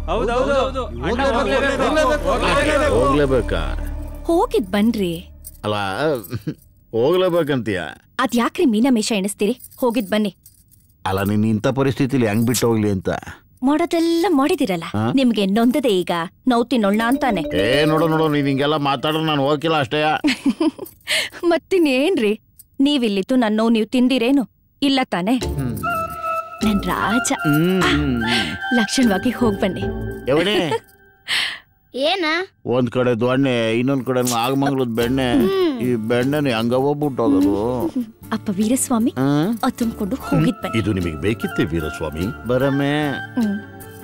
Speaker 11: ಹೋಗ್ಲೇಬೇಕಾ
Speaker 22: ಹೋಗಿದ್ ಬನ್ರಿ
Speaker 11: ಅಲ್ಲ ಹೋಗ್ಲೇಬೇಕಂತೀಯ
Speaker 22: ಅದ್ ಯಾಕ್ರಿ ಮೀನಮೇಷ ಎಣಿಸ್ತೀರಿ ಹೋಗಿದ್ ಬನ್ನಿ
Speaker 11: ಅಲ್ಲ ನೀನ್ ಇಂಥ ಪರಿಸ್ಥಿತಿಲಿ ಹೆಂಗ್ ಬಿಟ್ಟು ಹೋಗ್ಲಿ ಅಂತ
Speaker 22: ಮಾಡೋದೆಲ್ಲ ಮಾಡಿದಿರಲ್ಲ
Speaker 11: ಹಾ?
Speaker 22: ನಿಮ್ಗೆ ನೊಂದದೆ ಈಗ ನೋವು ತಿನ್ನೋಣ ಅಂತಾನೆ
Speaker 11: ಏ ನೋಡು ನೋಡು ನೀನ್ ಹಿಂಗೆಲ್ಲ ಮಾತಾಡ್ರೆ ನಾನು ಹೋಗಿಲ್ಲ ಅಷ್ಟೇ
Speaker 22: ಮತ್ತಿನ್ನೇನ್ರಿ ನೀವಿಲ್ಲಿತ್ತು ನನ್ನ ನೋವು ನೀವು ತಿಂದಿರೇನು ಇಲ್ಲ ತಾನೆ ನನ್ ರಾಜ ಲಕ್ಷಣವಾಗಿ ಹೋಗ್ಬನ್ನಿ
Speaker 11: ಎವಣೆ
Speaker 22: ಏನ
Speaker 11: ಒಂದ್ ಕಡೆ ದೊಣ್ಣೆ ಇನ್ನೊಂದ್ ಕಡೆ ಆಗಮಂಗ್ಲದ ಬೆಣ್ಣೆ ಈ ಬೆಣ್ಣೆನ ಹಂಗ ಹೋಗ್ಬಿಟ್ಟು ಹೋಗೋದು
Speaker 22: ಅಪ್ಪ ವೀರಸ್ವಾಮಿ ಅದ್ ತುಂಬಿಕೊಂಡು ಹೋಗಿದ್ ಬನ್ನಿ
Speaker 11: ಇದು ನಿಮಗೆ ಬೇಕಿತ್ತೆ ವೀರಸ್ವಾಮಿ ಬರಮೆ
Speaker 22: ಹ್ಮ್.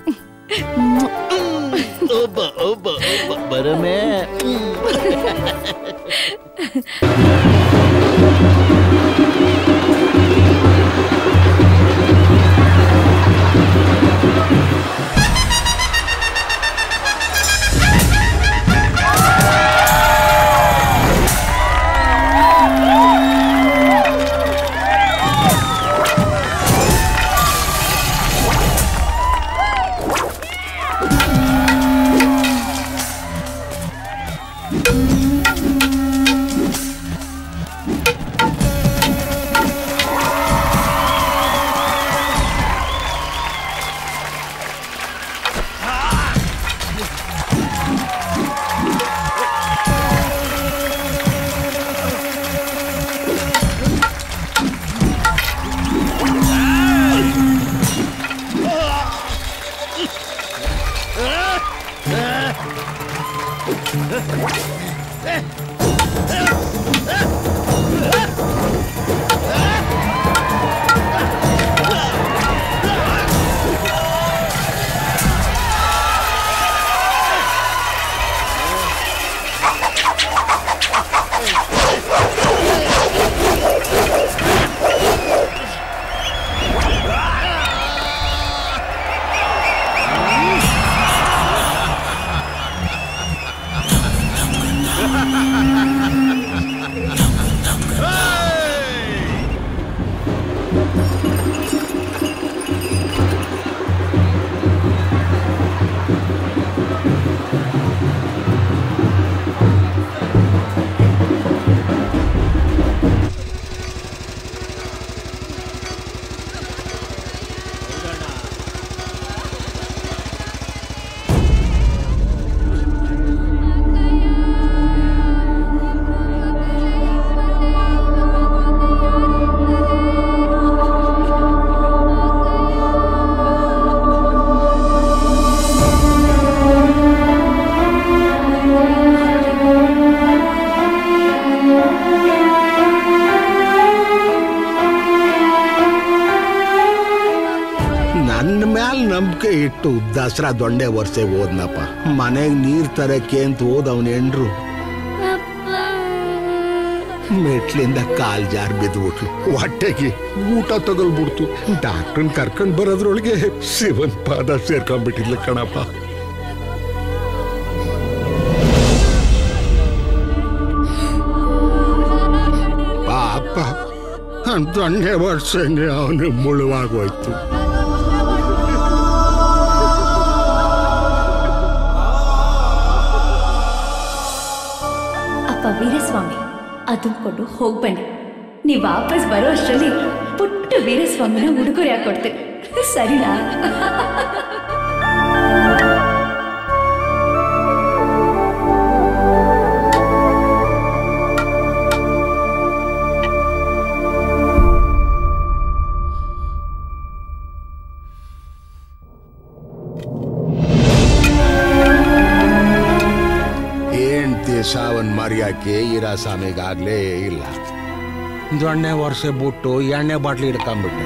Speaker 11: ಒಬ್ಬ ಒಬ್ಬ ಒಬ್ಬ ಬರಮೆ
Speaker 19: ಹಾಸಿಗೆ ಇಟ್ಟು ದಸರಾ ದೊಂಡೆ ವರ್ಷೆ ಹೋದ್ನಪ್ಪ ಮನೆಗ್ ನೀರ್ ತರಕ್ಕೆ ಅಂತ ಹೋದ್ ಅವನ ಹೆಂಡ್ರು ಮೆಟ್ಲಿಂದ ಕಾಲ್ ಜಾರ್ ಬಿದ್ಬಿಟ್ಲು ಹೊಟ್ಟೆಗೆ ಊಟ ತಗಲ್ಬಿಡ್ತು ಡಾಕ್ಟರ್ನ್ ಕರ್ಕೊಂಡ್ ಬರೋದ್ರೊಳಗೆ ಶಿವನ್ ಪಾದ ಸೇರ್ಕೊಂಡ್ಬಿಟ್ಟಿದ್ಲು ಕಣಪ್ಪ ಪಾಪ ದೊಣ್ಣೆ ವರ್ಷನೇ ಅವನು ಮುಳುವಾಗೋಯ್ತು
Speaker 22: ಅಪ್ಪ ವೀರಸ್ವಾಮಿ ಅದನ್ನ ಕೊಟ್ಟು ಹೋಗ್ಬನ್ನಿ ನೀವು ವಾಪಸ್ ಬರೋ ಅಷ್ಟರಲ್ಲಿ ಪುಟ್ಟ ವೀರಸ್ವಾಮಿನ ಉಡುಗೊರೆ ಹಾಕೊಡ್ತೀನಿ ಸರಿನಾ
Speaker 19: ಹೆಂಡ್ತಿ ಸಾವನ್ ಮರ್ಯಾಕೆ ಇರ ಸ್ವಾಮಿಗಾಗ್ಲೇ ಇಲ್ಲ ದೊಣ್ಣೆ ವರ್ಷ ಬಿಟ್ಟು ಎಣ್ಣೆ ಬಾಟ್ಲಿ ಹಿಡ್ಕೊಂಡ್ಬಿಟ್ಟೆ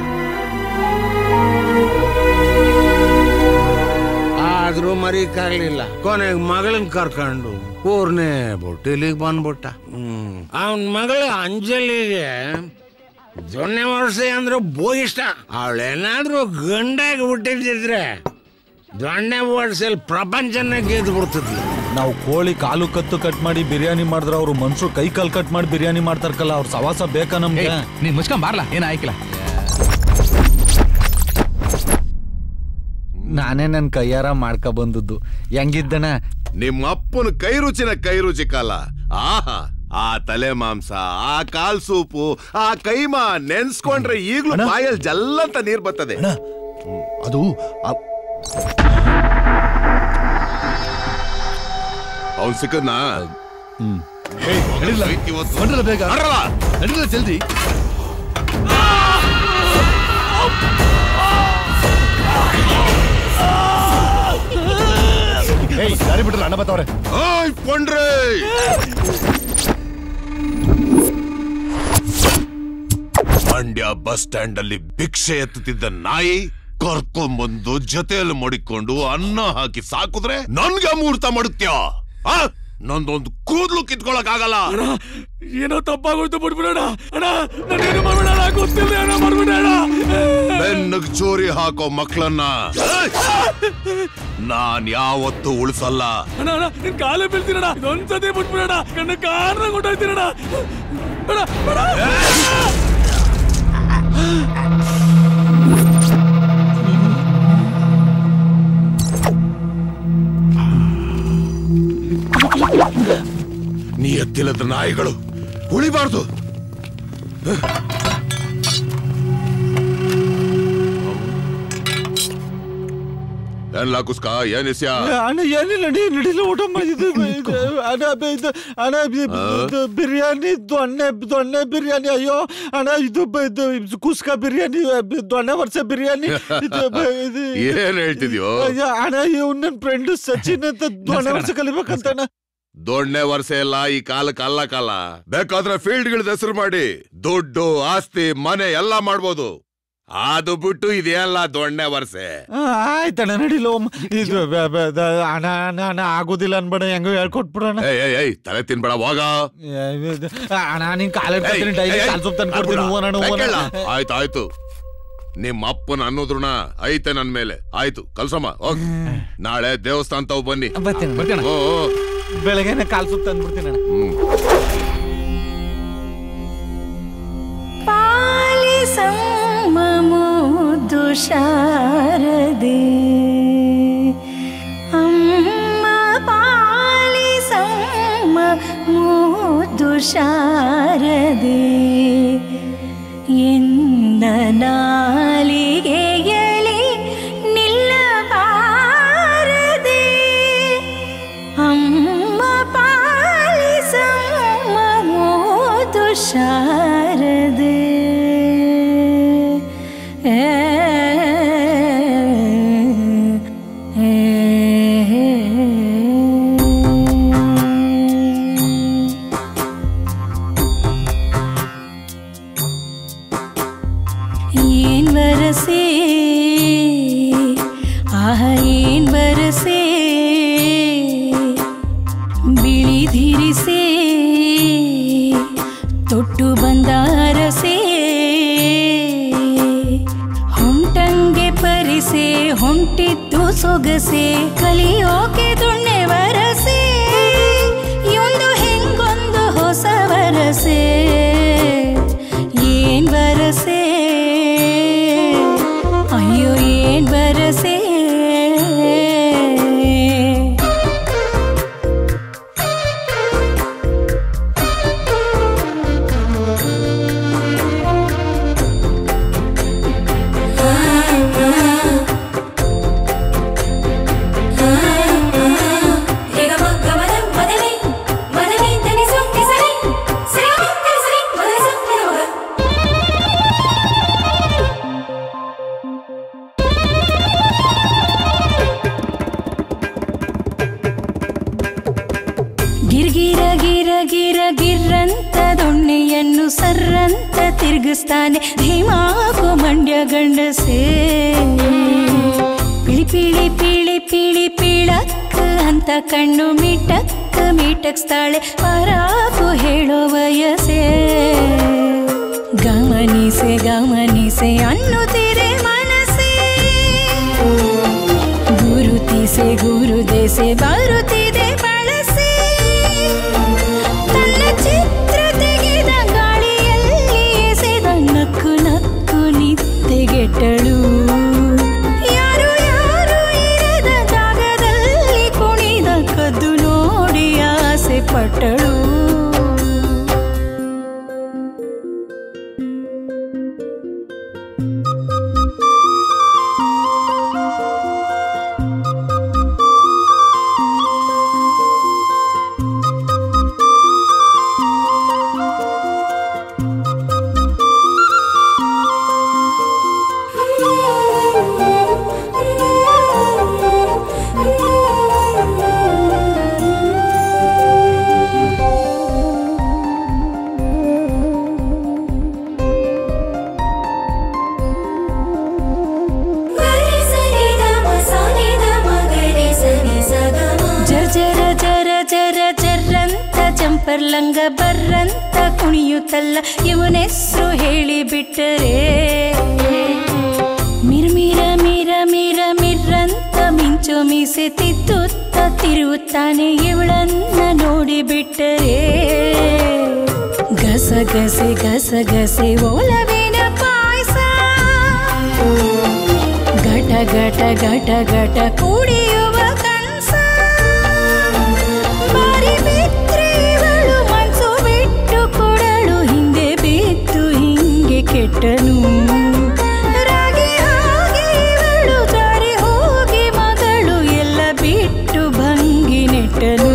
Speaker 19: ಆದ್ರೂ ಮರಿಕಾಗ್ಲಿಲ್ಲ ಕೊನೆಗೆ ಮಗಳನ್ ಕರ್ಕೊಂಡು ಊರ್ನೇ ಬಿಟ್ಟು ಇಲ್ಲಿಗೆ ಬಂದ್ಬಿಟ್ಟ ಹ್ಮ್ ಅವನ್ ಮಗಳು ಅಂಜಲಿಗೆ ದೊಣ್ಣೆ ವರ್ಷ ಅಂದ್ರೆ ಬೋ ಇಷ್ಟ ಅವಳೇನಾದ್ರೂ ಗಂಡಾಗಿ ಹುಟ್ಟಿದ್ರೆ ದೊಣ್ಣೆ ವರ್ಷದಲ್ಲಿ ಪ್ರಪಂಚನ ಗೆದ್ದು ಬಿಡ್ತಿದ್ಲು
Speaker 12: ನಾವು ಕೋಳಿ ಕಾಲು ಕತ್ತು ಕಟ್ ಮಾಡಿ ಬಿರಿಯಾನಿ ಮಾಡಿದ್ರೆ ಅವ್ರು ಮನ್ಸರು ಕೈ ಕಾಲು ಕಟ್ ಮಾಡಿ ಬಿರಿಯಾನಿ ಮಾಡ್ತಾರಕಲ್ಲ ಅವ್ರ ಸವಾಸ ಬೇಕಾ ನಮ್ಗೆ
Speaker 5: ನೀನ್ ಮುಚ್ಕೊಂಡ್ ಬಾರ್ಲಾ ಏನ್ ಆಯ್ಕಿಲ್ಲ
Speaker 12: ನಾನೇ ನನ್ ಕೈಯಾರ ಮಾಡ್ಕ ಬಂದದ್ದು ಹೆಂಗಿದ್ದಣ
Speaker 14: ನಿಮ್ಮ ಅಪ್ಪನ ಕೈ ರುಚಿನ ಕೈ ರುಚಿ ಕಾಲ ಆಹಾ ಆ ತಲೆ ಮಾಂಸ ಆ ಕಾಲ್ ಸೂಪು ಆ ಕೈಮಾ ನೆನ್ಸ್ಕೊಂಡ್ರೆ ಈಗ್ಲೂ ಬಾಯಲ್ಲಿ ಜಲ್ಲಂತ ನೀರ್ ಬರ್ತದೆ
Speaker 3: ಅದು
Speaker 14: ಅವ್ನ್ ಸಿಕ್ಕದ್ನಾ
Speaker 3: ಬಂದ್ರಲ್ಲ ಬೇಗ ನಡೀರಲ್ಲ ಜಲ್ದಿ ಏಯ್ ದಾರಿ ಬಿಟ್ರಲ್ಲ ಅಣ್ಣ ಬತ್ತವ್ರೆ
Speaker 14: ಓಯ್ ಕೊಂಡ್ರೆ ಮಂಡ್ಯ ಬಸ್ ಸ್ಟ್ಯಾಂಡ್ ಅಲ್ಲಿ ಭಿಕ್ಷೆ ಎತ್ತುತ್ತಿದ್ದ ನಾಯಿ ಕರ್ಕೊಂಬಂದು ಜೊತೆಯಲ್ಲಿ ಮಡಿಕೊಂಡು ಅನ್ನ ಹಾಕಿ ಸಾಕಿದ್ರೆ ನನ್ಗೆ ಅಮೂರ್ತ ಮಾಡುತ್ತ್ಯಾ ಆ? ನಂದೊಂದು ಕೂದ್ಲು ಕಿತ್ಕೊಳಕ್ ಆಗಲ್ಲ
Speaker 8: ಏನೋ ತಪ್ಪಾಗೋಯ್ತು ಬಿಟ್ಬಿಡೋಣ ಅಣ್ಣ ನಾನೇನು ಮಾಡ್ಬಿಡೋಣ ಗೊತ್ತಿಲ್ಲ ಏನೋ ಮಾಡ್ಬಿಡೋಣ
Speaker 14: ಬೆನ್ನಗ್ ಚೋರಿ ಹಾಕೋ ಮಕ್ಕಳನ್ನ ನಾನ್ ಯಾವತ್ತೂ ಉಳಿಸಲ್ಲ
Speaker 8: ಅಣ್ಣ ಅಣ್ಣ ನಿನ್ ಕಾಲೇ ಬೀಳ್ತೀರಣ ಇದೊಂದ್ಸತಿ ಬಿಟ್ಬಿಡೋಣ ಕಣ್ಣು ಕಾರಣ ಕೊಟ್ಟೋಯ್ತೀರಣ ಬೇಡ ಬೇಡ
Speaker 14: ನೀ ಎತ್ತಿಲ್ಲದ ನಾಯಿಗಳು ಉಳಿಬಾರ್ದು ಏನ್ಲಾ ಕುಸ್ಕ ಏನ್ ಇಸ್ಯ
Speaker 12: ಅಣ್ಣ ಏನಿಲ್ಲ ನೀ ನಡಿಲ್ಲ ಊಟ ಮಾಡಿದ್ದು ಅಣ್ಣ ಬ- ಇದು ಅಣ್ಣ ಬಿ- ಬಿ- ಇದು ಬಿರಿಯಾನಿ ದೊಣ್ಣೆ ದೊಣ್ಣೆ ಬಿರಿಯಾನಿ ಅಯ್ಯೋ ಅಣ್ಣ ಇದು ಬ- ಇದು ಇದು ಕುಸ್ಕ ಬಿರಿಯಾನಿ ಬ- ದೊಣ್ಣೆ ವರ್ಷ ಬಿರಿಯಾನಿ ಇದು ಬ- ಇದು-
Speaker 14: ಏನ್ ಹೇಳ್ತಿದ್ಯೋ
Speaker 12: ಅಯ್ಯೋ, ಅಣ್ಣ ಇವ್ ನನ್ನ ಫ್ರೆಂಡ್ ಸಚಿನ್ ಅಂತ ದೊಣ್ಣೆ ವರ್ಷ ಕಲಿಬೇಕಂತ ಅಣ್ಣ
Speaker 14: ದೊಣ್ಣೆ ವರ್ಷ ಎಲ್ಲ ಈ ಕಾಲಕ್ಕೆ ಅಲ್ಲ ಕಾಲ ಬೇಕಾದ್ರೆ ಫೀಲ್ಡ್ ಹೆಸರು ಮಾಡಿ ದುಡ್ಡು ಆಸ್ತಿ ಮನೆ ಎಲ್ಲ ಮಾಡ್ಬೋದು ಅದು ಬಿಟ್ಟು ಇದೆಯಲ್ಲ ದೊಣ್ಣೆ ವರ್ಷೆ
Speaker 12: ಆ, ಆಯ್ತಣ್ಣ ನಡಿಲ್ಲ ಒಮ್ಮ. ಇದು ಬ- ಬ- ದ- ಅಣ್ಣ ಅಣ್ಣ ಅಣ್ಣ ಆಗೋದಿಲ್ಲ ಅನ್ಬೇಡ ಹೆಂಗೋ ಹೇಳ್ಕೊಟ್ಬಿಡೋಣ
Speaker 14: ಏಯ್ ಏಯ್ ಏಯ್ ತಲೆ ತಿನ್ಬೇಡ ಹೋಗ
Speaker 12: ಏ, ಇದು- ಅಣ್ಣ ನಿನ್ ಕಾಲ ಡೈಲಿ ಕಾಲ್ ಸೊಪ್ಪು ತಂದು ಕೊಡ್ತೀನಿ ಹೂವನ ಹೂವನ
Speaker 14: ಆಯ್ತು ಆಯ್ತು ನಿಮ್ಮ ಅಪ್ಪನ ಅನ್ನೋದ್ರುಣ ಐತೆ ನನ್ ಮೇಲೆ ಆಯ್ತು ಕಲ್ಸಮ್ಮ ಹೋಗ್ ನಾಳೆ ದೇವಸ್ಥಾನ ತಾವ್ ಬನ್ನಿ
Speaker 12: ಬರ್ತೀನಿ
Speaker 14: ಓ ಓ.
Speaker 12: ಬೆಳಗ್ಗೆನೆ ಕಾಲ್ ಸೊಪ್ಪು ತಂದ್ಬಿಡ್ತೀನಿ ಅಣ್ಣ
Speaker 1: ಪಾಲಿಸಮ್ಮುದು ಶಾರದೆ ಅಮ್ಮ ಪಾಲಿಸಮ್ಮ ಮುದ್ದು ಶಾರದೆ ಎನ್ನ ನಾಲಿಗೆಯಲಿ ನಿಲ್ಲಬಾರದೆ ಅಮ್ಮ ಪಾಲಿಸಮ್ಮ ಮುದ್ದು ಶಾರದೆ ಏ, ಏ, ಏನ್ ವರಸೆ ಆಹ ಏನ್ ಬರಸೆ ಬಿಳಿ ಧಿರಿಸೆ ತೊಟ್ಟು ಬಂದಾರಸೆ ಹೊಂಟಂಗೆ ಪರಿಸೆ ಹೊಂಟಿತ್ತು ಸೊಗಸೆ ಕಲಿಯೋಕೆ ದುಣ್ಣೆ ವರಸೆ ಒಂದು ಹೆಂಗೊಂದು ಹೊಸ ವರಸೆ ಏನ್ ಬರಸೆ ಅಯ್ಯೋ ಏನ್ ಬರಸೆ ಗಿರ್ಗಿರ ಗಿರ ಗಿರ ಗಿರ್ರಂತ ದೊಣ್ಣೆಯನ್ನು ಸರ್ರಂತ ತಿರುಗಿಸ್ತಾನೆ ಧೀಮಾಕು ಮಂಡ್ಯ ಗಂಡಸೇ ಪಿಳಿ ಪಿಳಿ ಪಿಳಿ ಪಿಳಿ ಪಿಳಕ್ ಅಂತ ಕಣ್ಣು ಮಿಟಕ್ ಮಿಟಕ್ಸ್ತಾಳೆ ಪರಾಕು ಹೇಳೋ ವಯಸ್ಸೇ ಗಮನಿಸೆ ಗಮನಿಸೆ ಅನ್ನುತ್ತೀರೆ ಮನಸ್ಸೇ ಗುರುತಿಸೆ ಗುರುದೇಸೆ ಬರುತ್ತಿದೆ ಬಳಸೆ ತನ್ನ ಚಿತ್ರ ತೆಗೆದ ಗಾಳಿಯಲ್ಲಿ ಎಸೆದ ನಕ್ಕು ನಕ್ಕು ನಿದ್ದೆಗೆಟ್ಟಳು ಯಾರು ಯಾರು ಇರದ ಜಾಗದಲ್ಲಿ ಕುಣಿದ ಕದ್ದು ನೋಡಿ ಆಸೆ ಪಟ್ಟಳು ಜರ ಜರ ಜರ ಜರ ಜರ್ರಂತ ಜಂಪರ್ ಲಂಗ ಬರ್ರಂತ ಕುಣಿಯುತ್ತಲ್ಲ ಇವನೆಸ್ರು ಹೇಳಿ ಬಿಟ್ಟರೆ ಮಿರ್ಮಿರ ಮಿರ ಮಿರ ಮಿರ್ರಂತ ಮಿಂಚು ಮೀಸೆ ತಿದ್ದುತ್ತ ತಿರುತ್ತಾನೆ ಇವಳನ್ನ ನೋಡಿ ಬಿಟ್ಟರೆ ಗಸಗಸೆ ಗಸಗಸೆ ಓಲವೇನ ಪಾಯಸ ಘಟ ಘಟ ಘಟ ಘಟ ಕುಡಿಯುವ ಕನಸ ಬಾರಿ ಬಿದ್ರೆ ಇವಳು ಮನ್ಸು ಬಿಟ್ಟು ಕೊಡಳು ಹಿಂದೆ ಬಿತ್ತು ಹಿಂಗೆ ಕೆಟ್ಟನು ರಾಗಿ ಹಾಗೆ ಇವಳು ಜಾರಿ ಹೋಗಿ ಮಗಳು ಎಲ್ಲ ಬಿಟ್ಟು ಭಂಗಿ ನೆಟ್ಟನು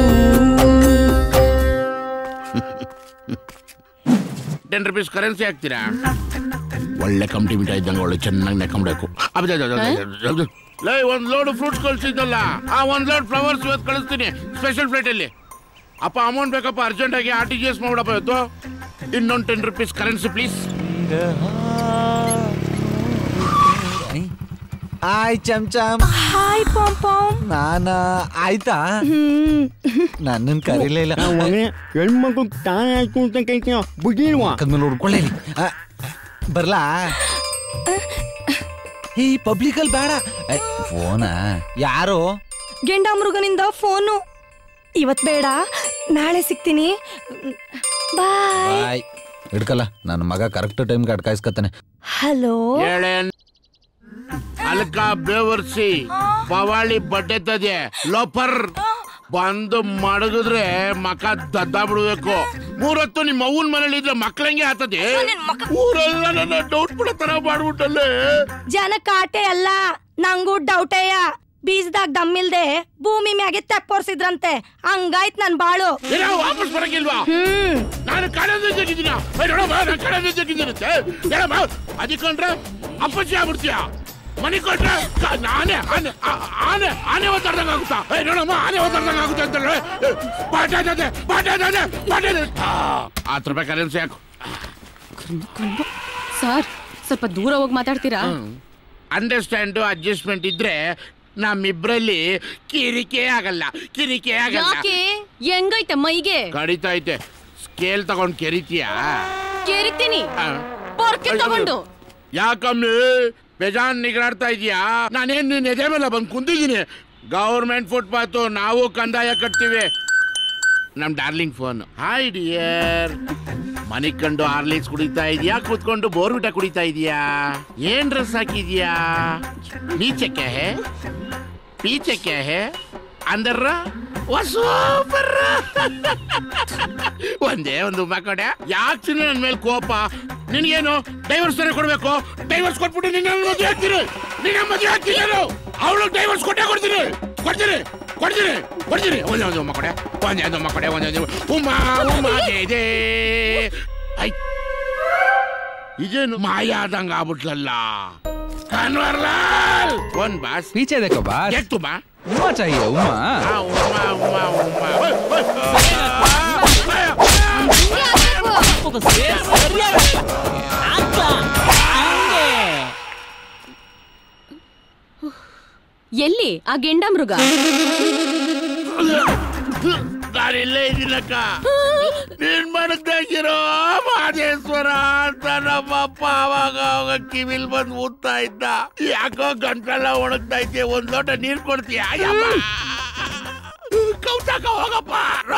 Speaker 11: ಟೆನ್ ರುಪೀಸ್ ಕರೆನ್ಸಿ ಹಾಕ್ತೀರಾ ಒಳ್ಳೆ ಕಂಪ್ಟಿ ಮಿಠಾಯಿ ಇದ್ದಂಗೆ ಒಳ್ಳೆ ಚೆನ್ನಾಗಿ ನೆಕ್ಕೊಂಬೇಕು ಲೈ ಒಂದ್ ಲೋಡ್ ಫ್ರೂಟ್ಸ್ ಕಳ್ಸಿದ್ದಲ್ಲ ಆ ಒಂದ್ ಲೋಡ್ ಫ್ಲವರ್ಸ್ ಇವತ್ತು ಕಳಿಸ್ತೀನಿ ಸ್ಪೆಷಲ್ ಫ್ಲೈಟ್ ಅಲ್ಲಿ ಅಪ್ಪ ಅಮೌಂಟ್ ಬೇಕಪ್ಪ ಅರ್ಜೆಂಟ್ ಆಗಿ ಆರ್ ಟಿ ಜಿ ಎಸ್ ಮಾಡ್ಬಿಡಪ್ಪ ಇವತ್ತು ಇನ್ನೊಂದು ten rupees currency please
Speaker 12: hi ಚಮ್ ಚಮ್
Speaker 18: ಹಾಯ್ ಪಾಮ್ ಪಾಮ್
Speaker 12: ನಾನ ಆಯ್ತಾ ನನ್ನನ್ ಕರೀಲೇ ಇಲ್ಲ
Speaker 4: ಹೆಣ್ಮಗು ತಾನೇ ಆಯ್ತು ಅಂತ ಕೇಳ್ತೀಯ ಬುದ್ಧಿಲ್ವಾ
Speaker 12: ಕದ್ಮೇಲೆ ಹುಡ್ಕೊಳ್ಳಿ ಬರ್ಲಾ ಈ ಪಬ್ಲಿಕ್ ಅಲ್ಲಿ ಬೇಡ ಫೋನಾ ಯಾರು
Speaker 18: ಗೆಂಡ ಮೃಗನಿಂದ ಫೋನು ಇವತ್ ಬೇಡ ನಾಳೆ ಸಿಗ್ತೀನಿ ಬಾಯ್
Speaker 12: ಬಾಯ್ ಹಿಡ್ಕಲ್ಲ ನನ್ನ ಮಗ ಕರೆಕ್ಟ್ ಟೈಮ್ಗೆ ಅಡ್ಕಾಯಿಸ್ಕತ್ತಾನೆ
Speaker 18: ಹಲೋ
Speaker 11: ಹೇಳೆ ಅಲ್ಕ ಬೇವರ್ಸಿ ಪವಾಳಿ ಬಡ್ಡೆ ತದೆ ಲೋಪರ್ ಬಂದು ಮಡಗಿದ್ರೆ ಮಕ ದದ್ದ ಬಿಡ್ಬೇಕು ಮೂರೊತ್ತು ನಿಮ್ಮ ಅವ್ವನ್ ಮನೇಲಿ ಇದ್ರೆ ಮಕ್ಳಂಗೆ ಆತದೆ ಊರೆಲ್ಲ ನನ್ನ ಡೌಟ್ ಬಿಡೋ ತರ ಮಾಡ್ಬಿಟ್ಟಲ್ಲೇ
Speaker 18: ಜನಕ್ಕೆ ಆಟೆ ಅಲ್ಲ ನಂಗೂ ಡೌಟೇಯ ಬೀಜದಾಗ ದಮ್ಮಿಲ್ದೆ ಭೂಮಿ ಮ್ಯಾಗೆ ತೆಪ್ಪೋರ್ಸಿದ್ರಂತೆ ಹಂಗಾಯ್ತ್ ನನ್ ಬಾಳು
Speaker 11: ಏನೋ ವಾಪಸ್ ಬರಕಿಲ್ವಾ ನಾನು ಕಳೆದ ಜಗಿದ್ದೀನ ನಾನು ಕಳೆದ ಜಗಿದ್ದೀನಂತೆ ಹೇಳಮ್ಮ ಅದಕ್ಕೊಂಡ್ರೆ ಅಪ್ಪಚ್ಚಿ ಆಗ್ಬಿಡ್ತೀಯ ಮನೆ ಕೊಟ್ರೆ ಕ- ನಾನೇ ಆನೆ ಆ- ಆನೆ ಆನೆ ಒತ್ತಾಡ್ದಂಗ ಆಗುತ್ತಾ ಏ ನೋಡಮ್ಮ ಆನೆ ಒತ್ತಾಡ್ದಂಗ ಆಗುತ್ತೆ ಅಂತ ಪಾಠ ಇದೆ ಪಾಠ ಇದೆ ಪಾಠ ಇದೆ ಹತ್ತು ರೂಪಾಯಿ ಕರೆನ್ಸಿ ಹಾಕು
Speaker 16: ಸರ್ ಸ್ವಲ್ಪ ದೂರ ಹೋಗಿ ಮಾತಾಡ್ತೀರಾ
Speaker 11: ಅಂಡರ್ಸ್ಟ್ಯಾಂಡ್ ಅಡ್ಜಸ್ಟ್ಮೆಂಟ್ ಇದ್ರೆ ನಮ್ಮಿಬ್ರಲ್ಲಿ ಕಿರಿಕೆ ಆಗಲ್ಲ ಕಿರಿಕೆ ಆಗಲ್ಲ
Speaker 16: ಯಾಕೆ ಹೆಂಗೈತೆ ಮೈಗೆ
Speaker 11: ಕಡಿತೈತೆ ಸ್ಕೇಲ್ ತಗೊಂಡ್ ಕೆರಿತೀಯಾ
Speaker 16: ಕೇರಿತೀನಿ ಪೊರ್ಕೆ ತಗೊಂಡು
Speaker 11: ಯಾಕಮ್ಮಿ ಬೇಜಾನ್ ನಿಗರಾಡ್ತಾ ಇದೀಯಾ ನಾನೇನ್ ನಿನ್ ಎದೆ ಮೇಲೆ ಬಂದು ಕುಂತಿದ್ದೀನಿ ಗೌರ್ಮೆಂಟ್ ಫುಟ್ಪಾತ್ ನಾವು ಕಂದಾಯ ಕಟ್ತೀವಿ ನಮ್ ಡಾರ್ಲಿಂಗ್ ಫೋನ್ ಹಾಯ್ ಡಿಯರ್ ಮನೆ ಕಂಡು ಹಾರ್ಲಿಕ್ಸ್ ಕುಡಿತಾ ಇದೀಯಾ ಕೂತ್ಕೊಂಡು ಬೋರ್ವಿಟ ಕುಡಿತಾ ಇದೀಯಾ ಏನ್ ಡ್ರೆಸ್ ಹಾಕಿದ್ಯಾ ನೀಚೆ ಕ್ಯಾ ಹೇ ಪೀಚೆ ಕ್ಯಾ ಹೇ ಅಂದರ ಸೂಪರ್ ಒಂದೇ ಒಂದು ಮಕ್ಕಡೆ ಯಾಕೆ ನನ್ ಮೇಲೆ ಕೋಪ ನಿನ್ಗೇನು ಡೈವರ್ಸ್ ತಾನೇ ಕೊಡ್ಬೇಕು ಡೈವರ್ಸ್ ಕೊಟ್ಬಿಟ್ಟು ನಿನ್ನ ಮದುವೆ ಆಗ್ತೀನಿ ನಿನ್ನ ಮದುವೆ ಆಗ್ತೀನಿ ನಾನು ಅವಳು ಡೈವರ್ಸ್ ಕೊಟ್ಟೆ ಕೊಡ್ತೀನಿ ಕೊಡ್ತೀನಿ ಕೊಡ್ತೀನಿ ಕೊಡ್ತೀನಿ ಒಂದೇ ಒಂದು ಮಕ್ಕಡೆ ಒಂದೇ ಒಂದು ಮಕ್ಕಡೆ ಒಂದೇ ಒಂದು ಉಮ್ಮ ಉಮ್ಮ ಇದೆ ಐ ಇದೇನು ಮಾಯ ಆದಂಗ ಆಗ್ಬಿಟ್ಲಲ್ಲ ಕನ್ವರ್ಲಾಲ್ ಒಂದ್ ಬಾಸ್
Speaker 5: पीछे देखो बास
Speaker 11: एक तो बा
Speaker 5: उमा चाहिए उमा
Speaker 11: हाँ, उमा उमा उमा ओए, ओए,
Speaker 16: ಎಲ್ಲಿ ಆ ಗೆಂಡ ಮೃಗ
Speaker 11: ನಾನು ಇಲ್ಲೇ ಇದ್ದೀನಕ್ಕ ನೀನ್ ಮನಸ್ಸಾಗಿರೋ ಮಹದೇಶ್ವರ ಅಂತ ನಮ್ಮಪ್ಪ ಅವಾಗ ಅವಾಗ ಕಿವಿಲ್ ಬಂದು ಊದ್ತಾ ಇದ್ದ ಯಾಕೋ ಗಂಟೆಲ್ಲ ಒಣಗ್ತಾ ಐತೆ ಒಂದ್ ಲೋಟ ನೀರ್ ಕೊಡ್ತೀಯ ಕೌತಾಕ ಹೋಗಪ್ಪ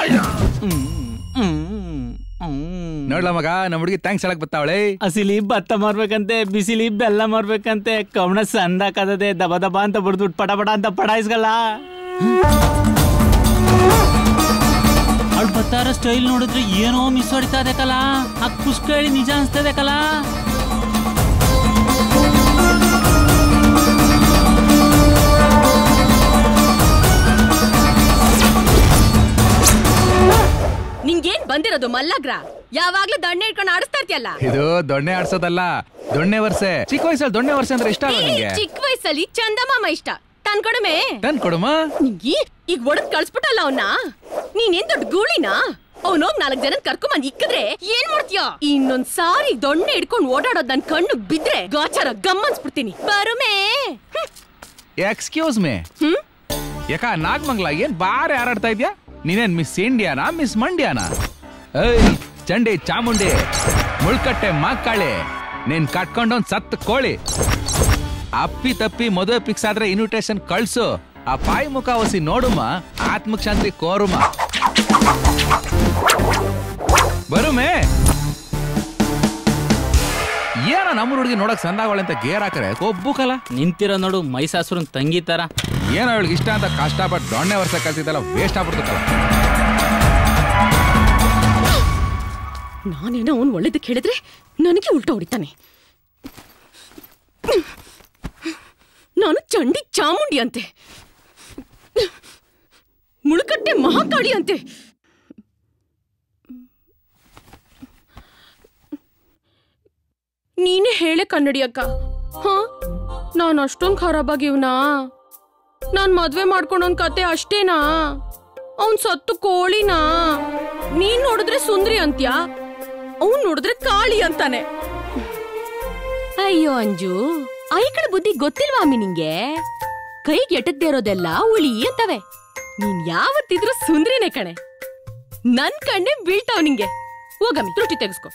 Speaker 5: ನೋಡ್ಲ ಮಗ ನಮ್ಮ ಹುಡುಗಿ ಥ್ಯಾಂಕ್ಸ್ ಹೇಳಕ್ ಬತ್ತಾವಳೆ
Speaker 13: ಹಸಿಲಿ ಭತ್ತ ಮಾರ್ಬೇಕಂತೆ ಬಿಸಿಲಿ ಬೆಲ್ಲ ಮಾರ್ಬೇಕಂತೆ ಕವಣ ಸಂದಾಕದದೆ ದಬ ದಬ ಅಂತ ಬಡ್ದ್ಬಿಟ್ಟು ಪಟ ಪಟ ಅಂತ ಪಡಾಯಿಸ್ಗಲ್ಲ ಅವಳು ಬತ್ತಾರ ಸ್ಟೈಲ್ ನೋಡಿದ್ರೆ ಏನೋ ಮಿಸ್ ಹೊಡಿತಾ ಇದೆ ಕಲ ಆ ಕುಸ್ಕ ಹೇಳಿ ನಿಜ ಅನ್ಸ್ತದೆ ಕಲ
Speaker 16: ನಿಂಗೇನ್ ಬಂದಿರೋದು ಮಲ್ಲಗ್ರ ಯಾವಾಗ್ಲೂ ದಂಡೆ ಇಟ್ಕೊಂಡು ಆಡಿಸ್ತಾ ಇರ್ತೀಯಲ್ಲ
Speaker 5: ಇದು ದೊಣ್ಣೆ ಆಡ್ಸೋದಲ್ಲ ದೊಣ್ಣೆ ವರ್ಷೆ ಚಿಕ್ಕ ವಯಸ್ಸಲ್ಲಿ ದೊಣ್ಣೆ ವರ್ಷೆ ಅಂದ್ರೆ ಇಷ್ಟ ಅಲ್ವಾ
Speaker 16: ಏ,
Speaker 5: ನಿಂಗೆ
Speaker 16: ಚಿಕ್ಕ ವಯಸ್ಸಲ್ಲಿ ಚಂದಮಾಮ ಇಷ್ಟ ತನ್ ಕಡಿಮೆ
Speaker 5: ನನ್ ಕೊಡುಮ
Speaker 16: ನಿಂಗಿ ಈಗ ಒಡದ್ ಕಳ್ಸ್ಬಿಟ್ಟಲ್ಲ ಅವನ್ನ ನೀನೇನ್ ದೊಡ್ಡ ಗೂಳಿನಾ ಅವನೋಗ್ ನಾಲ್ಕ್ ಜನ ಕರ್ಕೊಂಬಂದ್ ಇಕ್ಕಿದ್ರೆ ಏನ್ ಮಾಡ್ತೀಯ ಇನ್ನೊಂದ್ ಸಾರಿ ದೊಣ್ಣೆ ಹಿಡ್ಕೊಂಡ್ ಓಡಾಡೋದ್ ನನ್ ಕಣ್ಣು ಬಿದ್ರೆ ಗಾಚಾರ ಗಮ್ಮನ್ಸ್ಬಿಡ್ತೀನಿ ಬರುಮೇ
Speaker 5: ಎಕ್ಸ್ಕ್ಯೂಸ್ ಮೇ ಯಾಕ ನಾಗಮಂಗ್ಲ ಏನ್ ಬಾರಿ ಹಾರಾಡ್ತಾ ಇದ್ಯಾ ನೀನೇನ್ ಮಿಸ್ ಇಂಡಿಯಾನಾ ಮಿಸ್ ಮಂಡ್ಯಾನಾ ಏಯ್ ಚಂಡಿ ಚಾಮುಂಡಿ ಮುಳ್ಕಟ್ಟೆ ಮಾಕಾಳಿ ನೀನ್ ಕಟ್ಕೊಂಡೊಂದ್ ಸತ್ ಕೋಳಿ ಅಪ್ಪಿ ತಪ್ಪಿ ಮದುವೆ ಫಿಕ್ಸ್ ಆದ್ರೆ ಇನ್ವಿಟೇಷನ್ ಕಳ್ಸು ಆ ಪಾಯಿ ಮುಖ ಒಸಿ ನೋಡುಮ ಆತ್ಮಕ್ ಶಾಂತಿ ಕೋರುಮ ಬರುಮೇ ಏನ ನಮ್ಮ ಹುಡುಗಿ ನೋಡಕ್ ಸಂದಾವಳೆ ಅಂತ ಗೇರ್ ಹಾಕರೆ ಕೊಬ್ಬು ಕಲ
Speaker 13: ನಿಂತಿರೋ ನೋಡು ಮೈಸಾಸುರನ್ ತಂಗಿ ತರ
Speaker 5: ಏನೋ ಅವಳಿಗೆ ಇಷ್ಟ ಅಂತ ಕಷ್ಟಪಟ್ಟು ದೊಣ್ಣೆ ವರ್ಷ ಕಲ್ತಿದ್ದಲ್ಲ ವೇಸ್ಟ್ ಆಗ್ಬಿಡ್ತಲ್ಲ
Speaker 16: ನಾನೇನೋ ಅವ್ನು ಒಳ್ಳೇದಕ್ಕೆ ಹೇಳಿದ್ರೆ ನನಗೆ ಉಲ್ಟಾ ಹೊಡಿತಾನೆ ನಾನು ಚಂಡಿ ಚಾಮುಂಡಿ ಅಂತೆ ಮುಳುಕಟ್ಟೆ ಮಹಾಕಾಳಿ ಅಂತೆ ನೀನೇ ಹೇಳೆ ಕನ್ನಡಿ ಅಕ್ಕ ಹಾ ನಾನು ಅಷ್ಟೊಂದು ಖರಾಬಾಗಿವ್ನಾ ನಾನ್ ಮದ್ವೆ ಮಾಡ್ಕೊಂಡೊಂದ್ ಕತೆ ಅಷ್ಟೇನಾ ಅವ್ನ್ ಸತ್ತು ಕೋಳಿನಾ ನೀನ್ ನೋಡಿದ್ರೆ ಸುಂದ್ರಿ ಅಂತ್ಯಾ ಅವ್ನ್ ನೋಡಿದ್ರೆ ಕಾಳಿ ಅಂತಾನೆ ಅಯ್ಯೋ ಅಂಜು ಐಕಳ ಬುದ್ಧಿ ಗೊತ್ತಿಲ್ವಾ ಅಮ್ಮಿ ನಿಂಗೆ ಕೈಗೆ ಎಟದ್ದೇ ಇರೋದೆಲ್ಲ ಉಳಿ ಅಂತವೆ ನೀನ್ ಯಾವತ್ತಿದ್ರು ಸುಂದ್ರಿನೇ ಕಣೆ ನನ್ ಕಣ್ಣೆ ಬೀಳ್ತಾವ್ ನಿಂಗೆ ಹೋಗಮ್ಮಿ ತುಟಿ ತೆಗೆಸ್ಕೊ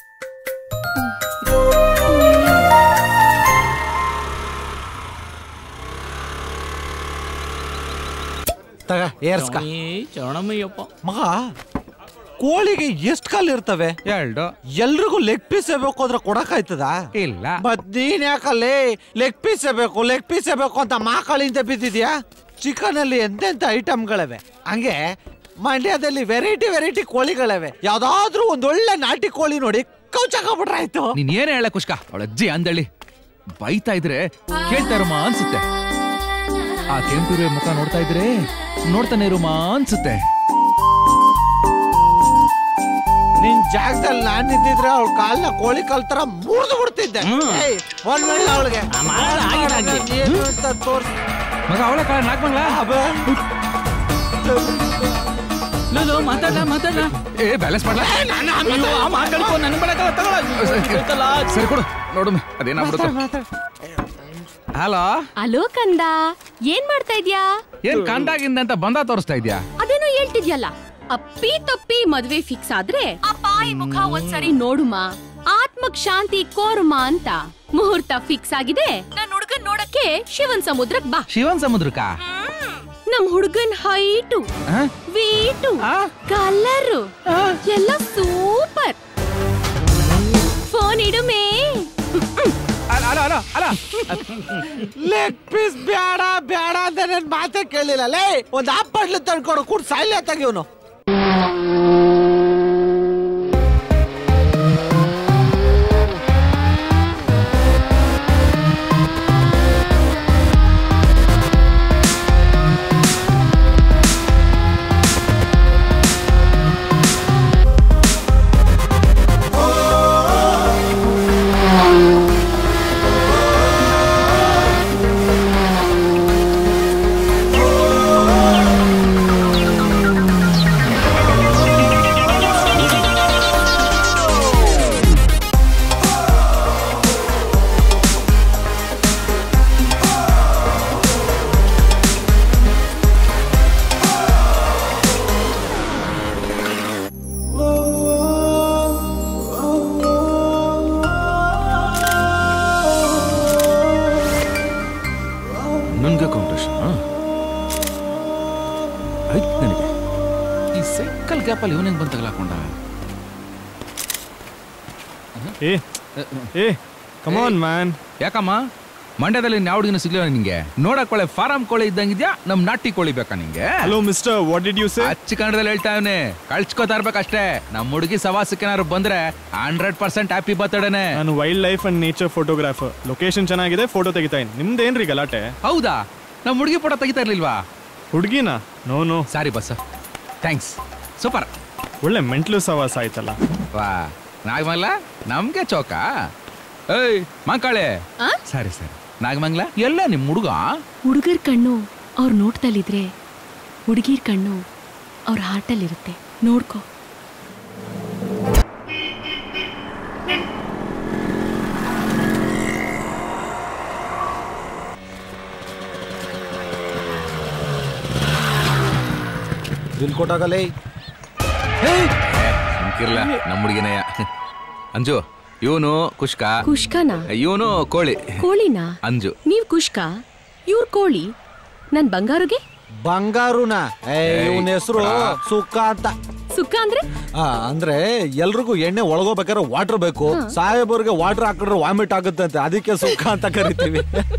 Speaker 12: ತಗ ಏರ್ಸ್ಕ
Speaker 13: ಚವಣಮ್ಮಯ್ಯಪ್ಪ
Speaker 12: ಮಗ ಕೋಳಿಗೆ ಎಷ್ಟು ಕಾಲು ಇರ್ತವೆ
Speaker 5: ಎರಡು
Speaker 12: ಎಲ್ರಿಗೂ ಲೆಗ್ ಪೀಸ್ ಬೇಕು ಅಂದ್ರೆ ಕೊಡಕ್ಕಾಯ್ತದ
Speaker 5: ಇಲ್ಲ
Speaker 12: ಮತ್ ನೀನ್ ಯಾಕಲ್ಲಿ ಲೆಗ್ ಪೀಸ್ ಬೇಕು ಲೆಗ್ ಪೀಸ್ ಬೇಕು ಅಂತ ಮಾಕಾಳಿಂದ ಬಿದ್ದಿದ್ಯಾ ಚಿಕನ್ ಅಲ್ಲಿ ಎಂತೆಂತ ಐಟಮ್ಗಳಿವೆ ಹಂಗೆ ಮಂಡ್ಯದಲ್ಲಿ ವೆರೈಟಿ ವೆರೈಟಿ ಕೋಳಿಗಳಿವೆ ಯಾವ್ದಾದ್ರೂ ಒಂದೊಳ್ಳೆ ನಾಟಿ ಕೋಳಿ ನೋಡಿ ಕೌಚಾಕೊಂಡ್ಬಿಟ್ರೆ ಆಯ್ತು
Speaker 5: ನೀನ್ ಏನ್ ಹೇಳ ಕುಷ್ಕ ಅವಳ ಅಜ್ಜಿ ಅಂದಳಿ ಬೈತಾ ಇದ್ರೆ ಕೇಳ್ತಾ ಇರುಮ ಅನ್ಸುತ್ತೆ ಆ ಕೆಂಪಿರುವ ಮುಖ ನೋಡ್ತಾ ಇದ್ರೆ ನೋಡ್ತಾನೆ ಇರುಮ ಅನ್ಸುತ್ತೆ
Speaker 12: ನಿನ್ ಜಾಗದಲ್ಲಿ ನಾನ್ ಇದ್ದಿದ್ರೆ ಅವಳ ಕಾಲ್ನ ಕೋಳಿ ಕಾಲ್ ತರ ಮುರಿದು ಬಿಡ್ತಿದ್ದೆ ಏಯ್, ಒಂದ್ ವೇಳೆ ಅವಳಿಗೆ ಏನು ಅಂತ ತೋರ್ಸ್
Speaker 5: ಮಗ ಅವಳ ಕಾಲ ನಾಲ್ಕು
Speaker 13: ಲೋಲೋ ಮಾತಾಡ ಮಾತಾಡ
Speaker 5: ಏ ಬ್ಯಾಲೆನ್ಸ್ ಮಾಡ್ಲಾ
Speaker 13: ಅಯ್ಯೋ, ಆ ಮಾತಾಡ್ಕೊ, ನನ್ ಬರಕಲ್ಲ, ತಗೊಳ. ಬೇಕಲ್ಲ.
Speaker 5: ಸರಿ ಕೊಡು ನೋಡು ಅದೇನಾಗ್ಬಿಡುತ್ತೆ ಹಲೋ
Speaker 16: ಅಲೋ ಕಂದ ಏನ್ ಮಾಡ್ತಾ ಇದ್ಯಾ
Speaker 5: ಏನ್ ಕಂಡಾಗಿಂದ ಅಂತ ಬಂದ ತೋರಿಸ್ತಾ ಇದ್ಯಾ
Speaker 16: ಅದೇನೋ ಹೇಳ್ತಿದ್ಯಲ್ಲ ಅಪ್ಪಿ ತಪ್ಪಿ ಮದ್ವೆ ಫಿಕ್ಸ್ ಆದ್ರೆ ಆ ಪಾಯಿ ಮುಖ ಒಂದ್ಸರಿ ನೋಡುಮ ಆತ್ಮಕ್ ಶಾಂತಿ ಕೋರುಮ ಅಂತ ಮುಹೂರ್ತ ಫಿಕ್ಸ್ ಆಗಿದೆ ನನ್ ಹುಡ್ಗನ್ ನೋಡಕ್ಕೆ ಶಿವನ್ ಸಮುದ್ರಕ್ ಬಾ
Speaker 5: ಶಿವನ್ ಸಮುದ್ರಕ್ಕ
Speaker 16: ನಮ್ ಹುಡ್ಗನ್ ಹೈಟು ವೇಟು ಕಲರು ಎಲ್ಲ ಸೂಪರ್ ಫೋನ್ ಇಡುಮೇ
Speaker 5: ಅಲ್ಲ ಅಲ್ಲ ಅಲ್ಲ ಅಲ್ಲ
Speaker 12: ಲೆಗ್ ಪೀಸ್ ಬೇಡ ಬೇಡ ಅಂತ ನನ್ ಮಾತೇ ಕೇಳಿಲ್ಲ ಲೇ ಒಂದ್ ಆಪಡ್ಲು ತಂದ್ಕೊಡು ಕೂಡ ಸಾಯ್ಲಿ ತೆಗಿವನು
Speaker 5: ನನ್ಗೆ ಕಾಂಪಿಟೇಷನ್ ಆಯ್ತು ನನಗೆ ಈ ಸೈಕಲ್ ಗ್ಯಾಪಲ್ಲಿ ಇವನೇನು ಬಂದು ತಗಲಾಕೊಂಡ
Speaker 6: ಏ ಏ ಕಮಾನ್ ಮ್ಯಾನ್
Speaker 5: ಯಾಕಮ್ಮ ಮಂಡ್ಯದಲ್ಲಿ ಇನ್ಯಾವ ಹುಡುಗಿನ ಸಿಗ್ಲಿಲ್ಲ ನಿಂಗೆ ನೋಡಕ್ ಒಳ್ಳೆ ಫಾರಂ ಕೋಳಿ ಇದ್ದಂಗಿದ್ಯಾ ನಮ್ ನಾಟಿ ಕೋಳಿ ಬೇಕಾ ನಿಂಗೆ
Speaker 6: hello mister what did you say
Speaker 5: ಅಚ್ಚ ಕನ್ನಡದಲ್ಲಿ ಹೇಳ್ತಾ ಇವನೇ ಕಳ್ಸ್ಕೊತಾ ಇರ್ಬೇಕಷ್ಟೇ ನಮ್ ಹುಡುಗಿ ಸವಾಸಕ್ಕೆ ಏನಾದ್ರು ಬಂದ್ರೆ ಹಂಡ್ರೆಡ್ ಪರ್ಸೆಂಟ್ ಹ್ಯಾಪಿ ಬರ್ತಡೇನೆ
Speaker 6: ನಾನು wild life and nature photographer location ಚೆನ್ನಾಗಿದೆ ಫೋಟೋ ತೆಗಿತಾ ಇದ್ದೀನಿ ನಿಮ್ದೇನ್ರಿ ಗಲಾಟೆ
Speaker 5: ಹೌದಾ ನಮ್ ಹುಡುಗಿ ಫೋಟೋ ತೆಗಿತಾ ಇರ್ಲಿಲ್ವಾ
Speaker 6: ಹುಡುಗಿನ ನೋ ನೋ
Speaker 5: ಸಾರಿ ಬಸ್ ಥ್ಯಾಂಕ್ಸ್ ಸೂಪರ್
Speaker 6: ಒಳ್ಳೆ ಮೆಂಟ್ಲು ಸವಾಸ ಆಯ್ತಲ್ಲ
Speaker 5: ವಾ ನಾಗಮಂಗ್ಲ ನಮ್ಗೆ ಚೌಕ ಏಯ್ ಮಂಕಾಳೆ ಸರಿ ಸರಿ ನಾಗಮಂಗ್ಲ ಎಲ್ಲ ನಿಮ್ ಹುಡುಗ
Speaker 16: ಹುಡುಗರ್ ಕಣ್ಣು ಅವ್ರ ನೋಟ್ದಲ್ಲಿದ್ರೆ ಹುಡುಗಿರ್ ಕಣ್ಣು ಅವ್ರ ಹಾರ್ಟಲ್ಲಿರುತ್ತೆ ನೋಡ್ಕೋ
Speaker 12: ಬಿಲ್ ಕೊಟ್ಟಾಗಲೇ
Speaker 5: ಸುಮ್ಕಿರ್ಲ ನಮ್ಮ ಹುಡುಗಿನಯ್ಯ ಅಂಜು ಇವನು ಕುಷ್ಕ
Speaker 16: ಕುಷ್ಕನಾ
Speaker 5: ಇವನು ಕೋಳಿ
Speaker 16: ಕೋಳಿನಾ
Speaker 5: ಅಂಜು
Speaker 16: ನೀವ್ ಕುಷ್ಕ ಇವ್ರ ಕೋಳಿ ನನ್ ಬಂಗಾರುಗೆ
Speaker 12: ಬಂಗಾರುನ ಇವನ ಹೆಸರು ಸುಕ್ಕ ಅಂತ
Speaker 16: ಸುಕ್ಕ ಅಂದ್ರೆ
Speaker 12: ಆ, ಅಂದ್ರೆ ಎಲ್ರಿಗೂ ಎಣ್ಣೆ ಒಳಗೋಬೇಕಾದ್ರೆ ವಾಟರ್ ಬೇಕು ಸಾಹೇಬರ್ಗೆ ವಾಟರ್ ಹಾಕಿದ್ರೆ ವಾಮಿಟ್ ಆಗುತ್ತಂತೆ ಅದಕ್ಕೆ ಸುಕ್ಕ ಅಂತ ಕರಿತೀವಿ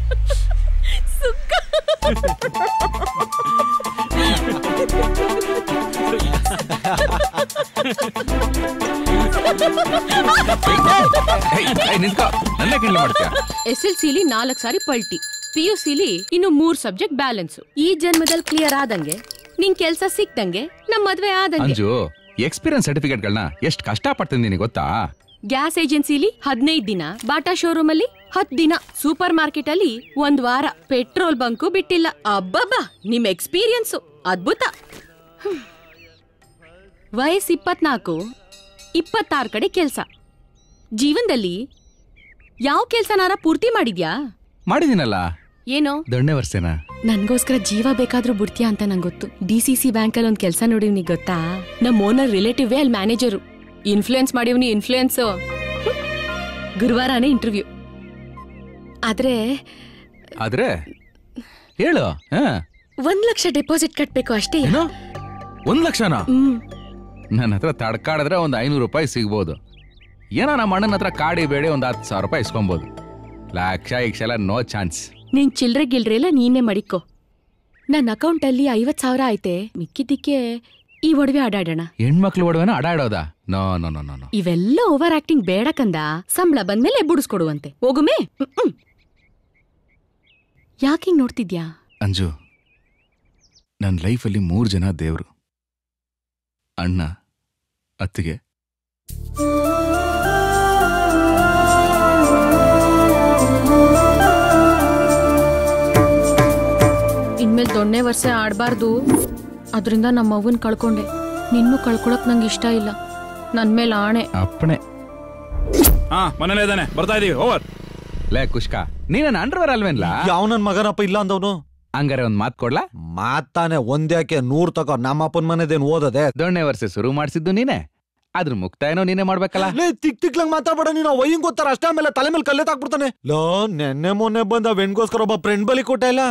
Speaker 5: ನಿಂತ್ಕೋ ನನ್ನ ಕಿಂಡ್ಲು ಮಾಡ್ತೀಯ
Speaker 16: ಎಸ್ ಎಲ್ ಸಿಲಿ ನಾಲ್ಕು ಸಾರಿ ಪಲ್ಟಿ ಪಿ ಯು ಸಿಲಿ ಇನ್ನು ಮೂರ್ ಸಬ್ಜೆಕ್ಟ್ ಬ್ಯಾಲೆನ್ಸ್ ಈ ಜನ್ಮದಲ್ಲಿ ಕ್ಲಿಯರ್ ಆದಂಗೆ ನಿನ್ ಕೆಲ್ಸ ಸಿಕ್ದಂಗೆ ನಮ್ ಮದ್ವೆ ಆದಂಗೆ
Speaker 5: ಅಂಜು ಎಕ್ಸ್ಪೀರಿಯನ್ಸ್ ಸರ್ಟಿಫಿಕೇಟ್ಗಳನ್ನ ಎಷ್ಟು ಕಷ್ಟ ಪಡ್ತೀನಿ ಗೊತ್ತಾ
Speaker 16: ಗ್ಯಾಸ್ ಏಜೆನ್ಸಿಲಿ ಹದಿನೈದು ದಿನ ಬಾಟಾ ಶೋರೂಮ್ ಅಲ್ಲಿ ಹತ್ ದಿನ ಸೂಪರ್ ಮಾರ್ಕೆಟ್ ಅಲ್ಲಿ ಒಂದ್ ವಾರ ಪೆಟ್ರೋಲ್ ಬಂಕು ಬಿಟ್ಟಿಲ್ಲ ಅಬ್ಬಬ್ಬಾ ನಿಮ್ ಎಕ್ಸ್ಪೀರಿಯನ್ಸು ಅದ್ಭುತ ಹ್ಮ್. ವಯಸ್ಸು ಇಪ್ಪತ್ನಾಲ್ಕು ಇಪ್ಪತ್ತಾರು ಕಡೆ ಕೆಲ್ಸ ಜೀವನದಲ್ಲಿ ಯಾವ ಕೆಲ್ಸನಾರ ಪೂರ್ತಿ ಮಾಡಿದ್ಯಾ
Speaker 5: ಮಾಡಿದಿನಲ್ಲ
Speaker 16: ಏನೋ
Speaker 5: ದೊಣ್ಣೆ ವರ್ಷನಾ
Speaker 16: ನನ್ಗೋಸ್ಕರ ಜೀವ ಬೇಕಾದ್ರೂ ಬಿಡ್ತೀಯಾ ಅಂತ ನಂಗೆ ಗೊತ್ತು ಡಿ ಸಿ ಸಿ ಬ್ಯಾಂಕ್ ಅಲ್ಲಿ ಒಂದ್ ಕೆಲಸ ನೋಡಿವ್ನಿ ಗೊತ್ತಾ ನಮ್ಮ ಓನರ್ ರಿಲೇಟಿವ್ ಅಲ್ಲಿ ಮ್ಯಾನೇಜರು ಇನ್ಫ್ಲೂಯೆನ್ಸ್ ಮಾಡಿವ್ನಿ ಇನ್ಫ್ಲೂಯೆನ್ಸ್ ಗುರುವಾರನೇ ಇಂಟರ್ವ್ಯೂ ಆದ್ರೆ
Speaker 5: ಆದ್ರೆ ಹೇಳು ಹಾ
Speaker 16: ಒಂದ್ ಲಕ್ಷ ಡೆಪಾಸಿಟ್ ಕಟ್ಬೇಕು ಅಷ್ಟೇ
Speaker 5: ಒಂದ್ ಲಕ್ಷನಾ
Speaker 16: ಹ್ಮ್
Speaker 5: ನನ್ನ ಹತ್ರ ತಡ್ಕಾಡಿದ್ರೆ ಒಂದ್ ಐನೂರು ರೂಪಾಯಿ ಸಿಗ್ಬೋದು ಏನೋ ನಮ್ಮ ಅಣ್ಣನ ಹತ್ರ ಕಾಡಿ ಬೇಡಿ ಒಂದ್ ಹತ್ತು ಸಾವಿರ ರೂಪಾಯಿ ಇಸ್ಕೊಬೋದು ಲಕ್ಷ ಇಕ್ಷ ಎಲ್ಲ ನೋ ಚಾನ್ಸ್
Speaker 16: ನೀನ್ ಚಿಲ್ರೆ ಗಿಲ್ರೆ ಎಲ್ಲ ನೀನೇ ಮಡಿಕೋ ನನ್ನ ಅಕೌಂಟ್ ಅಲ್ಲಿ ಐವತ್ ಸಾವಿರ ಐತೆ ಮಿಕ್ಕಿದ್ದಕ್ಕೆ ಈ ಒಡವೆ ಆಡಾಡೋಣ
Speaker 5: ಹೆಣ್ಮಕ್ಳು ಒಡವೆನ ಅಡಾಡೋದಾ no no no no no
Speaker 16: ಇವೆಲ್ಲ ಓವರ್ ಆಕ್ಟಿಂಗ್ ಬೇಡ ಕಂದ ಸಂಬಳ ಬಂದ್ಮೇಲೆ ಬುಡಿಸ್ಕೊಡುವಂತೆ ಹೋಗುಮೇ ಯಾಕಿಂಗ್ ನೋಡ್ತಿದ್ಯಾ
Speaker 5: ಅಂಜು ನನ್ನ ಲೈಫಲ್ಲಿ ಮೂರು ಜನ ದೇವರು ಅಣ್ಣ ಅತ್ತಿಗೆ
Speaker 16: ಇನ್ಮೇಲೆ ದೊಣ್ಣೆ ವರ್ಷ ಆಡಬಾರ್ದು ಅದರಿಂದ ನಮ್ಮ ಅವ್ವನ್ ಕಳ್ಕೊಂಡೆ ನಿನ್ನೂ ಕಳ್ಕೊಳಕ್ ನಂಗೆ ಇಷ್ಟ ಇಲ್ಲ ನನ್ ಮೇಲೆ ಆಣೆ
Speaker 5: ಅಪ್ಪಣೆ
Speaker 6: ಹಾ ಮನೇಲೆ ಇದ್ದಾನೆ ಬರ್ತಾ ಇದೀವಿ ಓವರ್
Speaker 5: ಲೇ ಕುಷ್ಕ ನೀ ನನ್ನ ಅಂಡರ್ವೇರ್ ಅಲ್ವೇನ್ಲಾ
Speaker 12: ಯಾವ ನನ್ ಮಗನಪ್ಪ ಇಲ್ಲ ಅಂದವನು
Speaker 5: ಹಂಗಾರೆ ಒಂದ್ ಮಾತ್ ಕೊಡ್ಲಾ
Speaker 12: ಮಾತಾನೆ ಒಂದ್ಯಾಕೆ ನೂರ್ ತಗೋ ನಮ್ಮಪ್ಪನ ಮನೆದೇನ್ ಓದದೆ
Speaker 5: ದೊಣ್ಣೆ ವರ್ಷ ಶುರು ಮಾಡಿಸಿದ್ದು ನೀನೆ ಅದ್ರ ಮುಕ್ತಾಯನೋ ನೀನೇ ಮಾಡ್ಬೇಕಲ್ಲ
Speaker 12: ಲೇ ತಿಕ್ ತಿಕ್ಲಂಗ್ ಮಾತಾಡ್ಬೇಡ ನೀನು ವಯ್ಯಂಗ್ ಗೊತ್ತಾರ ಅಷ್ಟೇ ಆಮೇಲೆ ತಲೆ ಮೇಲೆ ಕಲ್ಲೆ ತಾಕ್ಬಿಡ್ತಾನೆ ಲೋ ನೆನ್ನೆ ಮೊನ್ನೆ ಬಂದ ವೆಣ್ಗೋಸ್ಕರ ಒಬ್ಬ ಫ್ರೆಂಡ್ ಬಲಿ ಕೊಟ್ಟ ಇಲ್ಲ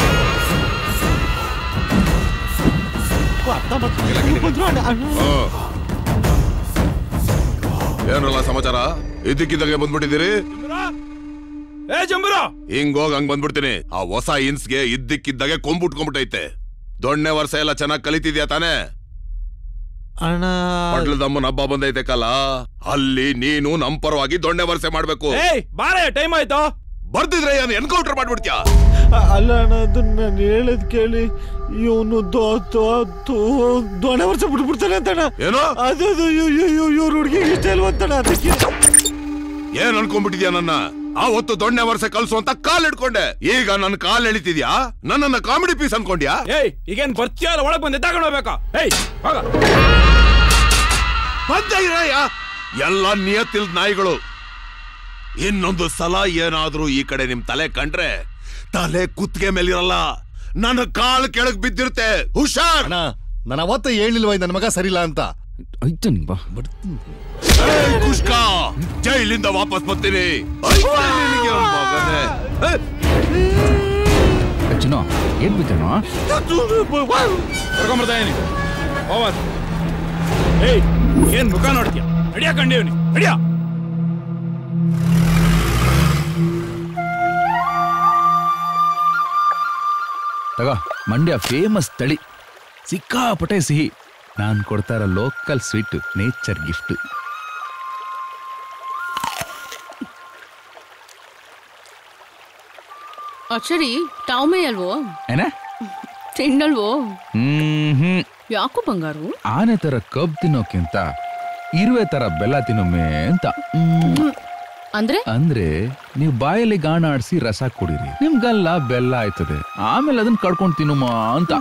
Speaker 14: ಏನ್ರಲ್ಲ ಸಮಾಚಾರ ಇದಕ್ಕಿದ್ದಾಗೆ ಬಂದ್ಬಿಟ್ಟಿದ್ದೀರಿ
Speaker 8: ಏ ಜಂಬುರ
Speaker 14: ಹಿಂಗ್ ಹೋಗ್ ಹಂಗ್ ಬಂದ್ಬಿಡ್ತೀನಿ ಆ ಹೊಸ ಇನ್ಸ್ಗೆ ಇದ್ದಕ್ಕಿದ್ದಾಗೆ ಕೊಂಬಿಟ್ಕೊಂಡ್ಬಿಟ್ಟೈತೆ ದೊಣ್ಣೆ ವರ್ಷ ಎಲ್ಲ ಚೆನ್ನಾಗ್ ಕಲಿತಿದ್ಯಾ ತಾನೇ
Speaker 12: ಅಣ್ಣ
Speaker 14: ಪಟ್ಲದಮ್ಮನ ಹಬ್ಬ ಬಂದೈತೆ ಕಲ ಅಲ್ಲಿ ನೀನು ನಮ್ ಪರವಾಗಿ ದೊಣ್ಣೆ ವರ್ಷೆ ಮಾಡ್ಬೇಕು
Speaker 8: ಏಯ್ ಬಾರೆ ಟೈಮ್ ಆಯ್ತು
Speaker 14: ಬರ್ದಿದ್ರೆ ಏನು ಎನ್ಕೌಂಟರ್ ಮಾಡ್ಬಿಡ್ತ್ಯಾ
Speaker 12: ಅಲ್ಲ ಅಣ್ಣ ಅದನ್ನ ನಾನು ಹೇಳದ್ ಕೇಳಿ ಇವನು ದೊಣೆ ವರ್ಷ ಬಿಟ್ಬಿಡ್ತಾನೆ ಅಂತಣ್ಣ
Speaker 14: ಏನೋ
Speaker 12: ಅದು ಇವ್ರ ಹುಡುಗಿಗೆ ಇಷ್ಟ ಇಲ್ವಂತಣ್ಣ ಅದಕ್ಕೆ
Speaker 14: ಏನ್ ಅನ್ಕೊಂಡ್ಬಿಟ್ಟಿದ್ಯಾ ನನ್ನ ಆವತ್ತು ದೊಣ್ಣೆ ವರ್ಷ ಕಲ್ಸು ಅಂತ ಕಾಲ್ ಹಿಡ್ಕೊಂಡೆ ಈಗ ನನ್ ಕಾಲ್ ಎಳಿತಿದ್ಯಾ ನನ್ನನ್ನ ಕಾಮಿಡಿ ಪೀಸ್ ಅನ್ಕೊಂಡ್ಯಾ
Speaker 8: ಏಯ್ ಈಗೇನ್ ಬರ್ತೀಯ ಅಲ್ಲ ಒಳಗ್ ಬಂದೆ ತಗೊಂಡ್ ಹೋಗ್ಬೇಕಾ ಏಯ್ ಹೋಗ
Speaker 14: ಬಂದೆ ಇರಯ್ಯ. ಎಲ್ಲ ನಿಯತ್ತಿಲ್ ನಾಯಿಗಳು ಇನ್ನೊಂದು ಸಲ ಏನಾದ್ರೂ ಈ ಕಡೆ ನಿಮ್ ತಲೆ ಕಂಡ್ರೆ ತಲೆ ಕುತ್ತಿಗೆ ಮೇಲಿರಲ್ಲ ನನ್ನ ಕಾಲ್ ಕೆಳಗ್ ಬಿದ್ದಿರುತ್ತೆ ಹುಷಾರ್
Speaker 3: ನಾನು ಅವತ್ತ ಹೇಳಿಲ್ವ ನನ್ನ ಮಗ ಸರಿಲ್ಲ ಅಂತ
Speaker 5: ಆಯ್ತು ಬಾ
Speaker 14: ಏಯ್, ಕುಷ್ಕ ಜೈಲಿಂದ ವಾಪಸ್ ಬರ್ತೀನಿ ಐತೆ ನಿನಗೆ ಒಂದ್ ಮಗನೇ. ಏ,
Speaker 5: ಚಿನ್ನೋ ಏನ್ ಬಿದ್ದನೋ
Speaker 8: ಕರ್ಕೊಂಬರ್ತಾ ಇದೀನಿ ಹೋವತ್ ಏಯ್ ಏನ್ ಮುಖ ನೋಡ್ತೀಯ ನಡಿಯ ಕಂಡೀವ್ನಿ ನಡಿಯ
Speaker 5: ತಗೋ ಮಂಡ್ಯ ಫೇಮಸ್ ತಳಿ ಸಿಕ್ಕಾಪಟ್ಟೆ ಸಿಹಿ ನಾನ್ ಕೊಡ್ತಾ ಇರೋ ಲೋಕಲ್ ಸ್ವೀಟ್ ನೇಚರ್ ಗಿಫ್ಟ್
Speaker 16: ಅಚ್ಚರಿ ತಾವ್ಮೆ ಅಲ್ವೋ
Speaker 5: ಏನ
Speaker 16: ತಿನ್ನಲ್ವೋ
Speaker 5: ಹ್ಮ್ ಹ್ಮ್
Speaker 16: ಯಾಕೋ ಬಂಗಾರು
Speaker 5: ಆನೆ ತರ ಕಬ್ ತಿನ್ನೋಕ್ಕಿಂತ ಇರುವೆ ತರ ಬೆಲ್ಲ ತಿನ್ನೊಮ್ಮೆ ಅಂತ ಹ್ಮ್.
Speaker 16: ಅಂದ್ರೆ
Speaker 5: ಅಂದ್ರೆ ನೀವು ಬಾಯಲ್ಲಿ ಗಾಣ ಆಡಿಸಿ ರಸ ಕುಡೀರಿ ನಿಮ್ಗಲ್ಲ ಬೆಲ್ಲ ಆಯ್ತದೆ ಆಮೇಲೆ ಅದನ್ನ ಕಡ್ಕೊಂಡ್ ತಿನ್ನುಮ ಅಂತ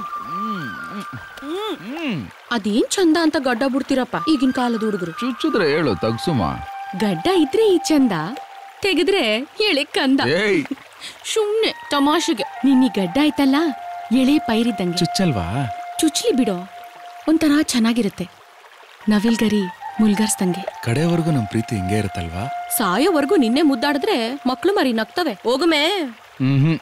Speaker 16: ಅದೇನ್ ಚಂದ ಅಂತ ಗಡ್ಡ ಬಿಡ್ತೀರಪ್ಪ ಈಗಿನ ಕಾಲದ ಹುಡುಗರು
Speaker 5: ಚುಚ್ಚಿದ್ರೆ ಹೇಳು ತಗ್ಸುಮ
Speaker 16: ಗಡ್ಡ ಇದ್ರೆ ಈ ಚಂದ ತೆಗೆದ್ರೆ ಎಳೆ ಕಂದ
Speaker 5: ಏಯ್
Speaker 16: ಸುಮ್ನೆ ತಮಾಷೆಗೆ ನಿನ್ನ ಈ ಗಡ್ಡ ಆಯ್ತಲ್ಲ ಎಳೆ ಪೈರಿದ್ದಂಗೆ
Speaker 5: ಚುಚ್ಚಲ್ವಾ
Speaker 16: ಚುಚ್ಲಿ ಬಿಡೋ ಒಂಥರ ಚೆನ್ನಾಗಿರುತ್ತೆ ನವಿಲ್ಗರಿ ಮುಲ್ಗರ್ಸ್ದಂಗೆ
Speaker 5: ಕಡೆವರೆಗೂ ನಮ್ ಪ್ರೀತಿ ಹಿಂಗೆ ಇರುತ್ತಲ್ವಾ
Speaker 16: ಸಾಯೋವರೆಗೂ ನಿನ್ನೆ ಮುದ್ದಾಡಿದ್ರೆ ಮಕ್ಳು ಮರಿ ನಗ್ತವೆ ಹೋಗಮೇ
Speaker 5: ಹ್ಮ್ ಹ್ಮ್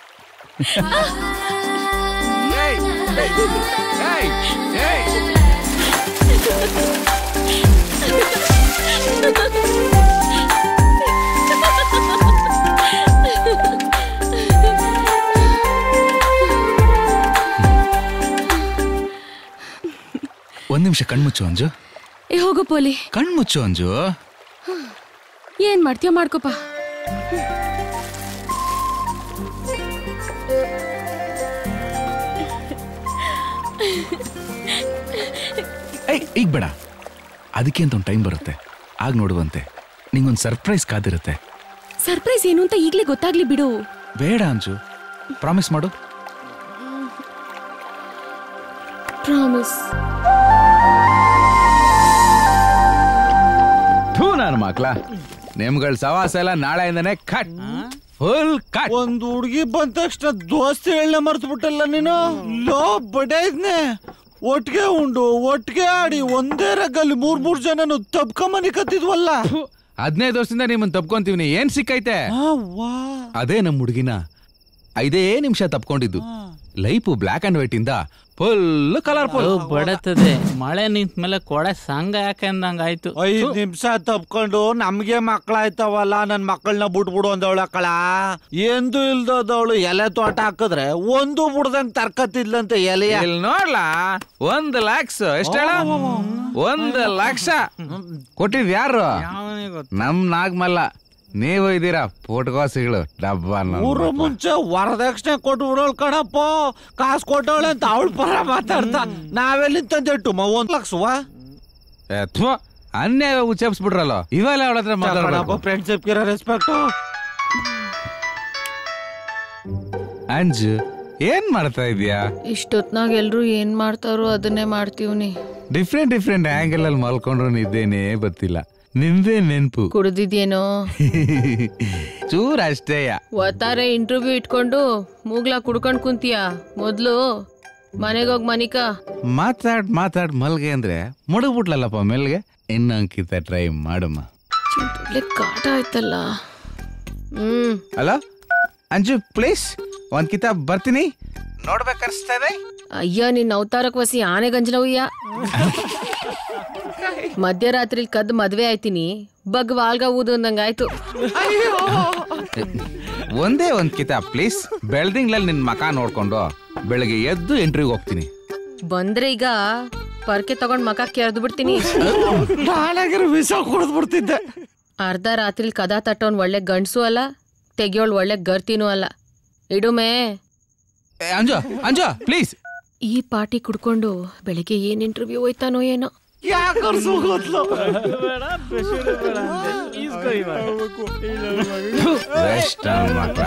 Speaker 5: ಒಂದ್ ನಿಮಿಷ ಕಣ್ಮುಚ್ಚು ಅಂಜು
Speaker 16: ಏ ಹೋಗೋ ಪೋಲಿ
Speaker 5: ಕಣ್ಮುಚ್ಚು ಅಂಜು
Speaker 16: ಏನ್ ಮಾಡ್ತೀಯ ಮಾಡ್ಕೋಪ
Speaker 5: ಏಯ್ ಈಗ ಬೇಡ ಅದಕ್ಕೆ ಅಂತ ಒಂದು ಟೈಮ್ ಬರುತ್ತೆ ಆಗ ನೋಡುವಂತೆ ನಿಂಗೊಂದು ಸರ್ಪ್ರೈಸ್ ಕಾದಿರುತ್ತೆ
Speaker 16: ಸರ್ಪ್ರೈಸ್ ಏನು ಅಂತ ಈಗ್ಲೇ ಗೊತ್ತಾಗ್ಲಿ ಬಿಡು
Speaker 5: ಬೇಡ ಅಂಜು ಪ್ರಾಮಿಸ್ ಮಾಡು
Speaker 16: ಪ್ರಾಮಿಸ್
Speaker 5: ಥೂ ನನ್ನ ಮಕ್ಳ ನಿಮ್ಗಳ ಸವಾಸ ಎಲ್ಲ ನಾಳೆಯಿಂದನೇ ಕಟ್ ಫುಲ್ ಕಟ್
Speaker 12: ಒಂದ್ ಹುಡುಗಿ ಬಂದ ತಕ್ಷಣ ದೋಸ್ತಿ ಹೇಳ ಮರ್ತು ಬಿಟ್ಟಲ್ಲ ನೀನು ಲೋ ಬಡೇ ಇದ್ನೆ ಒಟ್ಟಿಗೆ ಉಂಡು ಒಟ್ಟಿಗೆ ಆಡಿ ಒಂದೇ ರಗ್ಗಲ್ಲಿ ಮೂರ್ ಮೂರ್ ಜನನು ತಬ್ಕೊಂಬನಿ ಕತ್ತಿದ್ವಲ್ಲ
Speaker 5: ಹದಿನೈದು ವರ್ಷದಿಂದ ನಿಮ್ಮನ್ನ ತಪ್ಕೊಂತೀವಿ ಏನ್ ಸಿಕ್ಕೈತೆ ಅದೇ ನಮ್ ಹುಡುಗಿನ ಐದೇ ನಿಮಿಷ ತಪ್ಕೊಂಡಿದ್ದು ಲೈಫ್ ಬ್ಲಾಕ್ ಅಂಡ್ ವೈಟ್ ಇಂದ ಫುಲ್ ಕಲರ್ಫುಲ್
Speaker 13: ಅದು ಬಡತದೆ ಮಳೆ ನಿಂತ ಮೇಲೆ ಕೊಡೆ ಸಂಘ ಯಾಕೆ ಅಂದಂಗಾಯ್ತು
Speaker 12: ಐದ್ ನಿಮಿಷ ತಪ್ಕೊಂಡು ನಮ್ಗೆ ಮಕ್ಕಳಾಯ್ತವಲ್ಲ ನನ್ ಮಕ್ಕಳನ್ನ ಬಿಟ್ಬಿಡು ಅಂದವಳ ಕಳ ಎಂದು ಇಲ್ದದವಳು ಎಲೆ ತೋಟ ಹಾಕಿದ್ರೆ ಒಂದು ಬಿಡ್ದಂಗ್ ತರ್ಕತ್ತಿದ್ಲಂತೆ ಎಲೆಯ
Speaker 5: ಇಲ್ಲಿ ನೋಡ್ಲಾ ಒಂದ್ ಲಕ್ಷ ಎಷ್ಟೇಳ ಒಂದ್ ಲಕ್ಷ ಕೊಟ್ಟಿದ್ ಯಾರು ನಮ್ ನಾಗ್ಮಲ್ಲ ನೀವು ಇದ್ದೀರಾ ಪೋಟ್ಕೋಸಿಗಳು ಡಬ್ಬ
Speaker 12: ಊರ ಮುಂಚೆ ವರದಕ್ಷಿಣೆ ಕೊಟ್ಟು ಬಿಡೋಳ್ ಕಣಪ್ಪ ಕಾಸು ಕೊಟ್ಟವಳೆ ಅಂತ ಅವಳ ಪರ ಮಾತಾಡ್ತಾ ನಾವೆಲ್ಲಿ ತಂದಿಟ್ಟು ಒಂದ್ ಲಕ್ಷವಾ
Speaker 5: ಅನ್ಯಾಯ ಉಚ್ಚಪ್ಸ್ಬಿಟ್ರಲ್ಲ ಇವೆಲ್ಲ ಅವಳ ಹತ್ರ ಮಾತಾಡ್ಬೇಕು
Speaker 12: ಫ್ರೆಂಡ್ಶಿಪ್ ಇರೋ ರೆಸ್ಪೆಕ್ಟ್
Speaker 5: ಅಂಜು ಏನ್ ಮಾಡ್ತಾ ಇದೀಯಾ
Speaker 16: ಇಷ್ಟೊತ್ನಾಗ ಎಲ್ರು ಏನ್ ಮಾಡ್ತಾರೋ ಅದನ್ನೇ ಮಾಡ್ತೀವ್ನಿ
Speaker 5: ಡಿಫ್ರೆಂಟ್ ಡಿಫ್ರೆಂಟ್ ಆಂಗಲ್ ಅಲ್ಲಿ ಮಲ್ಕೊಂಡ್ರು ನಿದ್ದೇನೆ ಗೊತ್ತಿಲ್ಲ ನಿಂದೇ ನೆನ್ಪು
Speaker 16: ಕುಡ್ದಿದ್ಯೇನೋ
Speaker 5: ಚೂರ್ ಅಷ್ಟೇಯ
Speaker 16: ಒತ್ತಾರೆ ಇಂಟರ್ವ್ಯೂ ಇಟ್ಕೊಂಡು ಮೂಗ್ಲಾ ಕುಡ್ಕೊಂಡ್ ಕುಂತೀಯ ಮೊದ್ಲು ಮನೆಗೋಗ್ ಮನಿಕ
Speaker 5: ಮಾತಾಡ್ ಮಾತಾಡ್ ಮಲ್ಗೆ ಅಂದ್ರೆ ಮುಡುಗ್ಬಿಟ್ಲಲ್ಲಪ್ಪ ಮೆಲ್ಗೆ ಇನ್ನು ಅಂಕಿತ ಟ್ರೈ ಮಾಡಮ್ಮ
Speaker 16: ಒಳ್ಳೆ ಕಾಟ ಆಯ್ತಲ್ಲ ಹ್ಮ್
Speaker 5: ಹಲೋ ಅಂಜು ಪ್ಲೀಸ್ ಒಂದ್ ಕಿತಾಬ್ ಬರ್ತೀನಿ ನೋಡ್ಬೇಕನ್ಸ್ತದೆ
Speaker 16: ಅಯ್ಯ ನಿನ್ನ ಅವತಾರಕ್ ವಸಿ ಆನೆ ಗಂಜಲವಯ್ಯ ಮಧ್ಯರಾತ್ರಿ ಕದ್ದು ಮದ್ವೆ ಆಯ್ತೀನಿ ಬಗ್ ವಾಲ್ಗ ಊದು ಅಂದಂಗಾಯ್ತು
Speaker 5: ಒಂದೇ ಒಂದ್ ಕಿತಾಬ್ ಪ್ಲೀಸ್ ಬೆಳ್ದಿಂಗ್ಲಲ್ಲಿ ನಿನ್ ಮಕ ನೋಡ್ಕೊಂಡು ಬೆಳಗ್ಗೆ ಎದ್ದು ಎಂಟ್ರಿಗೆ ಹೋಗ್ತೀನಿ
Speaker 16: ಬಂದ್ರೆ ಈಗ ಪರ್ಕೆ ತಗೊಂಡ್ ಮಕ ಕೆರೆದು ಬಿಡ್ತೀನಿ
Speaker 12: ಬಿಡ್ತಿದ್ದೆ
Speaker 16: ಅರ್ಧ ರಾತ್ರಿ ಕದ ತಟ್ಟೋನ್ ಒಳ್ಳೆ ಗಂಡ್ಸು ಅಲ್ಲ ತೆಗಿಯೋಳ್ ಒಳ್ಳೆ ಗರ್ತಿನೂ ಅಲ್ಲ ಇಡುಮೆ
Speaker 5: ಅಂಜು ಅಂಜು ಪ್ಲೀಸ್
Speaker 16: ಈ ಪಾರ್ಟಿ ಕುಡ್ಕೊಂಡು ಬೆಳಿಗ್ಗೆ ಏನ್ ಇಂಟರ್ವ್ಯೂ ಹೋಯ್ತಾನೋ ಏನೋ
Speaker 5: ವೆಸ್ಟ್ ಮಕ್ಳ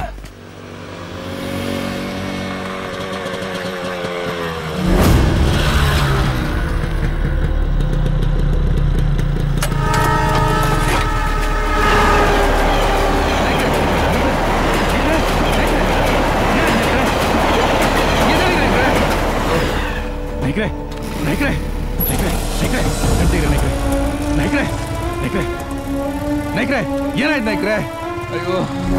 Speaker 5: ನೈಕ್ರೆ ನೈಕ್ರೆ ನೈಕ್ರೆ ನೈಕ್ರೆ ಗಂಟಿಗ್ರೆ ನೈಕ್ರೆ ನೈಕ್ರೆ ನೈಕ್ರೆ ನೈಕ್ರೆ ಏನಾಯ್ತು ನೈಕ್ರೆ ಅಯ್ಯೋ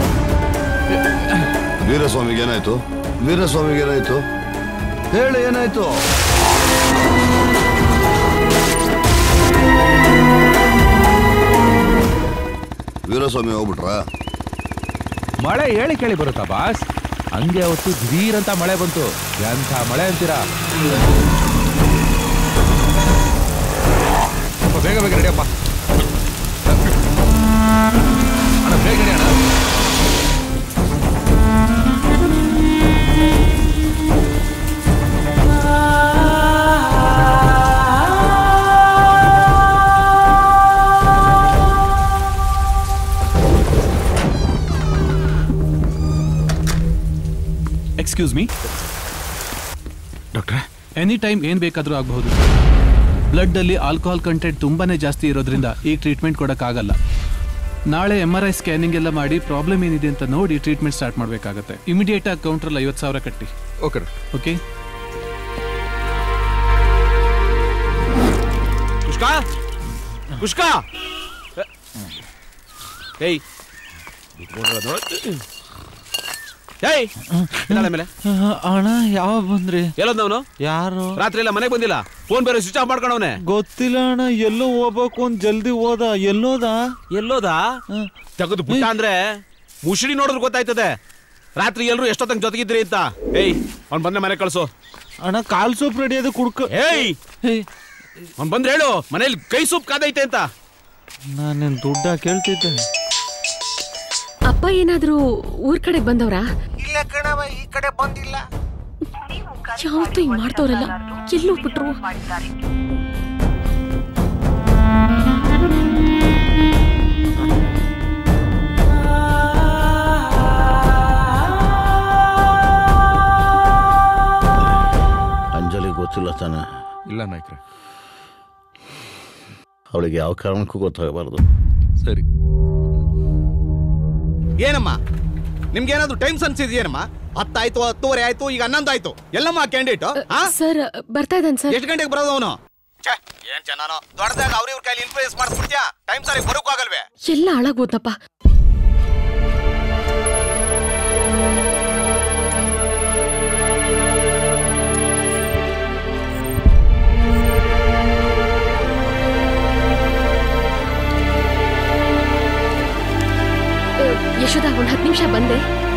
Speaker 3: ವೀರಸ್ವಾಮಿಗೆ ಏನಾಯ್ತು ವೀರಸ್ವಾಮಿಗೆ ಏನಾಯ್ತು ಹೇಳು ಏನಾಯ್ತು ವೀರಸ್ವಾಮಿ ಹೋಗ್ಬಿಟ್ರಾ
Speaker 5: ಮಳೆ ಹೇಳಿ ಕೇಳಿ ಬರುತ್ತಾ ಬಾಸ್ ಹಂಗೆ ಅವತ್ತು ದಿಢೀರಂತ ಮಳೆ ಬಂತು ಎಂಥ ಮಳೆ ಅಂತೀರಾ ಸ್ವಲ್ಪ ಬೇಗ ಬೇಗ ರೆಡಿಯಪ್ಪ ಅಣ್ಣ ಬೇಗ ರೆಡಿ ಅಣ್ಣ
Speaker 7: ಎಕ್ಸ್ಕ್ಯೂಸ್ ಮೀ ಡಾಕ್ಟ್ರೆ ಎನಿ ಟೈಮ್ ಏನು ಬೇಕಾದರೂ ಆಗಬಹುದು ಬ್ಲಡ್ ಅಲ್ಲಿ ಆಲ್ಕೋಹಾಲ್ ಕಂಟೆಂಟ್ ತುಂಬಾನೇ ಜಾಸ್ತಿ ಇರೋದ್ರಿಂದ ಈ ಟ್ರೀಟ್ಮೆಂಟ್ ಕೊಡೋಕ್ಕಾಗಲ್ಲ ನಾಳೆ ಎಮ್ ಆರ್ ಐ ಸ್ಕ್ಯಾನಿಂಗ್ ಎಲ್ಲ ಮಾಡಿ ಪ್ರಾಬ್ಲಮ್ ಏನಿದೆ ಅಂತ ನೋಡಿ ಟ್ರೀಟ್ಮೆಂಟ್ ಸ್ಟಾರ್ಟ್ ಮಾಡಬೇಕಾಗತ್ತೆ ಇಮಿಡಿಯೇಟ್ ಆಗಿ ಕೌಂಟ್ರಲ್ಲಿ ಐವತ್ತು ಸಾವಿರ ಕಟ್ಟಿ
Speaker 5: ಓಕೆ
Speaker 7: ಓಕೆ
Speaker 12: ಕುಷ್ಕಾ ಕುಷ್ಕಾ ಏಯ್ ಏಯ್ ಇದ್ದಾಳೆ ಮೇಲೆ ಅಣ್ಣ ಯಾವ ಬಂದ್ರಿ ಎಲ್ಲೋದವನು ಯಾರು ರಾತ್ರಿ ಎಲ್ಲ ಮನೆಗೆ ಬಂದಿಲ್ಲ ಫೋನ್ ಬೇರೆ ಸ್ವಿಚ್ ಆಫ್ ಮಾಡ್ಕೊಂಡವನೆ ಗೊತ್ತಿಲ್ಲ ಅಣ್ಣ ಎಲ್ಲೋ ಹೋಗ್ಬೇಕು ಅಂತ ಜಲ್ದಿ ಹೋದ ಎಲ್ಲೋದ ಎಲ್ಲೋದ ತೆಗೆದು ಬಿಟ್ಟ ಅಂದ್ರೆ ಮುಷಿಡಿ ನೋಡಿದ್ರೆ ಗೊತ್ತಾಯ್ತದೆ ರಾತ್ರಿ ಎಲ್ರು ಎಷ್ಟೊತ್ತಂಗ್ ಜೊತೆಗಿದ್ರಿ ಅಂತ ಏಯ್ ಅವ್ನ್ ಬಂದ್ರೆ ಮನೆ ಕಳ್ಸು
Speaker 10: ಅಣ್ಣ ಕಾಲ್ ಸೂಪ್ ರೆಡಿ ಅದು ಕುಡ್ಕ
Speaker 12: ಏಯ್ ಅವ್ನ್ ಬಂದ್ರೆ ಹೇಳು ಮನೇಲಿ ಕೈ ಸೂಪ್ ಕಾದೈತೆ ಅಂತ
Speaker 10: ನಾನೇನ್ ದುಡ್ಡ ಕೇಳ್ತಿದ್ದೆ
Speaker 16: ಅಪ್ಪ ಏನಾದ್ರೂ ಊರ್ ಕಡೆ ಬಂದವ್ರಾ
Speaker 23: ಇಲ್ಲ ಕಣವ ಈ ಕಡೆ ಬಂದಿಲ್ಲ
Speaker 16: ಯಾವತ್ತೂ ಹಿಂಗ್ ಮಾಡ್ತವ್ರಲ್ಲ ಎಲ್ಲೋ ಬಿಟ್ರು
Speaker 11: ಅಂಜಲಿ ಗೊತ್ತಿಲ್ಲ ತಾನೆ
Speaker 5: ಇಲ್ಲ ನಾಯ್ಕ್ರೆ
Speaker 11: ಅವಳಿಗೆ ಯಾವ ಕಾರಣಕ್ಕೂ ಗೊತ್ತಾಗಬಾರ್ದು
Speaker 5: ಸರಿ
Speaker 24: ಏನಮ್ಮ ನಿಮ್ಗೇನಾದ್ರೂ ಟೈಮ್ ಸೆನ್ಸ್ ಇದೆಯೇನಮ್ಮ ಹತ್ತಾಯ್ತು ಹತ್ತುವರೆ ಆಯ್ತು ಈಗ ಹನ್ನೊಂದು ಆಯ್ತು ಎಲ್ಲಮ್ಮ ಕ್ಯಾಂಡಿಡೇಟ್
Speaker 16: ಸರ್ ಬರ್ತಾ ಇದ್ದಾನೆ ಸರ್
Speaker 24: ಎಷ್ಟು ಗಂಟೆಗೆ ಬರೋದು ಅವನು ಏನ್ ಚೆನ್ನಾನೋ ದೊಡ್ಡದಾಗ ಅವ್ರ ಇವ್ರ ಕೈಲಿ ಇನ್ಫ್ಲೂಯೆನ್ಸ್ ಮಾಡಿಸ್ಬಿಡ್ತೀಯಾ ಟೈಮ್ ಸರಿ ಬರೋಕ್ಕೂ ಆಗಲ್ವೇ
Speaker 16: ಎಲ್ಲ ಹಾಳಾಗೋದಪ್ಪ ಯಶೋದ ಒಂದ್ ಹತ್ತು ನಿಮಿಷ ಬಂದೆ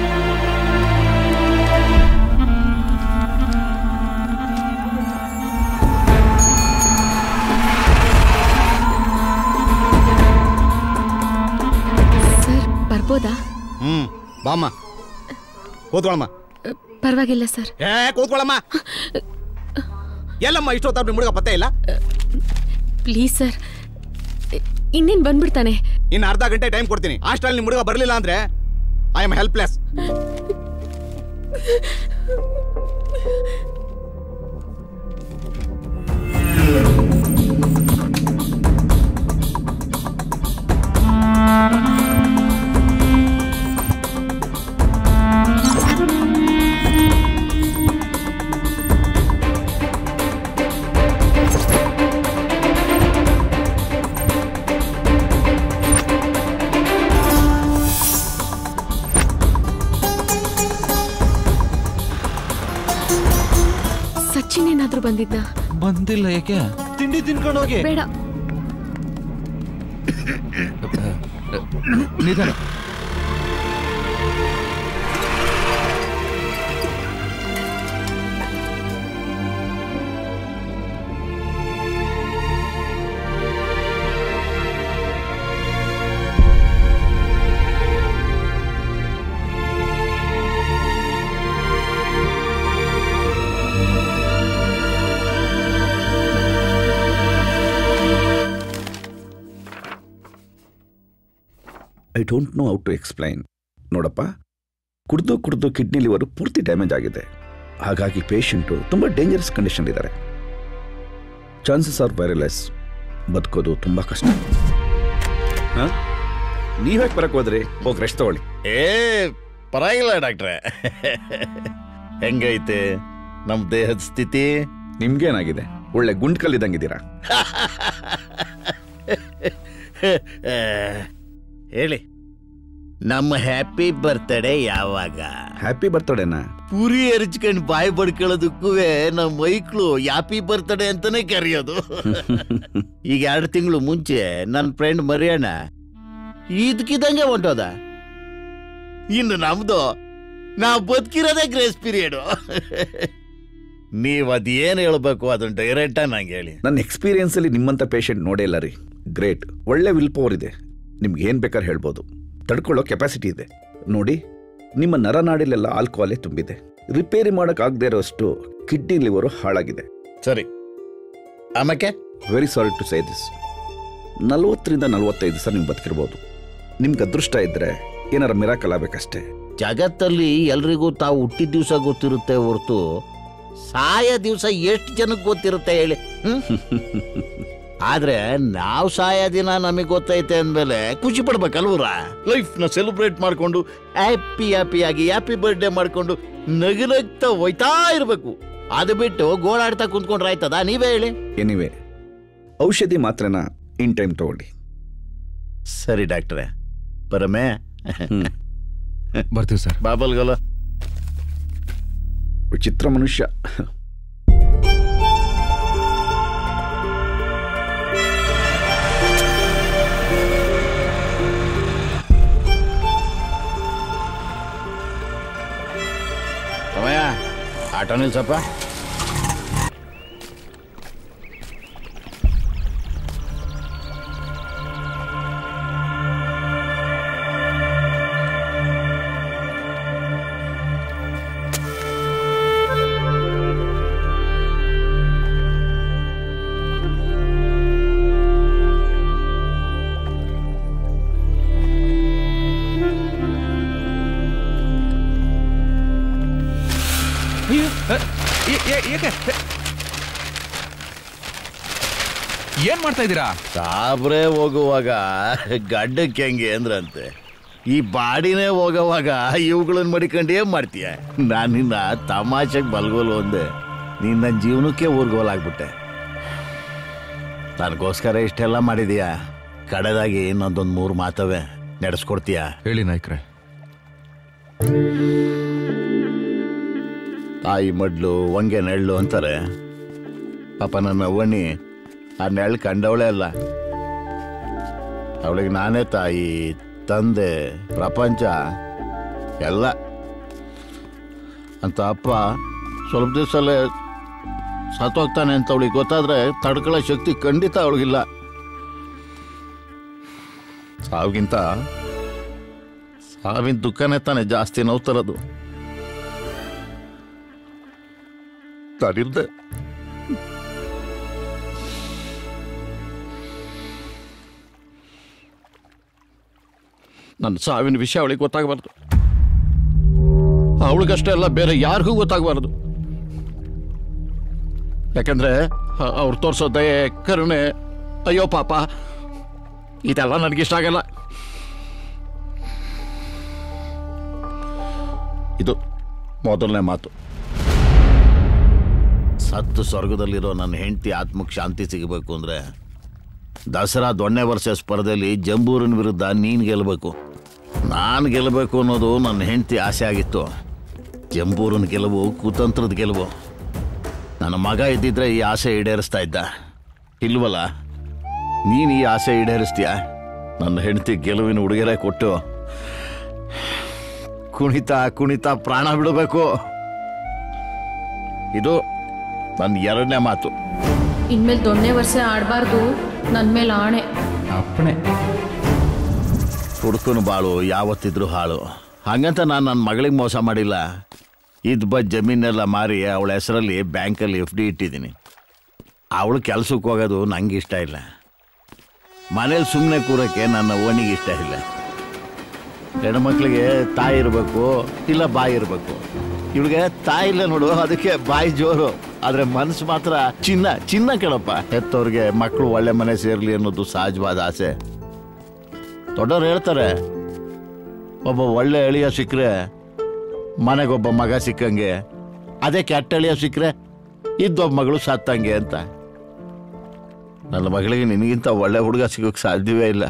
Speaker 16: ಸರ್ ಬರ್ಬೋದಾ
Speaker 24: ಹ್ಮ್ ಬಾಮ್ಮ ಕೂತ್ಕೊಳಮ್ಮ
Speaker 16: ಪರವಾಗಿಲ್ಲ ಸರ್
Speaker 24: ಏ ಕೂತ್ಕೊಳಮ್ಮ ಎಲ್ಲಮ್ಮ ಇಷ್ಟೊತ್ತಾಗ ನಿಮ್ ಹುಡುಗ ಪತ್ತೆ ಇಲ್ಲ
Speaker 16: ಪ್ಲೀಸ್ ಸರ್ ಇನ್ನೇನ್ ಬಂದ್ಬಿಡ್ತಾನೆ
Speaker 24: ಇನ್ನು ಅರ್ಧ ಗಂಟೆ ಟೈಮ್ ಕೊಡ್ತೀನಿ ಅಷ್ಟರಲ್ಲಿ ನಿಮ್ ಹುಡುಗ ಬರಲಿಲ್ಲ ಅಂದ್ರೆ ಐ ಆಮ್ ಹೆಲ್ಪ್ಲೆಸ್
Speaker 16: ಸಚಿನ್ ಏನಾದ್ರೂ ಬಂದಿದ್ದ
Speaker 12: ಬಂದಿಲ್ಲ ಯಾಕೆ ತಿಂಡಿ ತಿನ್ಕೊಂಡು ಹೋಗಿ
Speaker 16: ಬೇಡ
Speaker 5: ನಿಧಾನ
Speaker 2: I don't know how to explain ನೋಡಪ್ಪ ಕುಡ್ದು ಕುಡ್ದು ಕಿಡ್ನಿ ಲಿವರ್ ಪೂರ್ತಿ ಡ್ಯಾಮೇಜ್ ಆಗಿದೆ ಹಾಗಾಗಿ ಪೇಷಂಟು ತುಂಬ ಡೇಂಜರಸ್ ಕಂಡೀಷನ್ ಇದ್ದಾರೆ ಚಾನ್ಸಸ್ ಆರ್ ವೆರಿ ಲೆಸ್ ಬದುಕೋದು ತುಂಬ ಕಷ್ಟ ಹಾಂ ನೀವ್ಯಾಕೆ ಬರಕ್ಕೆ ಹೋದ್ರಿ ಹೋಗಿ ರೆಸ್ಟ್ ತಗೊಳ್ಳಿ
Speaker 11: ಏ ಪರವಾಗಿಲ್ಲ ಡಾಕ್ಟ್ರೆ ಹೆಂಗೈತೆ ನಮ್ ದೇಹದ ಸ್ಥಿತಿ
Speaker 2: ನಿಮ್ಗೇನಾಗಿದೆ ಒಳ್ಳೆ ಗುಂಡ್ ಕಲ್ಲಿದಂಗಿದ್ದೀರಾ
Speaker 11: ಹೇಳಿ ನಮ್ಮ ಹ್ಯಾಪಿ ಬರ್ತ್ಡೇ ಯಾವಾಗ
Speaker 2: ಹ್ಯಾಪಿ ಬರ್ತಡೇನಾ
Speaker 11: ಪುರಿ ಎರಚ್ಕೊಂಡು ಬಾಯಿ ಬಡ್ಕೊಳ್ಳೋದಕ್ಕೂ ನಮ್ಮ ಮೈಕ್ಳು ಹ್ಯಾಪಿ ಬರ್ತ್ಡೇ ಅಂತಾನೆ ಕರೆಯೋದು ಈಗ ಎರಡು ತಿಂಗಳು ಮುಂಚೆ ನನ್ನ ಫ್ರೆಂಡ್ ಮರಿಯಣ್ಣ ಇದಕ್ಕಿದಂಗೆ ಹೊಂಟೋದ ಇನ್ನು ನಮ್ದು ನಾವು ಬದುಕಿರೋದೇ ಗ್ರೇಸ್ ಪೀರಿಯಡ್ ನೀವು ಅದೇನು ಹೇಳ್ಬೇಕು ಅದನ್ನ ಡೈರೆಕ್ಟ ನಂಗೆ ಹೇಳಿ
Speaker 2: ನನ್ನ ಎಕ್ಸ್ಪೀರಿಯನ್ಸಲ್ಲಿ ನಿಮ್ಮಂಥ ಪೇಷಂಟ್ ನೋಡೇ ಇಲ್ಲ ರೀ ಗ್ರೇಟ್ ಒಳ್ಳೆ ವಿಲ್ ಪವರ್ ಇದೆ ನಿಮ್ಗೆ ಏನು ಬೇಕಾದ್ರೆ ಹೇಳ್ಬೋದು ತಡ್ಕೊಳ್ಳೋ ಕೆಪಾಸಿಟಿ ಇದೆ ನೋಡಿ ನಿಮ್ಮ ನರನಾಡಿಲೆಲ್ಲ ಆಲ್ಕೋಹಾಲೇ ತುಂಬಿದೆ ರಿಪೇರಿ ಮಾಡೋಕ್ಕಾಗದೇ ಇರೋಷ್ಟು ಕಿಡ್ನಿ ಲಿವರು ಹಾಳಾಗಿದೆ
Speaker 11: ಸರಿ ಆಮೇಲೆ
Speaker 2: very sorry to say this ನಲವತ್ತರಿಂದ ನಲವತ್ತೈದು ದಿವಸ ನೀವು ಬದುಕಿರ್ಬೋದು ನಿಮ್ಗೆ ಅದೃಷ್ಟ ಇದ್ದರೆ ಏನಾರ ಮಿರಾಕಲ್ ಆಗಬೇಕಷ್ಟೇ
Speaker 11: ಜಗತ್ತಲ್ಲಿ ಎಲ್ರಿಗೂ ತಾವು ಹುಟ್ಟಿದ ದಿವಸ ಗೊತ್ತಿರುತ್ತೆ ಹೊರತು ಸಾಯ ದಿವಸ ಎಷ್ಟು ಜನಕ್ಕೆ ಗೊತ್ತಿರುತ್ತೆ ಹೇಳಿ ಹ್ಮ್? ಆದ್ರೆ ನಾವು ಸಾಯ ದಿನ ನಮಗೆ ಗೊತ್ತೈತೆ ಅಂದ್ಮೇಲೆ ಖುಷಿ ಪಡ್ಬೇಕಲ್ವರ ಲೈಫ್ ನ ಸೆಲೆಬ್ರೇಟ್ ಮಾಡ್ಕೊಂಡು ಹ್ಯಾಪಿ ಹ್ಯಾಪಿಯಾಗಿ ಹ್ಯಾಪಿ ಬರ್ಡೇ ಮಾಡ್ಕೊಂಡು ನಗು ನಗ್ತಾ ಹೋಯ್ತಾ ಇರ್ಬೇಕು ಅದು ಬಿಟ್ಟು ಗೋಳಾಡ್ತಾ ಕುಂತ್ಕೊಂಡ್ರೆ ಆಯ್ತದ ನೀವೇ ಹೇಳಿ
Speaker 2: ಎನಿವೆ ಔಷಧಿ ಮಾತ್ರನ ಇನ್ ಟೈಮ್ ತಗೊಳ್ಳಿ
Speaker 11: ಸರಿ ಡಾಕ್ಟ್ರೆ ಪರಮೆ
Speaker 5: ಬರ್ತೀವಿ ಸರ್
Speaker 11: ಬಾಬಲ್ಗಲ
Speaker 2: ವಿಚಿತ್ರ ಮನುಷ್ಯ
Speaker 11: ಸಮಯ ಆಟೋ ನಿಲ್ಸಪ್ಪ
Speaker 5: ಅಯ್ಯೋ, ಅ, ಏ- ಏ- ಏಕೆ ಏನ್ ಮಾಡ್ತಾ ಇದ್ದೀರಾ
Speaker 11: ಸಾಬ್ರೆ ಹೋಗುವಾಗ ಗಡ್ಡಕ್ಕೆ ಹೆಂಗೆ ಅಂದ್ರಂತೆ ಈ ಬಾಡಿನೇ ಹೋಗೋವಾಗ ಇವುಗಳನ್ನ ಮಡಿಕೊಂಡು ಏನ್ ಮಾಡ್ತೀಯ ನಾನು ನಿನ್ನ ತಮಾಷೆಗೆ ಬಲ್ಗೋಲು ಒಂದೆ ನೀನ್ ನನ್ನ ಜೀವನಕ್ಕೆ ಊರ್ಗೋಲಾಗ್ಬಿಟ್ಟೆ ನನಗೋಸ್ಕರ ಇಷ್ಟೆಲ್ಲ ಮಾಡಿದೀಯಾ ಕಡೆದಾಗಿ ಇನ್ನೊಂದೊಂದು ಮೂರು ಮಾತವೆ ನಡೆಸ್ಕೊಡ್ತೀಯಾ
Speaker 5: ಹೇಳಿ ನಾಯ್ಕ್ರೆ
Speaker 11: ತಾಯಿ ಮಡ್ಲು ಒಂಗೆ ನೆಳ್ಳು ಅಂತಾರೆ ಪಾಪ ನನ್ನ ಅವ್ವಣ್ಣಿ ಆ ನೆಳ್ಳು ಕಂಡವಳೆ ಅಲ್ಲ ಅವಳಿಗೆ ನಾನೇ ತಾಯಿ ತಂದೆ ಪ್ರಪಂಚ ಎಲ್ಲ ಅಂತ ಅಪ್ಪ ಸ್ವಲ್ಪ ದಿವಸಲ್ಲೇ ಸತ್ತೋಗ್ತಾನೆ ಅಂತ ಅವಳಿಗೆ ಗೊತ್ತಾದ್ರೆ ತಡ್ಕೊಳ್ಳೋ ಶಕ್ತಿ ಖಂಡಿತ ಅವಳಿಗಿಲ್ಲ ಸಾವಿಗಿಂತ ಸಾವಿನ ದುಃಖನೇ ತಾನೆ ಜಾಸ್ತಿ ನೋವು ತರೋದು ತಾನಿರ್ದೆ ನನ್ನ ಸಾವಿನ ವಿಷಯ ಅವಳಿಗೆ ಗೊತ್ತಾಗಬಾರ್ದು ಅವಳಿಗಷ್ಟೇ ಅಲ್ಲ ಬೇರೆ ಯಾರಿಗೂ ಗೊತ್ತಾಗಬಾರ್ದು ಯಾಕಂದ್ರೆ ಅವ್ರು ತೋರಿಸೋ ದಯೆ ಕರುಣೆ ಅಯ್ಯೋ ಪಾಪ ಇದೆಲ್ಲ ನನಗಿಷ್ಟ ಆಗಲ್ಲ ಇದು ಮೊದಲನೇ ಮಾತು ಸತ್ತು ಸ್ವರ್ಗದಲ್ಲಿರೋ ನನ್ನ ಹೆಂಡತಿ ಆತ್ಮಕ್ಕೆ ಶಾಂತಿ ಸಿಗಬೇಕು ಅಂದರೆ ದಸರಾ ದೊಣ್ಣೆ ವರ್ಷ ಸ್ಪರ್ಧೆಯಲ್ಲಿ ಜಂಬೂರಿನ ವಿರುದ್ಧ ನೀನು ಗೆಲ್ಲಬೇಕು ನಾನು ಗೆಲ್ಲಬೇಕು ಅನ್ನೋದು ನನ್ನ ಹೆಂಡತಿ ಆಸೆ ಆಗಿತ್ತು ಜಂಬೂರನ ಗೆಲುವು ಕುತಂತ್ರದ ಗೆಲುವು ನನ್ನ ಮಗ ಇದ್ದಿದ್ರೆ ಈ ಆಸೆ ಈಡೇರಿಸ್ತಾ ಇದ್ದ ಇಲ್ವಲ್ಲ ನೀನು ಈ ಆಸೆ ಈಡೇರಿಸ್ತೀಯ ನನ್ನ ಹೆಂಡತಿ ಗೆಲುವಿನ ಉಡುಗೊರೆ ಕೊಟ್ಟು ಕುಣಿತ ಕುಣಿತ ಪ್ರಾಣ ಬಿಡಬೇಕು ಇದು ನನ್ನ ಎರಡನೇ ಮಾತು
Speaker 16: ಇನ್ಮೇಲೆ ದೊಣ್ಣೆ ವರ್ಷ ಆಡಬಾರ್ದು ನನ್ನ ಮೇಲೆ ಆಣೆ
Speaker 5: ಅಪ್ಪಣೆ
Speaker 11: ಹುಡುಕನು ಬಾಳು ಯಾವತ್ತಿದ್ರು ಹಾಳು ಹಾಗಂತ ನಾನು ನನ್ನ ಮಗಳಿಗೆ ಮೋಸ ಮಾಡಿಲ್ಲ ಇದ್ ಬದ್ ಜಮೀನೆಲ್ಲ ಮಾರಿ ಅವಳ ಹೆಸರಲ್ಲಿ ಬ್ಯಾಂಕಲ್ಲಿ ಎಫ್ ಡಿ ಇಟ್ಟಿದ್ದೀನಿ ಅವಳು ಕೆಲ್ಸಕ್ಕೆ ಹೋಗೋದು ನಂಗೆ ಇಷ್ಟ ಇಲ್ಲ ಮನೇಲಿ ಸುಮ್ಮನೆ ಕೂರಕ್ಕೆ ನನ್ನ ಓಣಿಗೆ ಇಷ್ಟ ಇಲ್ಲ ಹೆಣ್ಮಕ್ಳಿಗೆ ತಾಯಿ ಇರಬೇಕು ಇಲ್ಲ ಬಾಯಿ ಇರಬೇಕು ಇವಳಿಗೆ ತಾಯಿ ಇಲ್ಲ ನೋಡು ಅದಕ್ಕೆ ಬಾಯಿ ಜೋರು ಆದ್ರೆ ಮನಸ್ಸು ಮಾತ್ರ ಚಿನ್ನ ಚಿನ್ನ ಕೇಳಪ್ಪ ಹೆತ್ತವ್ರಿಗೆ ಮಕ್ಕಳು ಒಳ್ಳೆ ಮನೆ ಸೇರ್ಲಿ ಅನ್ನೋದು ಸಹಜವಾದ ಆಸೆ ದೊಡ್ಡವ್ರು ಹೇಳ್ತಾರೆ ಒಬ್ಬ ಒಳ್ಳೆ ಎಳಿಯ ಸಿಕ್ಕರೆ ಮನೆಗೊಬ್ಬ ಮಗ ಸಿಕ್ಕಂಗೆ ಅದೇ ಕೆಟ್ಟ ಎಳಿಯ ಸಿಕ್ಕರೆ ಇದ್ದೊಬ್ಬ ಮಗಳು ಸತ್ತಂಗೆ ಅಂತ ನನ್ನ ಮಗಳಿಗೆ ನಿನಗಿಂತ ಒಳ್ಳೆ ಹುಡುಗ ಸಿಗೋಕ್ಕೆ ಸಾಧ್ಯವೇ ಇಲ್ಲ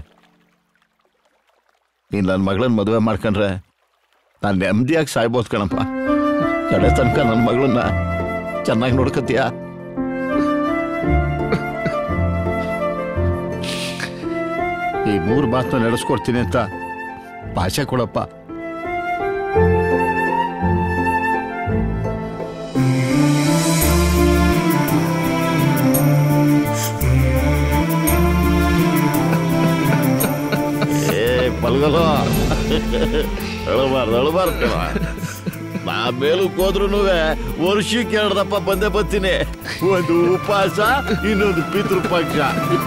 Speaker 11: ನೀನು ನನ್ನ ಮಗಳನ್ನ ಮದುವೆ ಮಾಡ್ಕೊಂಡ್ರೆ ನಾನು ನೆಮ್ಮದಿಯಾಗಿ ಸಾಯ್ಬೋದು ಕಣಪ್ಪ ಕಡೆ ತನಕ ನನ್ನ ಮಗಳನ್ನ ಚೆನ್ನಾಗಿ ನೋಡ್ಕೊತೀಯ ಈ ಮೂರು ಮಾತನ್ನ ನಡೆಸ್ಕೊಡ್ತೀನಿ ಅಂತ ಭಾಷೆ ಕೊಡಪ್ಪ ಏ ಪಲ್ಗಲು ಅಳಬಾರ್ದು ಅಳಬಾರ್ದು ಕಣ ನಾ ಮೇಲಕ್ಕೆ ಹೋದ್ರು ವರ್ಷಕ್ಕೆ ಎರಡದಪ್ಪ ಬಂದೇ ಬರ್ತೀನಿ ಒಂದು ಉಪವಾಸ ಇನ್ನೊಂದು ಪಿತೃಪಕ್ಷ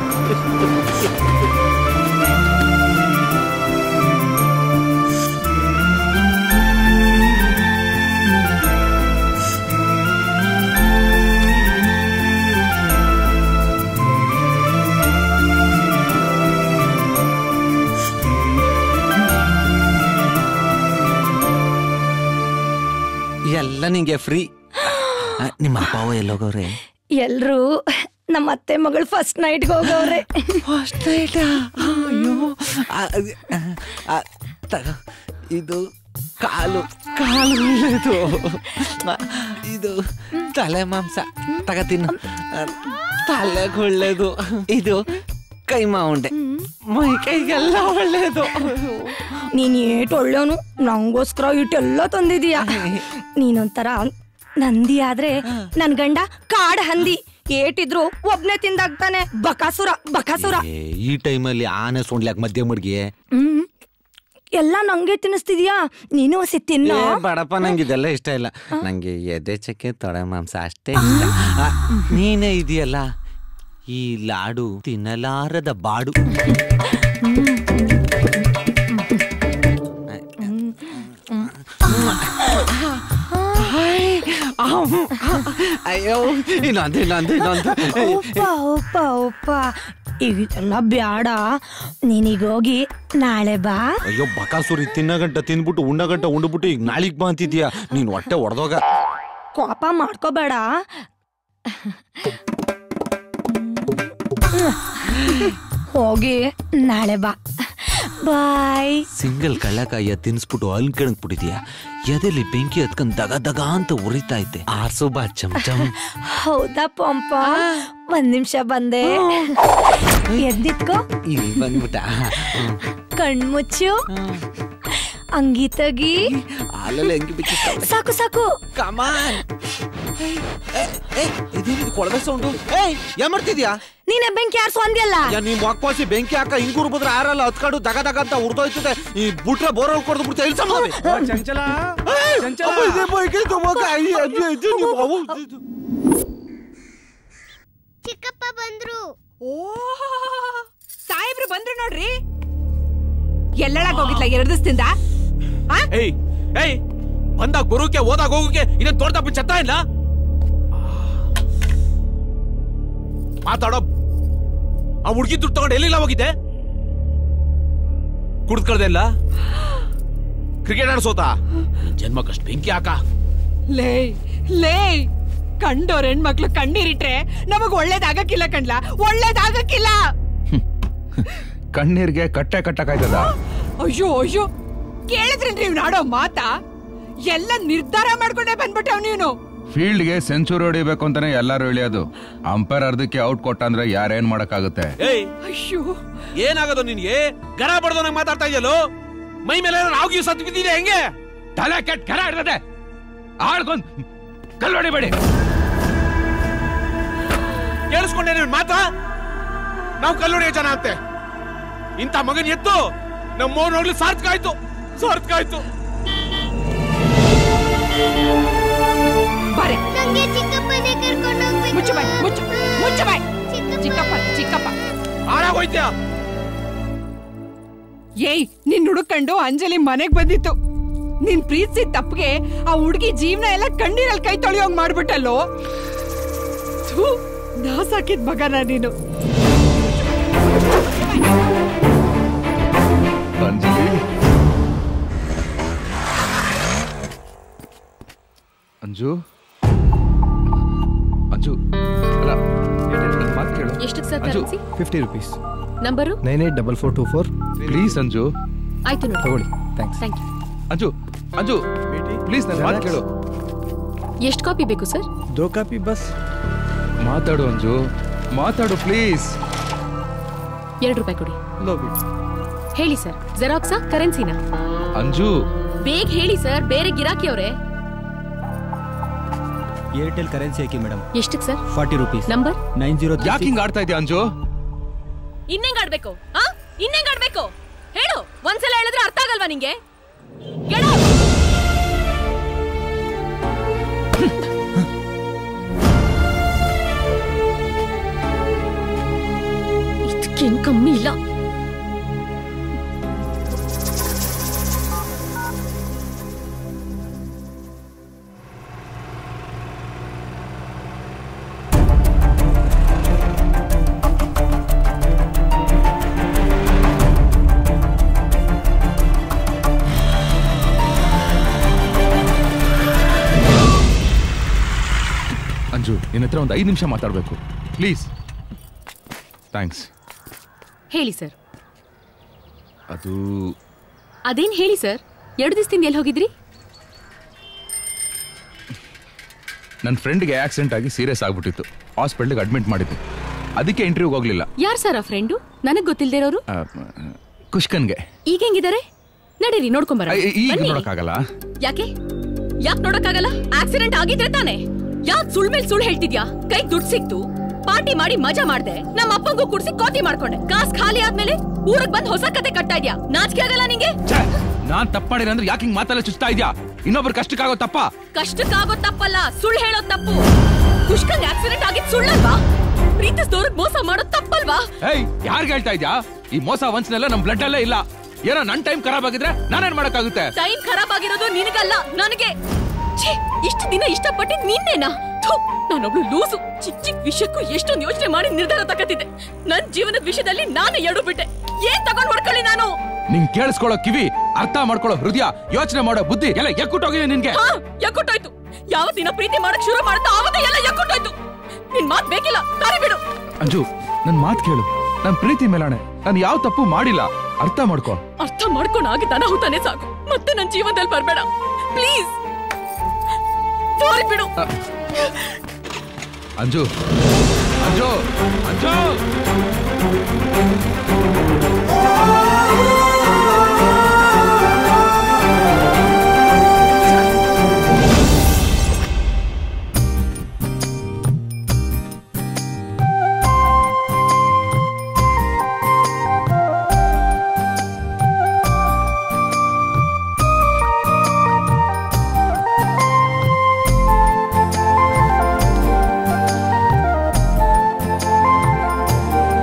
Speaker 12: ಎಲ್ಲ ನಿಂಗೆ ಫ್ರೀ ನಿಮ್ಮ ಅಪ್ಪ ಎಲ್ಲೋಗವ್ರೆ
Speaker 18: ಎಲ್ರು ನಮ್ಮ ಅತ್ತೆ ಮಗಳು ಫಸ್ಟ್ ನೈಟ್ಗೆ ಹೋಗವ್ರೆ
Speaker 12: ಫಸ್ಟ್ ನೈಟ್ ಅಯ್ಯೋ ಆ, ಆ, ತಗ ಇದು ಕಾಲು ಕಾಲು ಒಳ್ಳೇದು ಆ, ಇದು ತಲೆ ಮಾಂಸ ತಗ ತಿನ್ನು ಆ, ತಲೆಗೆ ಒಳ್ಳೇದು ಇದು ಕೈಮಾ ಉಂಡೆ ಮೈ ಕೈಗೆಲ್ಲ ಒಳ್ಳೇದು
Speaker 18: ನೀನ್ ಏಟ್ ಒಳ್ಳೆವನು ನಂಗೋಸ್ಕರ ಇಟ್ಟೆಲ್ಲ ತಂದಿದೀಯ ನೀನೊಂಥರ ನಂದಿ ಆದ್ರೆ ನನ್ ಗಂಡ ಕಾಡ್ ಹಂದಿ ಏಟಿದ್ರು ಒಬ್ನೇ ತಿಂದಾಗ್ತಾನೆ ಬಕಾಸುರ ಬಕಾಸುರ
Speaker 12: ಏ, ಈ ಟೈಮಲ್ಲಿ ಆನೆ ಸೊಂಡ್ಲಾಕ್ ಮಧ್ಯ ಮಡ್ಗೆ
Speaker 18: ಹ್ಮ್ ಎಲ್ಲ ನಂಗೆ ತಿನ್ನಿಸ್ತಿದ್ಯಾ ನೀನು ಹಸಿ ತಿನ್ನ
Speaker 12: ಏ, ಬೇಡಪ್ಪ ನಂಗೆ ಇದೆಲ್ಲ ಇಷ್ಟ ಇಲ್ಲ ನಂಗೆ ಎದೆ ಚಕ್ಕೆ ತೊಡೆ ಮಾಂಸ ಅಷ್ಟೇ ಇಷ್ಟ ಆ, ನೀನೇ ಇದೆಯಲ್ಲ ಈ ಲಾಡು ತಿನ್ನಲಾರದ ಬಾಡು ಅಯ್ಯೋ ಇನ್ನೊಂದು ಇನ್ನೊಂದು ಇನ್ನೊಂದು
Speaker 18: ಉಪ್ಪ ಉಪ್ಪ ಉಪ್ಪ ಇದೆಲ್ಲ ಬ್ಯಾಡ ನೀನೀಗ ಹೋಗಿ ನಾಳೆ ಬಾ
Speaker 12: ಅಯ್ಯೋ ಬಕಾಸುರಿ ತಿನ್ನ ಗಂಟ ತಿಂದ್ಬಿಟ್ಟು ಉಣ್ಣ ಗಂಟ ಉಂಡ್ಬಿಟ್ಟು ಈಗ ನಾಳಿಗ್ ಬಾ ಅಂತಿದ್ಯಾ ನೀನ್ ಹೊಟ್ಟೆ ಹೊಡೆದೋಗ
Speaker 18: ಕೋಪ ಮಾಡ್ಕೋಬೇಡ ಹೋಗಿ ನಾಳೆ ಬಾ ಬಾಯ್
Speaker 12: ಸಿಂಗಲ್ ಕಳ್ಳಕಾಯಿಯ ತಿನ್ಸ್ಬಿಟ್ಟು ಅಲ್ಲಿ ಕೆಣಕ್ಬಿಟ್ಟಿದ್ಯಾ ಎದೆಲಿ ಬೆಂಕಿ ಹತ್ಕೊಂಡ್ ದಗ ದಗ ಅಂತ ಉರಿತಾ ಐತೆ ಆರ್ಸೋ ಬಾ ಚಮ್ ಚಮ್
Speaker 18: ಹೌದಾ ಪಂಪ ಒಂದ್ ನಿಮಿಷ ಬಂದೆ ಎದ್ದಿತ್ಕೋ
Speaker 12: ಇಲ್ಲಿ ಬಂದ್ಬಿಟ್ಟ
Speaker 18: ಕಣ್ಮುಚ್ಚು ಅಂಗಿ ತೆಗಿ
Speaker 12: ಹಾಲಲ್ಲಿ ಹೆಂಗಿ ಬಿಚ್ಚಿಸ್ತಾವ್ಳೆ.
Speaker 18: ಸಾಕು ಸಾಕು
Speaker 12: ಕಮಾನ್ ಇದೇನಿದು ಕೊಳವೆ ಸೌಂಡು ಏಯ್ ಏನ್ ಮಾಡ್ತಿದ್ಯಾ
Speaker 18: ನೀನೆ ಬೆಂಕಿ ಆರ್ಸು ಅಂದ್ಯಲ್ಲ
Speaker 12: ಯಾ ನೀವ್ ವಾಕ್ಪಾಸಿ ಬೆಂಕಿ ಹಾಕ ಹಿಂಗೂರ್ ಬದ್ರ ಆರಲ್ಲ ಹತ್ಕಾಡು ದಗ ದಗ ಅಂತ ಉರ್ದೋಯ್ತದೆ ಈ ಬುಟ್ರೆ ಬೋರ್ ಕೊಡ್ದು ಬಿಡ್ತಾ ಇಲ್ಸ
Speaker 6: ಚಂಚಲ
Speaker 9: ಚಿಕ್ಕಪ್ಪ ಬಂದ್ರು
Speaker 15: ಓ ಸಾಹೇಬ್ರು ಬಂದ್ರು ನೋಡ್ರಿ ಎಲ್ಲಳಾಗ ಹೋಗಿದ್ಲ ಎರಡು ದಿವಸದಿಂದ
Speaker 8: ಏಯ್ ಏಯ್ ಬಂದಾಗ ಬರೋಕೆ ಹೋದಾಗ ಹೋಗೋಕೆ ಇದನ್ನ ತೋರ್ದಪ್ಪ ಚತ್ತ ಇಲ್ಲ ಮಾತಾಡೋ ಆ ಹುಡುಗಿ ದುಡ್ಡು ತಗೊಂಡು ಎಲ್ಲಿಲ್ಲ ಹೋಗಿದ್ದೆ ಕುಡ್ದು ಕಳ್ದೆ ಇಲ್ಲ
Speaker 24: ಕ್ರಿಕೆಟ್ ಆಡ್ಸೋತಾ ಜನ್ಮಕ್ಕಷ್ಟು ಬೆಂಕಿ ಹಾಕ
Speaker 15: ಲೇ ಲೇ ಕಂಡೋರ್ ಹೆಣ್ಮಕ್ಳು ಕಣ್ಣೀರಿಟ್ರೆ ನಮಗ್ ಒಳ್ಳೇದಾಗಕ್ಕಿಲ್ಲ ಕಣ್ಲ ಒಳ್ಳೇದಾಗಕ್ಕಿಲ್ಲ
Speaker 5: ಕಣ್ಣೀರ್ಗೆ ಕಟ್ಟೆ ಕಟ್ಟಕ್ಕಾಯ್ತದ
Speaker 15: ಅಯ್ಯೋ ಅಯ್ಯೋ ಕೇಳಿದ್ರೇನ್ರಿ ಇವ್ನ ಆಡೋ ಮಾತಾ ಎಲ್ಲ ನಿರ್ಧಾರ ಮಾಡ್ಕೊಂಡೇ ಬಂದ್ಬಿಟ್ಟವ್ ನೀನು
Speaker 5: ಫೀಲ್ಡ್ಗೆ ಸೆಂಚುರಿ ಹೊಡಿಬೇಕು ಅಂತಾನೆ ಎಲ್ಲಾರು ಎಳಿಯೋದು ಅಂಪೈರ್ ಅರ್ಧಕ್ಕೆ ಔಟ್ ಕೊಟ್ಟ ಅಂದ್ರೆ ಯಾರೇನ್ ಮಾಡಕ್ಕಾಗುತ್ತೆ
Speaker 24: ಏಯ್
Speaker 15: ಅಯ್ಯೋ
Speaker 24: ಏನಾಗೋದು ನಿನ್ಗೆ ಗರ ಬಡ್ದೋನಂಗ್ ಮಾತಾಡ್ತಾ ಇದೆಯಲ್ಲೋ ಮೈ ಮೇಲೆ ರಾಗಿ ಸತ್ ಬಿದ್ದಿದೆ ಹೆಂಗೆ
Speaker 5: ತಲೆ ಕೆಟ್ಟ ಕರ ಹಿಡ್ದದೆ ಆಳ್ಕೊಂಡ್ ಕಲ್ಲು ಹೊಡಿಬೇಡಿ
Speaker 24: ಕೇಳಿಸ್ಕೊಂಡೆ ನೀನ್ ಮಾತಾ ನಾವು ಕಲ್ಲುಡಿಯೋ ಜನ ಅಂತೆ ಇಂಥ ಮಗನ್ ಎತ್ತು ನಮ್ಮ ಮೋನ್ ಹೋಗ್ಲಿ ಸಾರ್ಥಕ ಆಯ್ತು ಸಾರ್ಥಕ ಆಯ್ತು
Speaker 15: ಬಾರೆ ಮುಚ್ಚು ಬಾಯ್ ಮುಚ್ಚು ಮುಚ್ಚು ಬಾಯ್ ಚಿಕ್ಕಪ್ಪ ಚಿಕ್ಕಪ್ಪ
Speaker 24: ಹಾಳಾಗೋಯ್ತ್ಯಾ
Speaker 15: ಏಯ್ ನಿನ್ ಹುಡುಕಂಡು ಅಂಜಲಿ ಮನೆಗ್ ಬಂದಿತ್ತು ನಿನ್ ಪ್ರೀತಿಸಿ ತಪ್ಪಿಗೆ ಆ ಹುಡುಗಿ ಜೀವನ ಎಲ್ಲ ಕಣ್ಣೀರಲ್ಲಿ ಕೈ ತೊಳೆಯೋಂಗ್ ಮಾಡ್ಬಿಟ್ಟಲ್ಲೋ ಥು, ನಾ ಸಾಕಿದ್ ಮಗನ ನೀನು
Speaker 5: ಅಂಜಲಿ ಅಂಜು ಅಂಜು ಅಲ್ಲ ನನ್ ಮಾತ್ ಕೇಳು
Speaker 16: ಎಷ್ಟಕ್ಕೆ sir
Speaker 5: Anju
Speaker 16: currency
Speaker 9: fifty rupees
Speaker 16: number
Speaker 9: nine eight double four two four
Speaker 5: please Anju
Speaker 16: ಆಯ್ತು ನೋಡಿ
Speaker 9: ತಗೊಳ್ಳಿ thanks
Speaker 16: thank you
Speaker 5: Anju Anju please ನನ್ ಮಾತ್ ಕೇಳು
Speaker 16: ಎಷ್ಟು ಕಾಪಿ ಬೇಕು ಸರ್
Speaker 9: ದೋ ಕಾಪಿ ಬಸ್
Speaker 5: ಮಾತಾಡು ಅಂಜು ಮಾತಾಡು ಪ್ಲೀಸ್
Speaker 16: ಎರಡು ರೂಪಾಯಿ ಕೊಡಿ
Speaker 9: ಲೋ ಬಿಟ್
Speaker 16: ಹೇಳಿ ಸರ್ ಜೆರಾಕ್ಸಾ ಕರೆನ್ಸಿನಾ
Speaker 5: ಅಂಜು
Speaker 16: ಬೇಗ ಹೇಳಿ ಸರ್ ಬೇರೆ ಗಿರಾಕಿ ಅವರೇ
Speaker 9: ಏರ್ಟೆಲ್ ಕರೆನ್ಸಿ ಹಾಕಿ ಮೇಡಮ್
Speaker 16: ಎಷ್ಟಕ್ಕೆ sir
Speaker 9: forty rupees
Speaker 16: number
Speaker 9: nine zero
Speaker 5: ಯಾಕೆ ಹಿಂಗ್ ಆಡ್ತಾ ಇದೆಯಾ ಅಂಜು
Speaker 16: ಇನ್ನೆಂಗ್ ಆಡ್ಬೇಕು ಆ ಇನ್ನೆಂಗ್ ಆಡ್ಬೇಕು ಹೇಳು ಒಂದ್ಸಲ ಹೇಳಿದ್ರೆ ಅರ್ಥ ಆಗಲ್ವಾ ನಿಂಗೆ ಹೇಳು ಇದಕ್ಕೇನ್ ಕಮ್ಮಿ ಇಲ್ಲ
Speaker 5: ಅಂಜು ನಿನ್ನ ಹತ್ರ ಒಂದು ಐದು ನಿಮಿಷ ಮಾತಾಡ್ಬೇಕು ಪ್ಲೀಸ್ ಥ್ಯಾಂಕ್ಸ್
Speaker 16: ಹೇಳಿ ಸರ್
Speaker 5: ಅದು
Speaker 16: ಅದೇನ್ ಹೇಳಿ ಸರ್ ಎರಡು ದಿವಸದಿಂದ ಎಲ್ಲಿ ಹೋಗಿದ್ರಿ
Speaker 5: ನನ್ನ ಫ್ರೆಂಡ್ಗೆ ಆಕ್ಸಿಡೆಂಟ್ ಆಗಿ ಸೀರಿಯಸ್ ಆಗ್ಬಿಟ್ಟಿತ್ತು ಹಾಸ್ಪಿಟ್ಲಿಗೆ ಅಡ್ಮಿಟ್ ಮಾಡಿದ್ದು ಅದಕ್ಕೆ ಇಂಟರ್ವ್ಯೂಗೆ ಹೋಗ್ಲಿಲ್ಲ
Speaker 16: ಯಾರ್ ಸರ್ ಆ ಫ್ರೆಂಡು ನನಗ್ ಗೊತ್ತಿಲ್ದೇ ಇರೋರು
Speaker 5: ಆ, ಕುಷ್ಕನ್ಗೆ
Speaker 16: ಈಗ ಹೆಂಗಿದ್ದಾರೆ ನಡೀರಿ ನೋಡ್ಕೊಂಬರ
Speaker 5: ಐ- ಈಗ ನೋಡಕ್ಕಾಗಲ್ಲ
Speaker 16: ಯಾಕೆ ಯಾಕೆ ನೋಡಕ್ಕಾಗಲ್ಲ ಆಕ್ಸಿಡೆಂಟ್ ಆಗಿದ್ರೆ ತಾನೆ ಯಾಕ್ ಸುಳ್ ಮೇಲ್ ಸುಳ್ಳು ಹೇಳ್ತಿದ್ಯಾ ಕೈ ದುಡ್ಡು ಸಿಕ್ತು ಪಾರ್ಟಿ ಮಾಡಿ ಮಜಾ ಮಾಡ್ದೆ ನಮ್ಮ ಅಪ್ಪಂಗೂ ಕುಡ್ಸಿ ಕೋತಿ ಮಾಡ್ಕೊಂಡೆ ಕಾಸ್ ಖಾಲಿ ಆದ್ಮೇಲೆ ಊರಿಗೆ ಬಂದ್ ಹೊಸ ಕತೆ ಕಟ್ತಾ ಇದ್ಯಾ ನಾಚಿಕೆ ಆಗಲ್ಲ ನಿಂಗೆ
Speaker 5: ನಾನ್ ತಪ್ಪು ಮಾಡಿಲ್ಲ ಅಂದ್ರೆ ಯಾಕೆ ಹಿಂಗ್ ಮಾತೆಲ್ಲ ಚುಚ್ತಾ ಇದ್ಯಾ ಇನ್ನೊಬ್ರು ಕಷ್ಟಕ್ಕಾಗೋ ತಪ್ಪ
Speaker 16: ಕಷ್ಟಕ್ಕಾಗೋ ತಪ್ಪಲ್ಲ ಸುಳ್ಳು ಹೇಳೋ ತಪ್ಪು ಕುಷ್ಕಂಗ್ ಆಕ್ಸಿಡೆಂಟ್ ಆಗಿದ್ ಸುಳ್ಳಲ್ವಾ ಪ್ರೀತಿಸ್ದವ್ರಿಗೆ ಮೋಸ ಮಾಡೋದ್ ತಪ್ಪಲ್ವಾ
Speaker 5: ಏಯ್ ಯಾರ್ಗ್ ಹೇಳ್ತಾ ಇದ್ಯಾ ಈ ಮೋಸ ವಂಚನೆಲ್ಲ ನಮ್ ಬ್ಲಡ್ ಅಲ್ಲೇ ಇಲ್ಲ ಏನೋ ನನ್ ಟೈಮ್ ಖರಾಬ್ ಆಗಿದ್ರೆ ನಾನೇನ್ ಮಾಡಕ್ಕಾಗುತ್ತೆ
Speaker 16: ಟೈಮ್ ಖರಾಬ್ ಆಗಿರೋದು ನಿನಗಲ್ಲ ನನಗೆ ಛೀ, ಇಷ್ಟು ದಿನ ಇಷ್ಟಪಟ್ಟಿದ್ ನಿನ್ನೇನಾ ಥು, ನಾನೊಬ್ಳು ಲೂಸು ಚಿಕ್ಕ ಚಿಕ್ಕ ವಿಷಯಕ್ಕೂ ಎಷ್ಟೊಂದು ಯೋಚನೆ ಮಾಡಿ ನಿರ್ಧಾರ ತಗತಿದ್ದೆ ನನ್ ಜೀವನದ ವಿಷಯದಲ್ಲಿ ನಾನೇ ಎಡು ಬಿಟ್ಟೆ ಏನ್ ತಗೊಂಡ್ ಹೊಡ್ಕೊಳ್ಳಿ ನಾನು
Speaker 5: ನಿಂಗ್ ಕೇಳಿಸ್ಕೊಳ್ಳೋ ಕಿವಿ ಅರ್ಥ ಮಾಡ್ಕೊಳ್ಳೋ ಹೃದಯ ಯೋಚನೆ ಮಾಡೋ ಬುದ್ಧಿ ಎಲ್ಲ ಎಕ್ಕುಟ್ಟೋಗಿದೆ ನಿನ್ಗೆ
Speaker 16: ಹಾ ಯಾಕೊಟ್ಟೋಯ್ತು ಯಾವ ದಿನ ಪ್ರೀತಿ ಮಾಡಕ್ ಶುರು ಮಾಡುತ್ತಾ ಆವತ್ತು ಎಲ್ಲ ಯಾಕೊಟ್ಟೋಯ್ತು ನಿನ್ ಮಾತ್ ಬೇಕಿಲ್ಲ ದಾರಿ ಬಿಡು
Speaker 5: ಅಂಜು ನನ್ ಮಾತ್ ಕೇಳು ನನ್ ಪ್ರೀತಿ ಮೇಲಾಣೆ ನಾನು ಯಾವ ತಪ್ಪು ಮಾಡಿಲ್ಲ ಅರ್ಥ ಮಾಡ್ಕೋ
Speaker 16: ಅರ್ಥ ಮಾಡ್ಕೊಂಡು ಆಗಿದ್ದ ಅನಾಹುತಾನೆ ಸಾಕು ಮತ್ತೆ ನನ್ ಜೀವನದಲ್ಲಿ ಬರ್ಬೇಡ ಪ್ಲೀಸ್ ದಾರಿ ಬಿಡು
Speaker 5: ಅಂಜು ಅಂಜು ಅಂಜು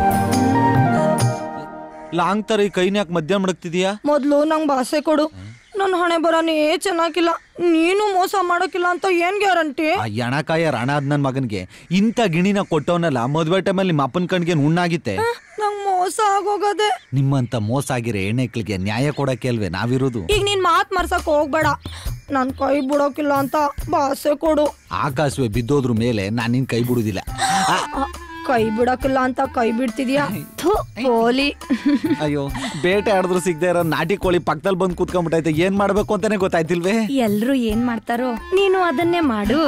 Speaker 10: ಲಾಂಗ್ ತರ ಈ ಕೈನ ಯಾಕೆ ಮಧ್ಯ ಮಡಗ್ತಿದ್ಯಾ
Speaker 18: ಮೊದ್ಲು ನಂಗ್ ಭಾಷೆ ಕೊಡು ನನ್ನ ಹಣೆ ಬರನೇ ಚೆನ್ನಾಗಿಲ್ಲ ನೀನು ಮೋಸ ಮಾಡೋಕಿಲ್ಲ ಅಂತ ಏನ್ ಗ್ಯಾರಂಟಿ
Speaker 12: ಆ ಎಣಕಾಯ ರಣ ಆದ್ ನನ್ ಮಗನ್ಗೆ ಇಂಥ ಗಿಣಿನ ಕೊಟ್ಟವನಲ್ಲ ಮದ್ವೆ ಟೈಮಲ್ಲಿ ನಿಮ್ಮ ಅಪ್ಪನ ಕಣ್ಗೆ ನುಣ್ಣಾಗಿತ್ತೆ
Speaker 18: ನಂಗ್ ಮೋಸ ಆಗೋಗದೆ
Speaker 12: ನಿಮ್ಮಂತ ಮೋಸ ಆಗಿರೋ ಹೆಣ್ಣೆಕ್ಳಿಗೆ ನ್ಯಾಯ ಕೊಡಕ್ಕೆ ಅಲ್ವೇ ನಾವಿರೋದು
Speaker 18: ಈಗ ನೀನ್ ಮಾತ್ ಮರ್ಸಕ್ ಹೋಗ್ಬೇಡ ನನ್ ಕೈ ಬಿಡೋಕಿಲ್ಲ ಅಂತ ಭಾಷೆ ಕೊಡು
Speaker 12: ಆಕಾಶವೇ ಬಿದ್ದೋದ್ರ ಮೇಲೆ ನಾನು ನಿನ್ ಕೈ ಬಿಡುದಿಲ್ಲ
Speaker 18: ಆ, ಕೈ ಬಿಡೋಕಿಲ್ಲ ಅಂತ ಕೈ ಬಿಡ್ತಿದ್ಯಾ ಥು, ಪೋಲಿ
Speaker 12: ಅಯ್ಯೋ ಬೇಟೆ ಆಡಿದ್ರು ಸಿಗದೆ ಇರೋ ನಾಟಿ ಕೋಳಿ ಪಕ್ಕದಲ್ಲಿ ಬಂದು ಕೂತ್ಕೊಂಡ್ಬಿಟ್ಟೈತೆ ಏನ್ ಮಾಡ್ಬೇಕು ಅಂತಾನೆ ಗೊತ್ತಾಯ್ತಿಲ್ವೇ
Speaker 18: ಎಲ್ರು ಏನ್ ಮಾಡ್ತಾರೋ ನೀನು ಅದನ್ನೇ ಮಾಡು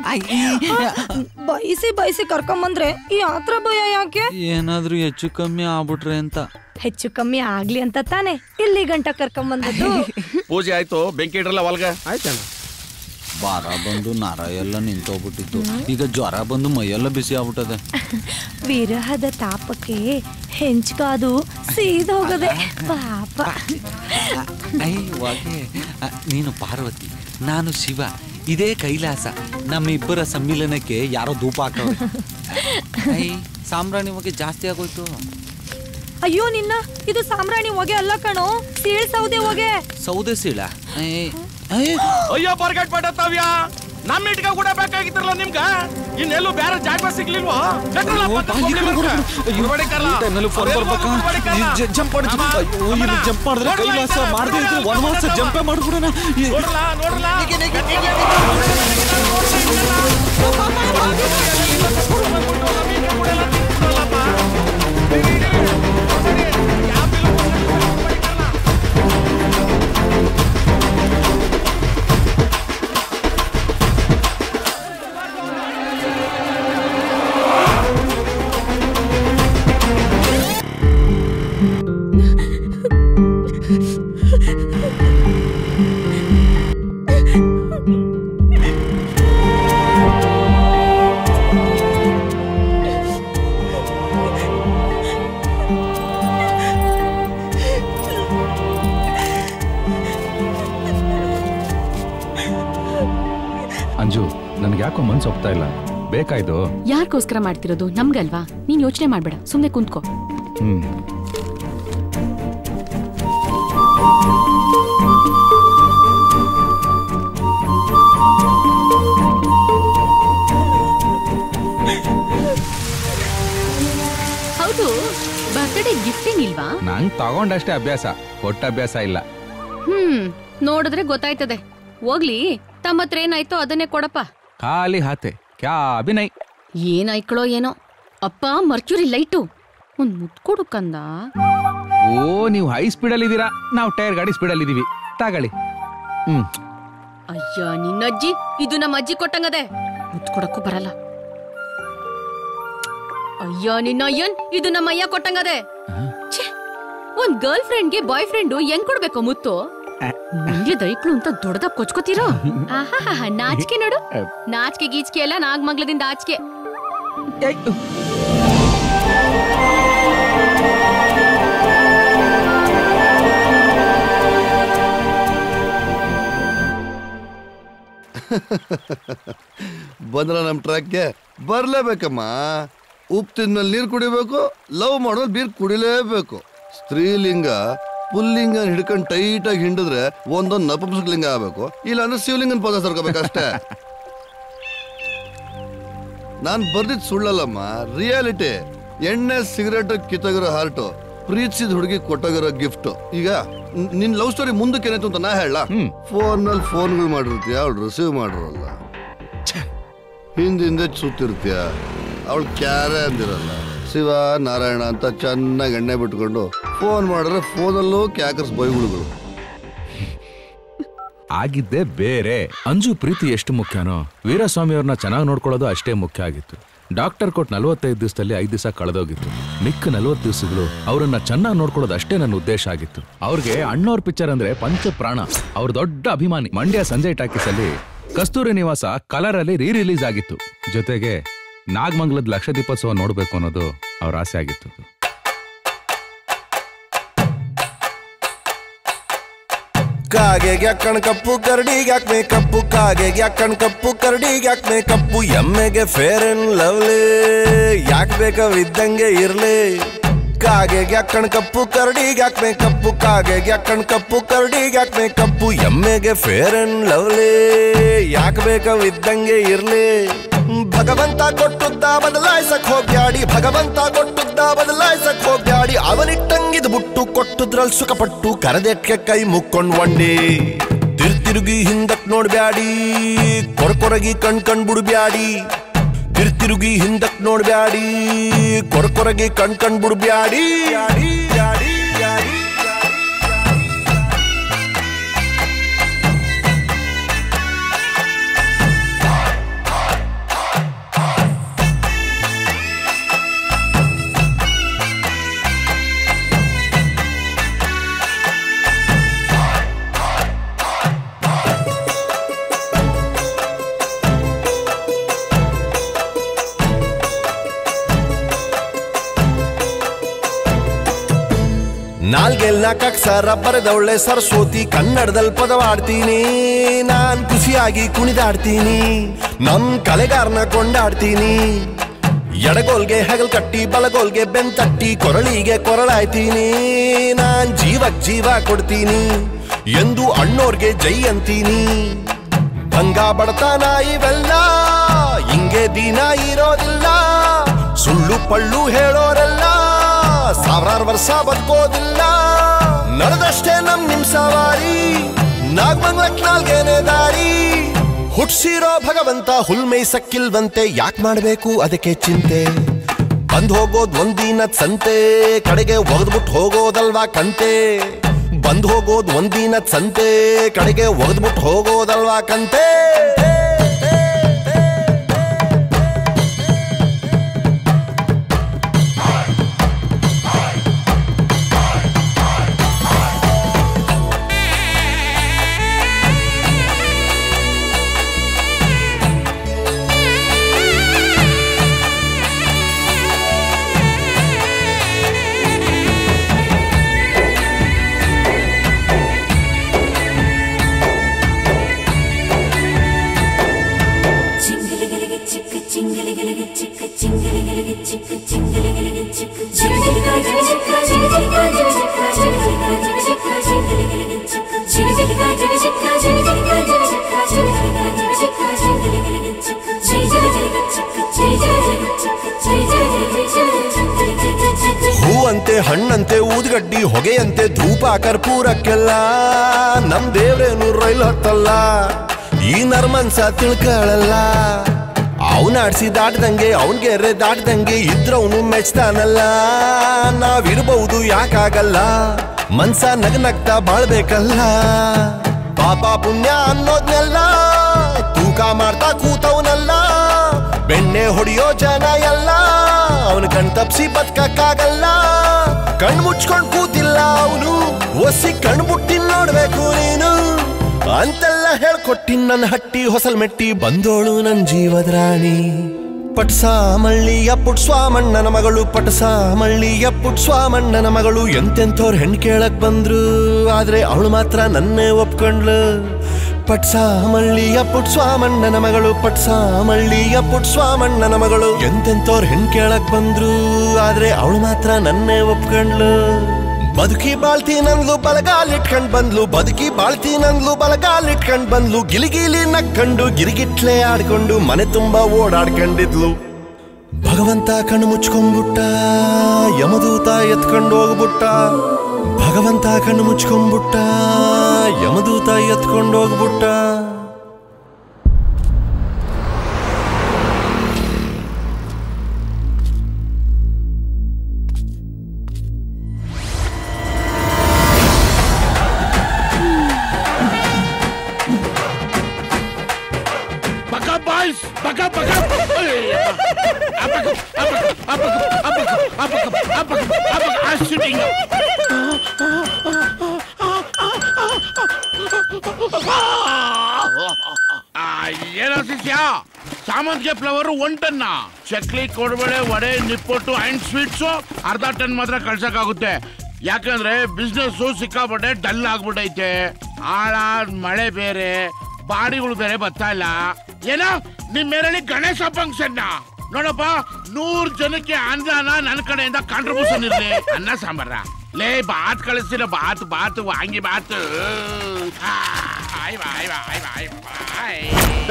Speaker 18: ಬಯಸಿ ಬಯಸಿ ಕರ್ಕೊಂಬಂದ್ರೆ ಈ ಆತ್ರ ಭಯ ಯಾಕೆ
Speaker 12: ಏನಾದ್ರೂ ಹೆಚ್ಚು ಕಮ್ಮಿ ಆಗ್ಬಿಟ್ರೆ ಅಂತ
Speaker 18: ಹೆಚ್ಚು ಕಮ್ಮಿ ಆಗ್ಲಿ ಅಂತ ತಾನೆ ಇಲ್ಲಿ ಗಂಟ ಕರ್ಕೊಂಬಂದದ್ದು
Speaker 2: ಪೂಜೆ ಆಯ್ತು ಬೆಂಕಿ ಇಡ್ರಲ್ಲ ಒಳಗ
Speaker 12: ಆಯ್ತಣ್ಣ ಬಾರ ಬಂದು ನರ ಎಲ್ಲ ನಿಂತೋಗ್ಬಿಟ್ಟಿತ್ತು ಈಗ ಜ್ವರ ಬಂದು ಮೈಯೆಲ್ಲ ಬಿಸಿ ಆಗ್ಬಿಟ್ಟದೆ
Speaker 18: ವಿರಹದ ತಾಪಕ್ಕೆ ಹೆಂಚ್ಕಾದು ಸೀದೋಗದೆ ಪಾಪ
Speaker 12: ಐ ವಾಗೆ ಅ, ನೀನು ಪಾರ್ವತಿ ನಾನು ಶಿವ ಇದೇ ಕೈಲಾಸ ನಮ್ಮಿಬ್ಬರ ಸಮ್ಮಿಲನಕ್ಕೆ ಯಾರೋ ಧೂಪ ಹಾಕವ್ರೆ ಐ ಸಾಂಬ್ರಾಣಿ ಹೊಗೆ ಜಾಸ್ತಿ ಆಗೋಯ್ತು
Speaker 18: ಅಯ್ಯೋ ನಿನ್ನ ಇದು ಸಾಮ್ರಾಣಿ ಹೊಗೆ ಅಲ್ಲ ಕಣೋ ಸೀಳ್ ಸೌದೆ ಹೊಗೆ
Speaker 12: ಸೌದೆ ಸೀಳ ಐ
Speaker 24: ಅಯ್ಯೋ ಬರ್ಗಟ್ ಪಡತ್ತವ್ಯ ನಮ್ಮ ಇಟ್ಕ ಕೂಡ ಬೇಕಾಗಿತ್ತಿರಲ್ಲ ನಿಮ್ಗ ಇನ್ನೆಲ್ಲೂ ಬೇರೆ ಜಾಗ ಸಿಗ್ಲಿಲ್ವಾ ಪೆಟ್ರೋಲ್ ಹಾಕ್ಬೇಕು, ಪಬ್ಲಿಕ್ ಬರ್ಕ. ಹೊಡಿಕಲ್ಲ. ಅವ್ರೆಲ್ಲ
Speaker 12: ಜಂಪ್ ಜಂಪ್ ಮಾಡಿದ್ರೆ ಕೈಲಾಸ ಮಾಡದೇ ಇದ್ರೆ ವನವಾಸ ಜಂಪೇ ಮಾಡ್ಬಿಡೋಣ
Speaker 24: ನೋಡ್ರಲ್ಲ, ನೋಡ್ರಲ್ಲ.
Speaker 5: ಅಂಜು ನನ್ಗೆ ಯಾಕೋ ಮನ್ಸು ಒಪ್ತಾ ಇಲ್ಲ ಬೇಕಾಯ್ತು
Speaker 16: ಯಾರ್ಗೋಸ್ಕರ ಮಾಡ್ತಿರೋದು ನಮ್ಗಲ್ವಾ ನೀನ್ ಯೋಚನೆ ಮಾಡ್ಬೇಡ ಸುಮ್ನೆ ಕುಂತ್ಕೋ
Speaker 5: ಹ್ಮ್
Speaker 16: ಹೌದು ಬರ್ತ್ಡೇ ಗಿಫ್ಟಿಂಗ್ ಇಲ್ವಾ
Speaker 5: ನಂಗ್ ತಗೊಂಡಷ್ಟೇ ಅಭ್ಯಾಸ ಕೊಟ್ಟ ಅಭ್ಯಾಸ ಇಲ್ಲ
Speaker 16: ಹ್ಮ್ ನೋಡಿದ್ರೆ ಗೊತ್ತಾಯ್ತದೆ ಹೋಗ್ಲಿ ತಮ್ಮ ಹತ್ರ ಏನಾಯ್ತೋ ಅದನ್ನೇ ಕೊಡಪ್ಪ
Speaker 5: ಖಾಲಿ ಹಾತೆ ಕ್ಯಾ ಅಭಿನಯ್
Speaker 16: ಏನಾಯ್ಕಳೋ ಏನೋ ಅಪ್ಪ ಮರ್ಕ್ಯೂರಿ ಲೈಟು ಒಂದ್ ಮುತ್ ಕೊಡು ಕಂದ
Speaker 5: ಓ ನೀವು ಹೈ ಸ್ಪೀಡಲ್ಲಿ ಇದ್ದೀರಾ ನಾವು ಟೈರ್ ಗಾಡಿ ಸ್ಪೀಡಲ್ಲಿ ಇದೀವಿ ತಗೊಳ್ಳಿ ಹ್ಮ್
Speaker 16: ಅಯ್ಯ ನಿನ್ನಜ್ಜಿ ಇದು ನಮ್ಮ ಅಜ್ಜಿ ಕೊಟ್ಟಂಗದೆ ಮುತ್ ಕೊಡಕ್ಕೂ ಬರಲ್ಲ ಅಯ್ಯ ನಿನ್ನ ಅಯ್ಯನ್ ಇದು ನಮ್ಮ ಅಯ್ಯ ಕೊಟ್ಟಂಗದೆ ಛೆ, ಒಂದ್ ಗರ್ಲ್ ಫ್ರೆಂಡ್ಗೆ ಬಾಯ್ ಫ್ರೆಂಡು ಹೆಂಗ್ ಕೊಡ್ಬೇಕು ಮುತ್ತು ಮಂಡ್ಯ ದೈಕ್ಳು ಅಂತ ದೊಡ್ಡದಾಗ ಕೊಚ್ಕೋತೀರೋ ಆಹಾಹಾ ನಾಚಿಕೆ ನೋಡು ನಾಚಿಕೆ ಗೀಚಿಕೆ ಎಲ್ಲ ನಾಗಮಂಗ್ಲದಿಂದ ಆಚಿಕೆ
Speaker 3: ಬಂದ್ರ ನಮ್ಮ ಟ್ರ್ಯಾಕ್ಗೆ ಬರ್ಲೇಬೇಕಮ್ಮ ಉಪ್ಪು ತಿಂದ್ಮೇಲೆ ನೀರು ಕುಡಿಬೇಕು ಲವ್ ಮಾಡೋದು ಬೀರ್ ಕುಡಿಲೇಬೇಕು ಸ್ತ್ರೀಲಿಂಗ ಪುಲ್ಲಿಂಗ ಹಿಡ್ಕೊಂಡು ಟೈಟಾಗಿ ಹಿಂಡಿದ್ರೆ ಒಂದೊಂದು ನಪುಂಸಕಲಿಂಗ ಆಗ್ಬೇಕು ಇಲ್ಲಾಂದ್ರೆ ಶಿವಲಿಂಗನ ಪದ ಸರ್ಕೋಬೇಕಷ್ಟೇ ನಾನ್ ಬರ್ದಿದ್ ಸುಳ್ಳಲ್ಲಮ್ಮ ರಿಯಾಲಿಟಿ ಎಣ್ಣೆ ಸಿಗರೇಟ್ ಕಿತ್ತೋಗಿರೋ ಹಾರ್ಟು ಪ್ರೀತಿಸಿದ ಹುಡುಗಿ ಕೊಟ್ಟೋಗಿರೋ ಗಿಫ್ಟ್ ಈಗ ನ್- ನಿನ್ ಲವ್ ಸ್ಟೋರಿ ಮುಂದಕ್ಕೆ ಏನಾಯ್ತು ಅಂತ ನಾ ಹೇಳ ಫೋನ್ ನಲ್ಲಿ ಫೋನ್ಗಳು ಮಾಡಿರ್ತೀಯ ಅವಳು ರಿಸೀವ್ ಮಾಡಿರಲ್ಲ ಹಿಂದಿಂದೆ ಸುತ್ತಿರ್ತೀಯ ಅವಳು ಕ್ಯಾರೆ ಅಂದಿರಲ್ಲ ಶಿವ ನಾರಾಯಣ ಅಂತ ಚೆನ್ನಾಗಿ ಎಣ್ಣೆ ಬಿಟ್ಕೊಂಡು ಫೋನ್ ಮಾಡಿದ್ರೆ ಫೋನಲ್ಲೂ ಕ್ಯಾಕರ್ಸ್ ಬೈಗುಳುಗಳು
Speaker 5: ಆಗಿದ್ದೇ ಬೇರೆ ಅಂಜು ಪ್ರೀತಿ ಎಷ್ಟು ಮುಖ್ಯನೋ ವೀರಸ್ವಾಮಿ ಅವ್ರನ್ನ ಚೆನ್ನಾಗಿ ನೋಡ್ಕೊಳ್ಳೋದು ಅಷ್ಟೇ ಮುಖ್ಯ ಆಗಿತ್ತು ಡಾಕ್ಟರ್ ಕೊಟ್ಟು ನಲವತ್ತೈದು ದಿವಸದಲ್ಲಿ ಐದು ದಿವಸ ಕಳೆದೋಗಿತ್ತು ಮಿಕ್ಕ ನಲವತ್ತು ದಿವಸಗಳು ಅವರನ್ನ ಚೆನ್ನಾಗಿ ನೋಡ್ಕೊಳ್ಳೋದು ಅಷ್ಟೇ ನನ್ನ ಉದ್ದೇಶ ಆಗಿತ್ತು ಅವ್ರಿಗೆ ಅಣ್ಣವ್ರ ಪಿಕ್ಚರ್ ಅಂದ್ರೆ ಪಂಚ ಪ್ರಾಣ ಅವ್ರ ದೊಡ್ಡ ಅಭಿಮಾನಿ ಮಂಡ್ಯ ಸಂಜಯ್ ಟಾಕೀಸ್ ಅಲ್ಲಿ ಕಸ್ತೂರಿ ನಿವಾಸ ಕಲರ್ ಅಲ್ಲಿ ರೀ ರಿಲೀಸ್ ಆಗಿತ್ತು ಜೊತೆಗೆ ನಾಗಮಂಗಲದ ಲಕ್ಷ ದೀಪೋತ್ಸವ ನೋಡ್ಬೇಕು ಅನ್ನೋದು ಅವ್ರ ಆಸೆ ಆಗಿತ್ತು
Speaker 17: ಕಾಗೆಗೆ ಯಾಕಣ್ ಕಪ್ಪು ಕರಡಿಗೆ ಯಾಕೆ ಮೇಕಪ್ಪು ಕಾಗೆಗೆ ಯಾಕಣ್ ಕಪ್ಪು ಕರಡಿಗೆ ಯಾಕೆ ಮೇಕಪ್ಪು ಎಮ್ಮೆಗೆ ಫೇರ್ ಅಂಡ್ ಲವ್ಲಿ ಯಾಕೆ ಬೇಕಾವಿದ್ದಂಗೆ ಇರ್ಲಿ ಕಾಗೆಗೆ ಯಾಕಣ್ ಕಪ್ಪು ಕರಡಿಗೆ ಯಾಕೆ ಮೇಕಪ್ಪು ಕಾಗೆಗೆ ಯಾಕಣ್ ಕಪ್ಪು ಕರಡಿಗೆ ಯಾಕೆ ಮೇಕಪ್ಪು ಎಮ್ಮೆಗೆ ಫೇರ್ ಅಂಡ್ ಲವ್ಲಿ ಯಾಕೆ ಬೇಕಾವಿದ್ದಂಗೆ ಇರ್ಲಿ ಭಗವಂತ ಕೊಟ್ಟುದ್ದ ಬದಲಾಯಿಸಕ್ ಹೋಗ್ಯಾಡಿ ಭಗವಂತ ಕೊಟ್ಟುದ್ದ ಬದಲಾಯಿಸಕ್ ಹೋಗ್ಯಾಡಿ ಅವನಿಟ್ಟಂಗಿದ್ ಬುಟ್ಟು ಕೊಟ್ಟುದ್ರಲ್ಲಿ ಸುಖಪಟ್ಟು ಕರದೆಟ್ಗೆ ಕೈ ಮುಕ್ಕೊಂಡ್ ಒಂಡಿ ತಿರ್ತಿರುಗಿ ಹಿಂದಕ್ ನೋಡ್ಬ್ಯಾಡಿ ಕೊರಕೊರಗಿ ಕಣ್ ಕಣ್ ಬಿಡ್ಬ್ಯಾಡಿ ತಿರ್ತಿರುಗಿ ಹಿಂದಕ್ ನೋಡ್ಬ್ಯಾಡಿ ಕೊರಕೊರಗಿ ಕಣ್ ಕಣ್ ಬಿಡ್ಬ್ಯಾಡಿ ಬ್ಯಾಡಿ, ಬ್ಯಾಡಿ, ಬ್ಯಾಡಿ. ನಾಲ್ಗೆಲ್ಲ ಕಕ್ಸರ ಬರೆದವಳೆ ಸರಸ್ವತಿ ಕನ್ನಡದಲ್ಲಿ ಪದವಾಡ್ತೀನಿ ನಾನ್ ಖುಷಿಯಾಗಿ ಕುಣಿದಾಡ್ತೀನಿ ನಮ್ ಕಲೆಗಾರನ ಕೊಂಡಾಡ್ತೀನಿ ಎಡಗೋಲ್ಗೆ ಹೆಗಲ್ ಕಟ್ಟಿ ಬಲಗೋಲ್ಗೆ ಬೆನ್ ತಟ್ಟಿ ಕೊರಳಿಗೆ ಕೊರಳಾಯ್ತೀನಿ ನಾನ್ ಜೀವಕ್ ಜೀವ ಕೊಡ್ತೀನಿ ಎಂದು ಅಣ್ಣೋರ್ಗೆ ಜೈ ಅಂತೀನಿ ಭಂಗ ಬಡತನ ಇವೆಲ್ಲ ಹಿಂಗೆ ದಿನ ಇರೋದಿಲ್ಲ ಸುಳ್ಳು ಪಳ್ಳು ಹೇಳೋರೆಲ್ಲ ಸಾವಿರಾರು ವರ್ಷ ಬದುಕೋದಿಲ್ಲ ನಡೆದಷ್ಟೇ ನಮ್ ನಿಮ್ ಸವಾರಿ ನಾಗ್ಮಂಗ್ಲಕ್ ನಾಲ್ಗೇನೆ ದಾರಿ ಹುಟ್ಸಿರೋ ಭಗವಂತ ಹುಲ್ಮೈ ಸಕ್ಕಿಲ್ವಂತೆ ಯಾಕ್ ಮಾಡ್ಬೇಕು ಅದಕ್ಕೆ ಚಿಂತೆ ಬಂದ್ ಹೋಗೋದ್ ಒಂದಿನ ಸಂತೆ ಕಡೆಗೆ ಒಗೆದ್ಬಿಟ್ಟು ಹೋಗೋದಲ್ವಾ ಕಂತೆ ಬಂದ್ ಹೋಗೋದ್ ಒಂದಿನ ಸಂತೆ ಕಡೆಗೆ ಒಗೆದ್ಬಿಟ್ಟು ಹೋಗೋದಲ್ವಾ ಕಂತೆ ಹೂವಂತೆ ಹಣ್ಣಂತೆ ಊದ್ಗಡ್ಡಿ ಹೊಗೆಯಂತೆ ಧೂಪ ಕರ್ಪೂರಕ್ಕೆಲ್ಲ ನಮ್ ದೇವ್ರೇನು ರೈಲ್ ಹತ್ತಲ್ಲ ಈ ನರ್ಮನ್ಸ ತಿಳ್ಕೊಳ್ಳಲ್ಲ ಅವನಾಡ್ಸಿ ದಾಟ್ದಂಗೆ ಅವನ್ಗೆರೆ ದಾಟ್ದಂಗೆ ಇದ್ರವನು ಮೆಚ್ತಾನಲ್ಲ ನಾವಿರ್ಬಹುದು ಯಾಕಾಗಲ್ಲ ಮನ್ಸ ನಗನಗ್ತಾ ಬಾಳ್ಬೇಕಲ್ಲ ಪಾಪ ಪುಣ್ಯ ಅನ್ನೋದ್ನೆಲ್ಲ ತೂಕ ಮಾಡ್ತಾ ಕೂತವನಲ್ಲ ಬೆಣ್ಣೆ ಹೊಡಿಯೋ ಜನ ಎಲ್ಲ ಅವನ ಕಣ್ ತಪ್ಸಿ ಬದುಕಕ್ಕಾಗಲ್ಲ ಕಣ್ ಮುಚ್ಕೊಂಡ್ ಕೂತಿಲ್ಲ ಅವನು ಒಸಿ ಕಣ್ ಮುಟ್ಟಿ ನೋಡ್ಬೇಕು ನೀನು ಅಂತೆಲ್ಲ ಹೇಳ್ಕೊಟ್ಟಿನ್ ನನ್ನ ಹಟ್ಟಿ ಹೊಸಲ್ ಮೆಟ್ಟಿ ಬಂದೋಳು ನನ್ ಜೀವದ ರಾಣಿ ಪಟ್ಸಾಮಳ್ಳಿಯ ಪುಟ್ಸ್ವಾಮಣ್ಣನ ಮಗಳು ಪಟ್ಸಾಮಳ್ಳಿಯ ಪುಟ್ಸ್ವಾಮಣ್ಣನ ಮಗಳು ಎಂತೆಂಥವ್ರ ಹೆಣ್ ಕೇಳಕ್ ಬಂದ್ರು ಆದ್ರೆ ಅವಳು ಮಾತ್ರ ನನ್ನೇ ಒಪ್ಕೊಂಡ್ಲು ಪಟ್ಸಾಮಳ್ಳಿಯ ಪುಟ್ಸ್ವಾಮಣ್ಣನ ಮಗಳು ಪಟ್ಸಾಮಳ್ಳಿಯ ಪುಟ್ಸ್ವಾಮಣ್ಣನ ಮಗಳು ಎಂತೆಂಥವ್ರ ಹೆಣ್ ಕೇಳಕ್ ಬಂದ್ರು ಆದ್ರೆ ಅವಳು ಮಾತ್ರ ನನ್ನೇ ಒಪ್ಕೊಂಡ್ಲು ಬದುಕಿ ಬಾಳ್ತಿ ನಂದ್ಲು ಬಲಗಾಲ್ ಇಟ್ಕೊಂಡ್ ಬಂದ್ಲು ಬದುಕಿ ಬಾಳ್ತಿ ನಂದ್ಲು ಬಲಗಾಲ್ ಇಟ್ಕೊಂಡ್ ಬಂದ್ಲು ಗಿಲಿಗಿಲಿ ನಕ್ಕಂಡು ಗಿರಿಗಿಟ್ಲೆ ಆಡ್ಕೊಂಡು ಮನೆ ತುಂಬಾ ಓಡಾಡ್ಕೊಂಡಿದ್ಲು ಭಗವಂತ ಕಣ್ಣು ಮುಚ್ಕೊಂಡ್ಬಿಟ್ಟ ಯಮದೂತ ಎತ್ಕೊಂಡು ಹೋಗ್ಬಿಟ್ಟ ಭಗವಂತ ಕಣ್ಣು ಮುಚ್ಕೊಂಡ್ಬಿಟ್ಟ ಯಮದೂತ ಎತ್ಕೊಂಡು ಹೋಗ್ಬಿಟ್ಟ
Speaker 11: Back up, boys! Back up, back up! Up, up, up, up, up, up, up, up, up, up, up, I'm shooting. ಆ, ಏನೋ ಶಿಷ್ಯ ಸಾಮಂತಿಗೆ ಫ್ಲವರ್ ಒನ್ ಟನ್ನ ಚಕ್ಲಿ ಕೊಡಬೇಳೆ ವಡೆ ನಿಪ್ಪೊಟ್ಟು ಅಂಡ್ ಸ್ವೀಟ್ಸು ಅರ್ಧ ಟನ್ ಮಾತ್ರ ಕಳ್ಸಕ್ಕಾಗುತ್ತೆ ಯಾಕಂದ್ರೆ ಬಿಸ್ನೆಸ್ ಸಿಕ್ಕಾಪಟ್ಟೆ ಡಲ್ ಆಗ್ಬಿಟ್ಟೈತೆ ಆಳಾದ್ ಮಳೆ ಬೇರೆ ಬಾಡಿಗಳು ಬೇರೆ ಬರ್ತಾ ಇಲ್ಲ ಏನೋ ನಿಮ್ ಮೇರಲ್ಲಿ ಗಣೇಶ ಫಂಕ್ಷನ್ ನೋಡಪ್ಪ ನೂರ್ ಜನಕ್ಕೆ ಅನುದಾನ ನನ್ನ ಕಡೆಯಿಂದ ಕಾಂಟ್ರಿಬ್ಯೂಷನ್ ಇರ್ಲಿ ಅನ್ನ ಸಾಂಬಾರ ಲೇ ಬಾತ್ ಕಳಿಸ್ತೀರ ಬಾತ್ ಬಾತ್ ವಾಂಗಿ ಬಾತ್ ಆ, ಆಯ್ ಬಾ, ಆಯ್ ಬಾ, ಆಯ್ ಬಾ, ಆಯ್ ಬಾ, ಆಯ್.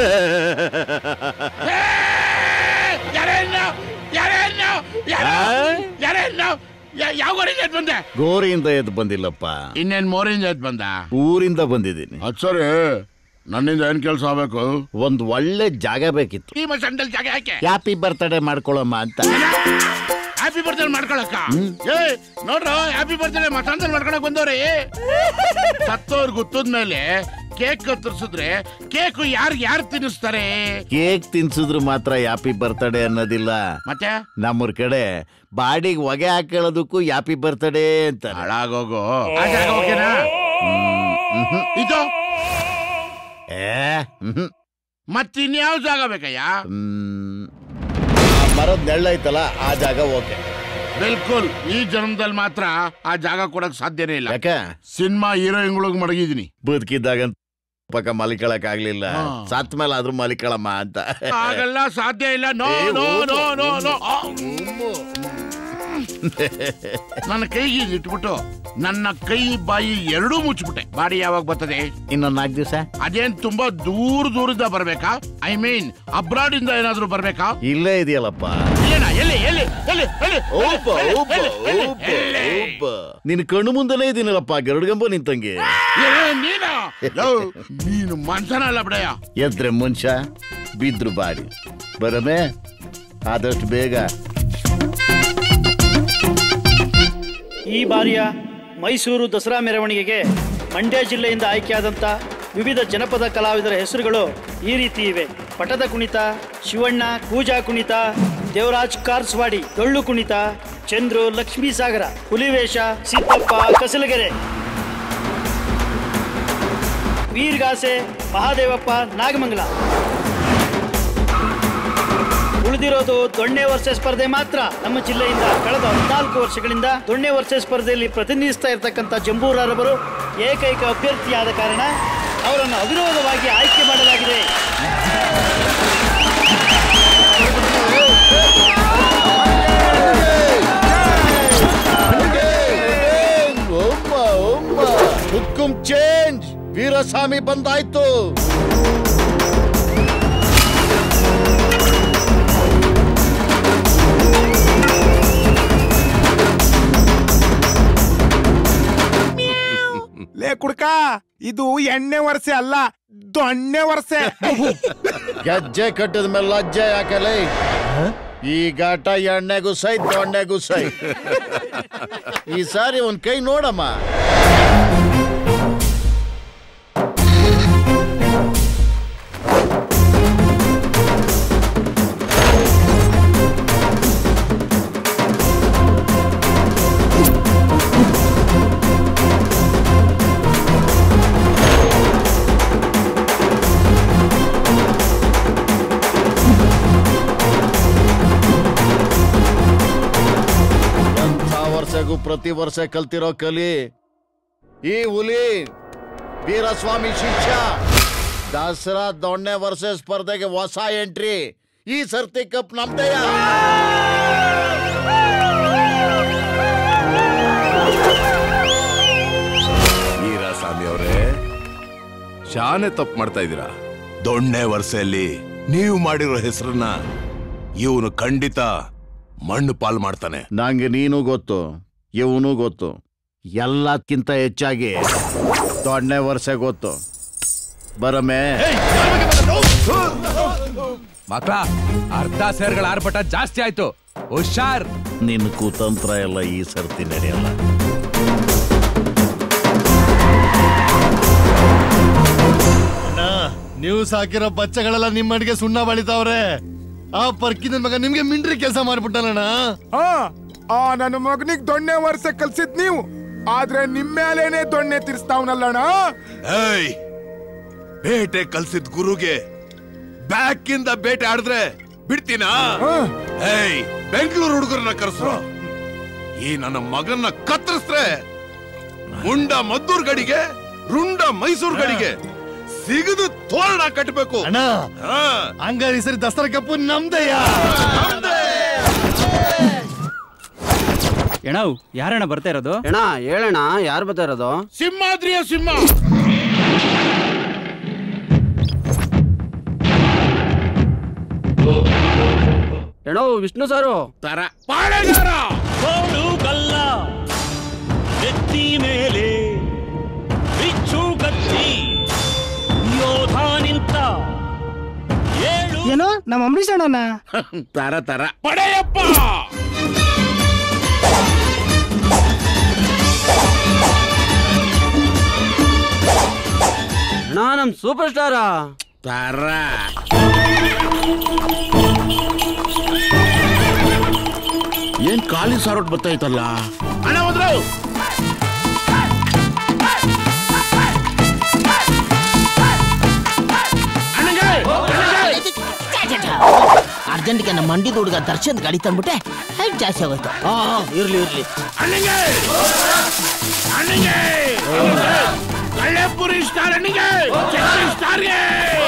Speaker 11: ಏ, ಯಾರೇನು? ಯಾರೇನು? ಯಾರು? ಯಾರೇನು? ಯಾ- ಯಾವ ಊರಿಂದ ಎದ್ದು ಬಂದೆ ಗೋರಿಯಿಂದ ಎದ್ದು ಬಂದಿಲ್ಲಪ್ಪ ಇನ್ನೇನ್ ಮೋರಿಂದ ಎದ್ದು ಬಂದ ಊರಿಂದ ಬಂದಿದ್ದೀನಿ ಅದ್ ಸರಿ ನನ್ನಿಂದ ಏನ್ ಕೆಲಸ ಆಗ್ಬೇಕು ಒಂದ್ ಒಳ್ಳೆ ಜಾಗ ಬೇಕಿತ್ತು ಈ ಸಂಡಲ್ ಜಾಗ ಯಾಕೆ ಹ್ಯಾಪಿ ಬರ್ತ್ಡೇ ಮಾಡ್ಕೊಳಮ್ಮ ಅಂತ ಹ್ಯಾಪಿ ಬರ್ತ್ಡೇ ಮಾಡ್ಕೊಳಕ್ಕ ಏ ನೋಡ್ರ ಹ್ಯಾಪಿ ಬರ್ತ್ಡೇ ಮಸಾಂದಲ್ಲಿ ಮಾಡ್ಕೊಳಕ್ ಬಂದವ್ರಿ ಸತ್ತೋರ್ ಗೊತ್ತದ್ಮೇಲೆ ಕೇಕ್ ಕತ್ತರಿಸಿದ್ರೆ ಕೇಕ್ ಯಾರು ಯಾರು ತಿನ್ನಿಸ್ತಾರೆ
Speaker 19: ಕೇಕ್ ತಿನ್ಸಿದ್ರು ಮಾತ್ರ ಹ್ಯಾಪಿ ಬರ್ತಡೇ ಅನ್ನೋದಿಲ್ಲ
Speaker 11: ಮತ್ತೆ
Speaker 19: ನಮ್ಮೂರ್ ಕಡೆ ಬಾಡಿಗೆ ಹೊಗೆ ಹಾಕೊಳ್ಳೋದಕ್ಕೂ ಹ್ಯಾಪಿ ಬರ್ತಡೇ ಅಂತ
Speaker 11: ಹಾಳಾಗೋಗೋ ಆ ಜಾಗ ಓಕೆನಾ ಇದು ಮತ್ತಿನ್ಯಾವ ಜಾಗ ಬೇಕಯ್ಯ
Speaker 19: ಮರದ ನೆಳ್ಳೈತಲ್ಲ ಆ ಜಾಗ ಓಕೆ
Speaker 11: ಬಿಲ್ಕುಲ್ ಈ ಜನ್ಮದಲ್ಲಿ ಮಾತ್ರ ಆ ಜಾಗ ಕೊಡಕ್ ಸಾಧ್ಯನೇ ಇಲ್ಲ
Speaker 19: ಯಾಕೆ
Speaker 11: ಸಿನಿಮಾ ಹೀರೋಯಿನ್ಗಳಿಗೆ ಮಡಗಿದೀನಿ
Speaker 19: ಬದುಕಿದ್ದಾಗ ಪಕ್ಕ ಮಲಿಕಳಕ್ ಆಗ್ಲಿಲ್ಲ ಸತ್ ಮೇಲೆ ಆದ್ರೂ ಮಲಿಕಳಮ್ಮ ಅಂತ
Speaker 11: ಆಗಲ್ಲ ಸಾಧ್ಯ ಇಲ್ಲ ನೋ
Speaker 19: ಏ,
Speaker 11: ನೋ
Speaker 19: ಹೋಗು.
Speaker 11: ನೋ ನೋ ನೋ ಆ, ನನ್ನ ಕೈಗೆ ಇದ್ ಇಟ್ಬಿಟ್ಟು ನನ್ನ ಕೈ ಬಾಯಿ ಎರಡೂ ಮುಚ್ಚಿಬಿಟ್ಟೆ ಬಾಡಿ ಯಾವಾಗ ಬರ್ತದೆ
Speaker 19: ಇನ್ನೊಂದ್ ನಾಲ್ಕು ದಿವಸ
Speaker 11: ಅದೇನ್ ತುಂಬಾ ದೂರ ದೂರದಿಂದ ಬರ್ಬೇಕಾ ಐ ಮೀನ್ ಅಬ್ರಾಡ್ ಇಂದ ಏನಾದ್ರೂ ಬರ್ಬೇಕಾ
Speaker 19: ಇಲ್ಲೇ ಇದೆಯಲ್ಲಪ್ಪ
Speaker 11: ಇಲ್ಲೇನಾ ಎಲ್ಲಿ ಎಲ್ಲಿ ಎಲ್ಲಿ ಎಲ್ಲಿ
Speaker 19: ಓಪ ಓಪ ಓಪ ಓಪ ನಿನ್ ಕಣ್ಣು ಮುಂದೆನೇ ಇದೀನಲ್ಲಪ್ಪ ಗರುಡ್ಗಂಬ ನಿಂತಂಗೆ
Speaker 11: ಏ, ನೀನಾ ಲೋ, ನೀನು ಮನ್ಸನಲ್ಲ ಬಿಡಯ್ಯ
Speaker 19: ಎದ್ರೆ ಮನುಷ್ಯ ಬಿದ್ರು ಬಾಡಿ ಬರಮೆ ಆದಷ್ಟು ಬೇಗ
Speaker 4: ಈ ಬಾರಿಯ ಮೈಸೂರು ದಸರಾ ಮೆರವಣಿಗೆಗೆ ಮಂಡ್ಯ ಜಿಲ್ಲೆಯಿಂದ ಆಯ್ಕೆಯಾದಂಥ ವಿವಿಧ ಜನಪದ ಕಲಾವಿದರ ಹೆಸರುಗಳು ಈ ರೀತಿ ಇವೆ ಪಟದ ಕುಣಿತ ಶಿವಣ್ಣ ಕೂಜಾ ಕುಣಿತ ದೇವರಾಜ್ ಕಾರ್ಸ್ವಾಡಿ ಡೊಳ್ಳು ಕುಣಿತ ಚಂದ್ರು ಲಕ್ಷ್ಮೀ ಸಾಗರ ಹುಲಿವೇಷ ಸಿದ್ದಪ್ಪ ಕಸಲಗೆರೆ ವೀರ್ಗಾಸೆ ಮಹಾದೇವಪ್ಪ ನಾಗಮಂಗಲ ಉಳಿದಿರೋದು ದೊಣ್ಣೆ ವರ್ಷ ಸ್ಪರ್ಧೆ ಮಾತ್ರ ನಮ್ಮ ಜಿಲ್ಲೆಯಿಂದ ಕಳೆದ ಹದಿನಾಲ್ಕು ವರ್ಷಗಳಿಂದ ದೊಣ್ಣೆ ವರ್ಷ ಸ್ಪರ್ಧೆಯಲ್ಲಿ ಪ್ರತಿನಿಧಿಸ್ತಾ ಇರತಕ್ಕಂಥ ಜಂಬೂರಾರವರು ಏಕೈಕ ಅಭ್ಯರ್ಥಿಯಾದ ಕಾರಣ ಅವರನ್ನು ಅವಿರೋಧವಾಗಿ ಆಯ್ಕೆ ಮಾಡಲಾಗಿದೆ
Speaker 19: ಒಮ್ಮ ಒಮ್ಮ ಹುಕ್ಕುಂ ಚೇಂಜ್ ವೀರಸ್ವಾಮಿ ಬಂದಾಯ್ತು
Speaker 20: ಲೇ ಕುಡ್ಕ ಇದು ಎಣ್ಣೆ ವರ್ಷೆ ಅಲ್ಲ ದೊಣ್ಣೆ ವರ್ಷೆ
Speaker 19: ಗೆಜ್ಜೆ ಕಟ್ಟಿದ ಮೇಲೆ ಲಜ್ಜೆ ಯಾಕಲೆ ಈ ಗಾಟ ಎಣ್ಣೆಗೂ ಸೈ ದೊಣ್ಣೆಗೂ ಸೈ ಈ ಸಾರಿ ಒಂದ್ ಕೈ ನೋಡಮ್ಮ ಎಂಥ ವರ್ಷಗೂ ಪ್ರತಿ ವರ್ಷ ಕಲ್ತಿರೋ ಕಲಿ ಈ ಹುಲಿ ವೀರಸ್ವಾಮಿ ಶಿಷ್ಯ ದಸರಾ ದೊಣ್ಣೆ ವರ್ಷ ಸ್ಪರ್ಧೆಗೆ ಹೊಸ ಎಂಟ್ರಿ ಈ ಸರ್ತಿ ಕಪ್ ನಮ್ದೆಯ
Speaker 14: ವೀರಸ್ವಾಮಿ ಅವರೇ ಶಾನೆ ತಪ್ಪು ಮಾಡ್ತಾ ಇದ್ದೀರಾ ದೊಣ್ಣೆ ವರ್ಷದಲ್ಲಿ ನೀವು ಮಾಡಿರೋ ಹೆಸರನ್ನ ಇವನು ಖಂಡಿತ ಮಣ್ಣು ಪಾಲ್ ಮಾಡ್ತಾನೆ
Speaker 19: ನಂಗೆ ನೀನು ಗೊತ್ತು ಇವನು ಗೊತ್ತು ಎಲ್ಲಕ್ಕಿಂತ ಹೆಚ್ಚಾಗಿ ದೊಣ್ಣೆ ವರ್ಷ ಗೊತ್ತು ಬರಮೆ
Speaker 5: ಮಕ್ಳ ಅರ್ಧ ಸೇರ್ಗಳ ಆರ್ಭಟ ಜಾಸ್ತಿ ಆಯ್ತು ಹುಷಾರ್
Speaker 19: ನಿನ್ನ ಕುತಂತ್ರ ಎಲ್ಲ ಈ ಸರ್ತಿ ನಡೆಯಲ್ಲ
Speaker 3: ನೀವು ಸಾಕಿರೋ ಬಚ್ಚಗಳೆಲ್ಲ ನಿಮ್ಮ ಅಡಿಗೆ ಸುಣ್ಣ ಬಳಿತಾವ್ರೆ ಆ ಪರ್ಕಿನ ಮಗ ನಿಮ್ಗೆ ಮಿಂಡ್ರಿ ಕೆಲಸ ಮಾಡ್ಬಿಟ್ಟಲ್ಲಣ್ಣ
Speaker 20: ಹಾ ಆ ನನ್ನ ಮಗನಿಗೆ ದೊಣ್ಣೆ ವರ್ಷ ಕಲ್ಸಿದ್ ನೀವು ಆದ್ರೆ ನಿಮ್ಮೇಲೇನೆ ದೊಣ್ಣೆ ತಿರ್ಸ್ತಾವ್ನಲ್ಲಣ್ಣ
Speaker 14: ಏಯ್ ಬೇಟೆ ಕಲ್ಸಿದ್ ಗುರುಗೆ ಬ್ಯಾಕ್ ಇಂದ ಬೇಟೆ ಆಡಿದ್ರೆ ಬಿಡ್ತೀನಾ ಏಯ್ ಬೆಂಗಳೂರು ಹುಡುಗರನ್ನ ಕರೆಸ್ರು ಈ ನನ್ನ ಮಗನ್ನ ಕತ್ತರಿಸ್ರೆ ಮುಂಡ ಮದ್ದೂರ್ ಗಡಿಗೆ ರುಂಡ ಮೈಸೂರ್ ಗಡಿಗೆ ಸಿಗದು ತೋರಣ ಕಟ್ಟಬೇಕು
Speaker 1: ಅಣ್ಣ ಹಂಗಾರಿ ಸರಿ ದಸರಾ ಕಪ್ಪು ನಮ್ದಯ್ಯ
Speaker 9: ಎಣವ್ ಯಾರಣ್ಣ ಬರ್ತಾ ಇರೋದು
Speaker 13: ಅಣ್ಣ ಹೇಳಣ್ಣ ಯಾರು ಬರ್ತಾ ಇರೋದು
Speaker 11: ಸಿಂಹಾದ್ರಿಯ ಸಿಂಹ
Speaker 13: ಎಣೋ ವಿಷ್ಣು ಸಾರು
Speaker 11: ತರ ಪಾಳೆಗಾರ
Speaker 24: ಕೋಡು ಕಲ್ಲ ಎತ್ತಿ ಮೇಲೆ ಬಿಚ್ಚು ಕತ್ತಿ ಯೋಧ ನಿಂತ ಏಳು
Speaker 9: ಏನೋ ನಮ್ಮ ಅಂಬರೀಷ್ ಅಣ್ಣನ
Speaker 11: ತರ ತರ ಪಡೆಯಪ್ಪ
Speaker 13: ಅಣ್ಣ ನಮ್ ಸೂಪರ್ ಸ್ಟಾರಾ
Speaker 11: ತರ ಏನ್ ಖಾಲಿ ಸಾರೋಟ್ ಬತ್ತೈತಲ್ಲ ಅಣ್ಣ ಹೋದ್ರು
Speaker 21: ಅರ್ಜೆಂಟ್ಗೆ ನಮ್ಮ ಮಂಡಿದ ಹುಡುಗ ದರ್ಶನ್ ಗಾಡಿ ತಂದ್ಬಿಟ್ಟೆ ಹೈಟ್ ಜಾಸ್ತಿ ಆಗೋಯ್ತು ಹಾ ಹಾ, ಇರ್ಲಿ ಇರ್ಲಿ
Speaker 11: ಅಣ್ಣಂಗೆ ಅಣ್ಣಂಗೆ ಕಳ್ಳೆಪುರಿ ಸ್ಟಾರ್ ಅಣ್ಣಿಗೆ ಚಟ್ನಿ ಸ್ಟಾರ್ಗೆ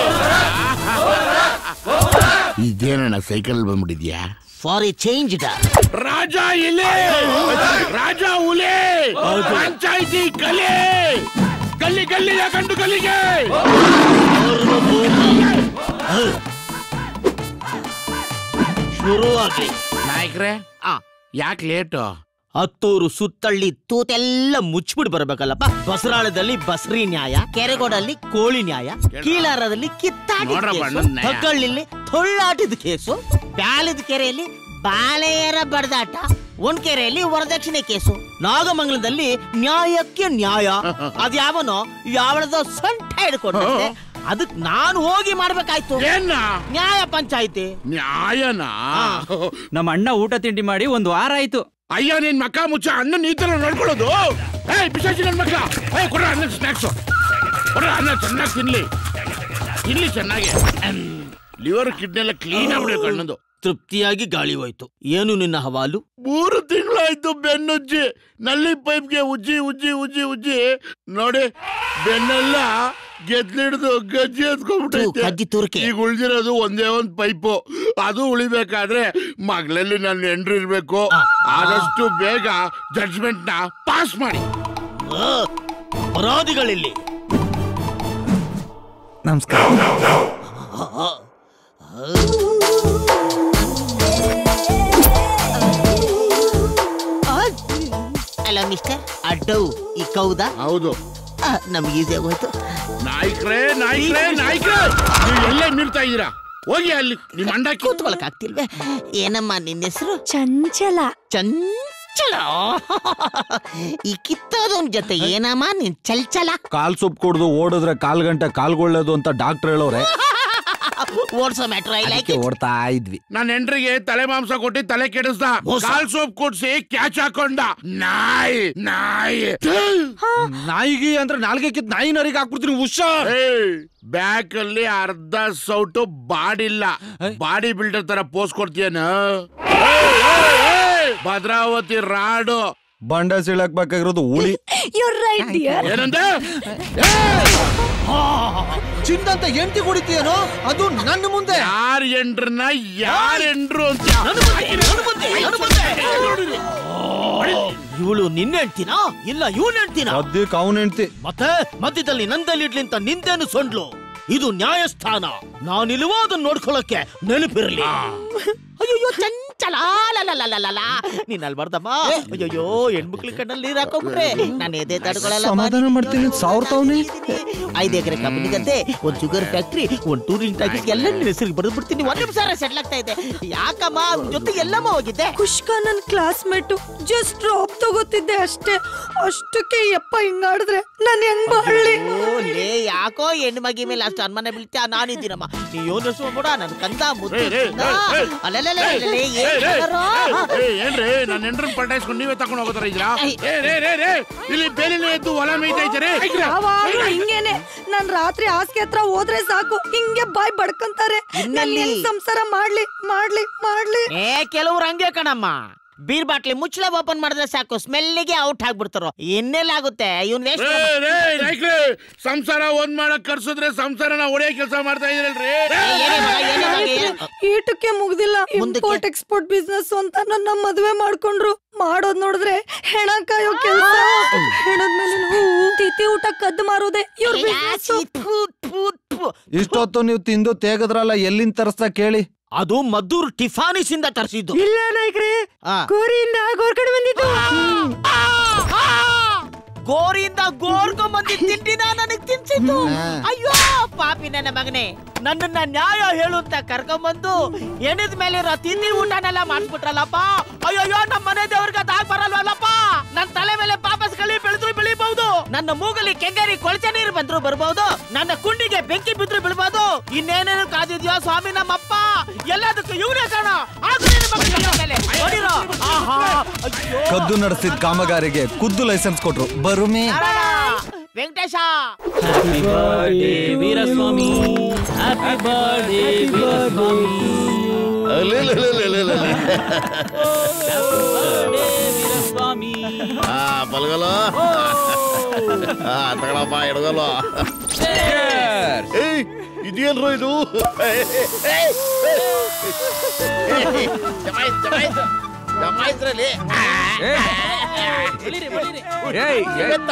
Speaker 11: ಇದೇನಣ್ಣ ಸೈಕಲ್ ಬಂದ್ಬಿಟ್ಟಿದ್ಯಾ
Speaker 21: ಫಾರ್ ಎ ಚೇಂಜ್
Speaker 11: ರಾಜ ಇಲೆ ರಾಜ ಉಲೆ ಪಂಚಾಯಿತಿ ಕಲೆ ಗಲ್ಲಿ ಗಲ್ಲಿಯ ಗಂಡು ಗಲ್ಲಿಗೆ
Speaker 21: ಶುರು ಆಗ್ಲಿ
Speaker 11: ನಾಯಕ್ರೆ ಯಾಕೆ ಲೇಟು
Speaker 21: ಹತ್ತೂರು ಸುತ್ತಳ್ಳಿ ತೂತೆಲ್ಲ ಮುಚ್ಚಿಬಿಟ್ಟು ಬರ್ಬೇಕಲ್ಲಪ್ಪ ಬಸರಾಳದಲ್ಲಿ ಬಸ್ರಿ ನ್ಯಾಯ ಕೆರೆಗೋಡಲ್ಲಿ ಕೋಳಿ ನ್ಯಾಯ ಕೀಲಾರದಲ್ಲಿ ಕಿತ್ತಾಟ
Speaker 11: ನೋಡ್ರಪ್ಪ ಅಣ್ಣನ್ ನ್ಯಾಯ.
Speaker 21: ತಗ್ಗಳ್ಳಿಲಿ ತೊಳ್ಳಾಟದ ಕೇಸು ಬ್ಯಾಲದ ಕೆರೆಯಲ್ಲಿ ಬಾಳೆಯರ ಬಡದಾಟ ಒಂದ್ ಕೆರೆಯಲ್ಲಿ ವರದಕ್ಷಿಣೆ ಕೇಸು ನಾಗಮಂಗಲದಲ್ಲಿ ನ್ಯಾಯಕ್ಕೆ ನ್ಯಾಯ ಅದ್ಯಾವನೋ ಯಾವಳದೋ ಸೊಂಟ ಹಿಡ್ಕೊಂಡೆ ಅದಕ್ ನಾನು ಹೋಗಿ ಮಾಡ್ಬೇಕಾಯ್ತು ನ್ಯಾಯ ಪಂಚಾಯ್ತಿ
Speaker 11: ನ್ಯಾಯನಾ
Speaker 9: ನಮ್ಮ ಅಣ್ಣ ಊಟ ತಿಂಡಿ ಮಾಡಿ ಒಂದು ವಾರ ಆಯ್ತು
Speaker 11: ಅಯ್ಯೋ ನಿನ್ ಮಕ್ಕ ಮುಚ್ಚ ಅಣ್ಣ ಈ ತರ ನೋಡ್ಕೊಳ್ಳೋದು ಏಯ್ ಪಿಶಾಚಿ ನನ್ ಮಕ್ಕ ಏಯ್ ಕೊಡ್ರ ಅನ್ನ ಸ್ನಾಕ್ಸ್ ಕೊಡ್ರ ಅನ್ನ ಚೆನ್ನಾಗಿ ತಿನ್ಲಿ ತಿನ್ಲಿ ಚೆನ್ನಾಗಿ ಲಿವರ್ ಕಿಡ್ನಿ ಎಲ್ಲ ಕ್ಲೀನ್ ಆಗ್ಬಿಡ್ಬೇಕು ಅಣ್ಣಂದು
Speaker 21: ತೃಪ್ತಿಯಾಗಿ ಗಾಳಿ ಹೋಯ್ತು ಏನು ನಿನ್ನ ಹವಾಲು
Speaker 11: ಮೂರು ತಿಂಗಳಾಯ್ತು ಬೆನ್ನುಜ್ಜಿ ನಲ್ಲಿ ಪೈಪ್ಗೆ ಉಜ್ಜಿ ಉಜ್ಜಿ ಉಜ್ಜಿ ಉಜ್ಜಿ ನೋಡಿ ಬೆನ್ನೆಲ್ಲ ಗೆದ್ಲಿಡ್ದು ಗಜ್ಜಿ ಎತ್ಕೊಂಡ್ಬಿಟ್ಟೈತೆ
Speaker 21: ಕಜ್ಜಿ ತುರ್ಕೆ.
Speaker 11: ಈಗ ಉಳ್ದಿರೋದು ಒಂದೇ ಒಂದ್ ಪೈಪು ಅದು ಉಳಿಬೇಕಾದ್ರೆ ಮಗಳಲ್ಲಿ ನನ್ನ ಹೆಂಡ್ರು ಇರ್ಬೇಕು ಆದಷ್ಟು ಬೇಗ ಜಡ್ಜ್ಮೆಂಟ್ ನ ಪಾಸ್ ಮಾಡಿ
Speaker 21: ಅಪರಾಧಿಗಳಿಲ್ಲಿ
Speaker 9: ನಮಸ್ಕಾರ
Speaker 21: ಅಲ್ಲ ಮಿಸ್ಟರ್ ಅಡ್ಡವು ಈ ಕೌದ
Speaker 11: ಹೌದು
Speaker 21: ನಮ್ಗೆ ಈಸಿ ಆಗೋಯ್ತು
Speaker 11: ನಾಯ್ಕ್ರೇ ನಾಯ್ಕ್ರೇ ನಾಯ್ಕ್ರೇ ನೀವು ಎಲ್ಲೇ ಮೀರ್ತಾ ಇದ್ದೀರಾ ಹೋಗಿ ಅಲ್ಲಿ ನಿಮ್ಮ ಅಂಡ
Speaker 21: ಕೂತ್ಕೊಳಕ್ ಆಗ್ತಿಲ್ವೇ ಏನಮ್ಮ ನಿನ್ನ ಹೆಸರು
Speaker 18: ಚಂಚಲ
Speaker 21: ಚಂಚಲ ಈ ಕಿತ್ತೋದವನ್ ಜೊತೆ ಏನಮ್ಮ ನೀನ್ ಚಲ್ಚಲ
Speaker 12: ಕಾಲ್ ಸೊಪ್ಪು ಕುಡ್ದು ಓಡಿದ್ರೆ ಕಾಲ್ ಗಂಟೆ ಕಾಲ್ಗೊಳ್ಳೇದು ಅಂತ ಡಾಕ್ಟರ್ ಹೇಳೋರೆ
Speaker 21: ಓಡ್ಸೋ ಮ್ಯಾಟ್ರ್ ಐ ಲೈಕ್
Speaker 12: ಅದಕ್ಕೆ ಓಡ್ತಾ ಇದ್ವಿ
Speaker 11: ನನ್ನ ಹೆಂಡ್ರಿಗೆ ತಲೆ ಮಾಂಸ ಕೊಟ್ಟು ತಲೆ ಕೆಡಿಸ್ದ ಕಾಲ್ ಸೋಪ್ ಕೊಡ್ಸಿ ಕ್ಯಾಚ್ ಹಾಕೊಂಡ ನಾಯಿ ನಾಯಿ
Speaker 12: ನಾಯಿಗಿ ಅಂದ್ರೆ ನಾಲ್ಗೆ ಕಿತ್ ನಾಯಿ ನರಿಗೆ ಹಾಕ್ಬಿಡ್ತೀನಿ ಹುಷಾರ್
Speaker 11: ಬ್ಯಾಕ್ ಅಲ್ಲಿ ಅರ್ಧ ಸೌಟು ಬಾಡಿಲ್ಲ ಬಾಡಿ ಬಿಲ್ಡರ್ ತರ ಪೋಸ್ ಕೊಡ್ತೀಯನ ಭದ್ರಾವತಿ ರಾಡು
Speaker 12: ಬಂಡೆ ಸೀಳಕ್ ಬೇಕಾಗಿರೋದು ಉಳಿ
Speaker 18: You're right, dear.
Speaker 11: ಏನಂದೆ
Speaker 12: ಚಿಂದಂತ ಎಂಟಿ ಕುಡಿತೀಯನೋ ಅದು ನನ್ನ ಮುಂದೆ
Speaker 11: ಯಾರ್ ಎಂಡ್ರನ್ನ ಯಾರ್ ಎಂಡ್ರು ಅಂತ
Speaker 21: ಇವಳು ನಿನ್ನ ಹೇಳ್ತೀನಾ ಇಲ್ಲ ಇವನ್ ಹೇಳ್ತೀನಾ
Speaker 12: ಸದ್ಯಕ್ಕೆ ಅವನ್ ಹೆಂಡ್ತಿ
Speaker 21: ಮತ್ತೆ ಮಧ್ಯದಲ್ಲಿ ನಂದಲ್ಲಿಡ್ಲಿ ಅಂತ ನಿಂದೇನು ಸೊಂಡ್ಲು ಇದು ನ್ಯಾಯಸ್ಥಾನ ನಾನಿಲ್ವಾ ಅದನ್ನ ನೋಡ್ಕೊಳಕ್ಕೆ ನೆನಪಿರಲಿ ಅಯ್ಯೋ ಚಂಚಲ ಲಲಲಲಲಲ. ನೀನ್ ಅಲ್ಲಿ ಬರ್ದಮ್ಮ ಅಯ್ಯೋ ಹೆಣ್ಮಕ್ಳ ಕಣ್ಣಲ್ಲಿ ನೀರ್ ಹಾಕೋಬಿಟ್ರೆ ನಾನು ಎದೆ ತಡ್ಕೊಳಲ್ಲ
Speaker 12: ಸಮಾಧಾನ ಮಾಡ್ತೀನಿ ಸಾವಿರ ತಾವ್ನಿ
Speaker 21: ಐದು ಎಕರೆ ಕಂಪನಿ ಗದ್ದೆ ಒಂದ್ ಶುಗರ್ ಫ್ಯಾಕ್ಟ್ರಿ ಒಂದ್ ಟೂರಿಂಗ್ ಟಾಕೀಸ್ ಎಲ್ಲ ನಿನ್ನ ಹೆಸರಿಗೆ ಬರೆದು ಬಿಡ್ತೀನಿ ಒಂದ್ ನಿಮಿಷ ಸೆಟ್ಲ್ ಆಗ್ತಾ ಇದೆ ಯಾಕಮ್ಮ ಅವ್ನ್ ಜೊತೆ ಎಲ್ಲಮ್ಮ ಹೋಗಿದ್ದೆ
Speaker 18: ಖುಷ್ಕ ನನ್ ಕ್ಲಾಸ್ಮೇಟು ಜಸ್ಟ್ ಡ್ರಾಪ್ ತಗೋತಿದ್ದೆ ಅಷ್ಟೇ ಅಷ್ಟಕ್ಕೆ ಯಪ್ಪ ಹಿಂಗಾಡಿದ್ರೆ ನಾನು ಹೆಂಗ್ ಬಾಳ್ಲಿ
Speaker 21: ಓ, ಲೇ ಯಾಕೋ ಹೆಣ್ಣು ಮಗಿ ಮೇಲೆ ಅಷ್ಟು ಅನುಮಾನ ಬೀಳ್ತೀಯ ನಾನಿದ್ದೀನಮ್ಮ ನೀ ಯೋನಿಸುವ ಕೂಡ ನನ್ ಕಂದ ಮುದ್ದು
Speaker 11: ಏಯ್, ಏಯ್,
Speaker 21: ಕಂದ.
Speaker 11: ಏಯ್, ಏಯ್.
Speaker 21: ಅಲೆಲೆಲೆ, ಅಲೆಲೆ,
Speaker 11: ಏಯ್,
Speaker 21: ಏನ್
Speaker 11: ಏಯ್,
Speaker 21: ಕಲರೋ?
Speaker 11: ಏಯ್, ಏನ್ರಿ ನನ್ನ ಹೆಂಡ್ರನ್ ಪಟಾಯಿಸ್ಕೊಂಡು ನೀವೇ ತಗೊಂಡು ಹೋಗೋತರ ಇದ್ರಾ ಏ ರೇ ರೇ ರೇ ಇಲ್ಲಿ ಬೇಲಿನ ಎದ್ದು ಹೊಲ ಮೇಯ್ತಾ ಇದ್ದಾರೆ
Speaker 18: ಯಾವಾಗ್ಲೂ ಹಿಂಗೇನೆ ನಾನ್ ರಾತ್ರಿ ಹಾಸಿಗೆ ಹತ್ರ ಹೋದ್ರೆ ಸಾಕು ಹಿಂಗೆ ಬಾಯ್ ಬಡ್ಕಂತಾರೆ ನಾನ್
Speaker 21: ಇನ್ನೆಲ್ಲಿ?
Speaker 18: ಹೆಂಗ್ ಸಂಸಾರ ಮಾಡ್ಲಿ ಮಾಡ್ಲಿ ಮಾಡ್ಲಿ
Speaker 21: ಏ ಕೆಲವ್ರು ಹಂಗೆ ಕಣಮ್ಮ ಬೀರ್ ಬಾಟ್ಲಿ ಮುಚ್ಚಳ ಓಪನ್ ಮಾಡಿದ್ರೆ ಸಾಕು ಸ್ಮೆಲ್ಲಿಗೆ ಔಟ್ ಆಗ್ಬಿಡ್ತಾರೋ ಇನ್ನೆಲ್ಲಾಗುತ್ತೆ ಇವ್ನ್
Speaker 11: ಏ, ರೇ, ರೈಕ್ಲೆ, ಸಂಸಾರ ಒಂದ್ ಮಾಡಕ್ ಕರ್ಸಿದ್ರೆ ಸಂಸಾರನ ಒಡೆಯ ಕೆಲಸ ಮಾಡ್ತಾ ಇದ್ರಲ್ರಿ
Speaker 18: ಈಟಕ್ಕೆ ಮುಗ್ದಿಲ್ಲ ಇಂಪೋರ್ಟ್ ಎಕ್ಸ್ಪೋರ್ಟ್ ಬಿಸ್ನೆಸ್ ಅಂತ ನನ್ನ ಮದುವೆ ಮಾಡ್ಕೊಂಡ್ರು ಮಾಡೋದ್ ನೋಡಿದ್ರೆ ಹೆಣ ಕಾಯೋ ಕೆಲಸ ಹೆಣದ ಮೇಲೆ ಹೂವು ತಿಥಿ ಊಟ ಕದ್ದು ಮಾರೋದೆ ಇವ್ರ
Speaker 12: ಇಷ್ಟೊತ್ತು ನೀವು ತಿಂದು ತೇಗದ್ರಲ್ಲ ಎಲ್ಲಿಂದ ತರಿಸ್ತಾ ಕೇಳಿ
Speaker 21: ಅದು ಮದ್ದೂರ್ ಟಿಫಾನಿಸ್ ಇಂದ ತರಿಸಿದ್ದು
Speaker 18: ಇಲ್ಲ ನಾಯ್ಕ್ರೆ ಕೋರಿಯಿಂದ ಗೋರ್ಕಡೆ ಬಂದಿದ್ದು
Speaker 21: ಗೋರಿಯಿಂದ ಗೋರ್ಕೊಂಡ್ ಬಂದಿದ್ ತಿಂಡಿನ ನನಗ್ ತಿನ್ಸಿದ್ದು ಅಯ್ಯೋ ಪಾಪಿ ನನ್ನ ಮಗನೇ ನನ್ನನ್ನ ನ್ಯಾಯ ಹೇಳು ಅಂತ ಕರ್ಕೊಂಬಂದು ಎಣದ ಮೇಲಿರೋ ತಿಂಡಿ ಊಟನೆಲ್ಲ ಮಾಡಿಸ್ಬಿಟ್ರಲ್ಲಪ್ಪ ಅಯ್ಯಯ್ಯೋ ನಮ್ಮ ಮನೆ ದೇವ್ರಿಗೆ ಅದಾಗ್ ಬರಲ್ವಲ್ಲಪ್ಪ ನನ್ನ ತಲೆ ಮೇಲೆ ಪಾಪಸ್ ಕಳಿ ಬೆಳೆದ್ರು ಬೆಳಿಬಹುದು ನನ್ನ ಮೂಗಲಿ ಕೆಂಗೇರಿ ಕೊಳಚೆ ನೀರು ಬಂದ್ರು ಬರ್ಬಹುದು ನನ್ನ ಕುಂಡಿಗೆ ಬೆಂಕಿ ಬಿದ್ರು ಬೀಳ್ಬಹುದು ಇನ್ನೇನೇನು ಕಾದಿದ್ಯೋ ಸ್ವಾಮಿ ನಮ್ಮಪ್ಪ ಎಲ್ಲದಕ್ಕೂ ಇವನೇ ಕಾಣ ಆಗ ನಿನ್ನ ಮಗನ ತಲೆ ಮೇಲೆ ನೋಡಿರೋ ಆಹಾ ಅಯ್ಯೋ
Speaker 12: ಕದ್ದು ನಡೆಸಿದ ಕಾಮಗಾರಿಗೆ ಖುದ್ದು ಲೈಸೆನ್ಸ್ ಕೊಟ್ರು ಬರುಮಿ
Speaker 21: ವೆಂಕಟೇಶ
Speaker 9: ವೀರಸ್ವಾಮಿ ಹ್ಯಾಪಿ ಬರ್ಡೇ ವೀರಸ್ವಾಮಿ ವೀರಸ್ವಾಮಿ
Speaker 19: ಆ ಬಲ್ಗಲ ಆ ತಗೊಳಪ್ಪ ಎಡಗಲ್ಲ ಏಯ್ ಇದೇನ್ರು ಇದು ಜಮಾಯ್ತ್ ಜಮಾಯ್ತ್ ಜಮಾಯ್ತ್ರಲ್ಲಿ
Speaker 5: ಏಯ್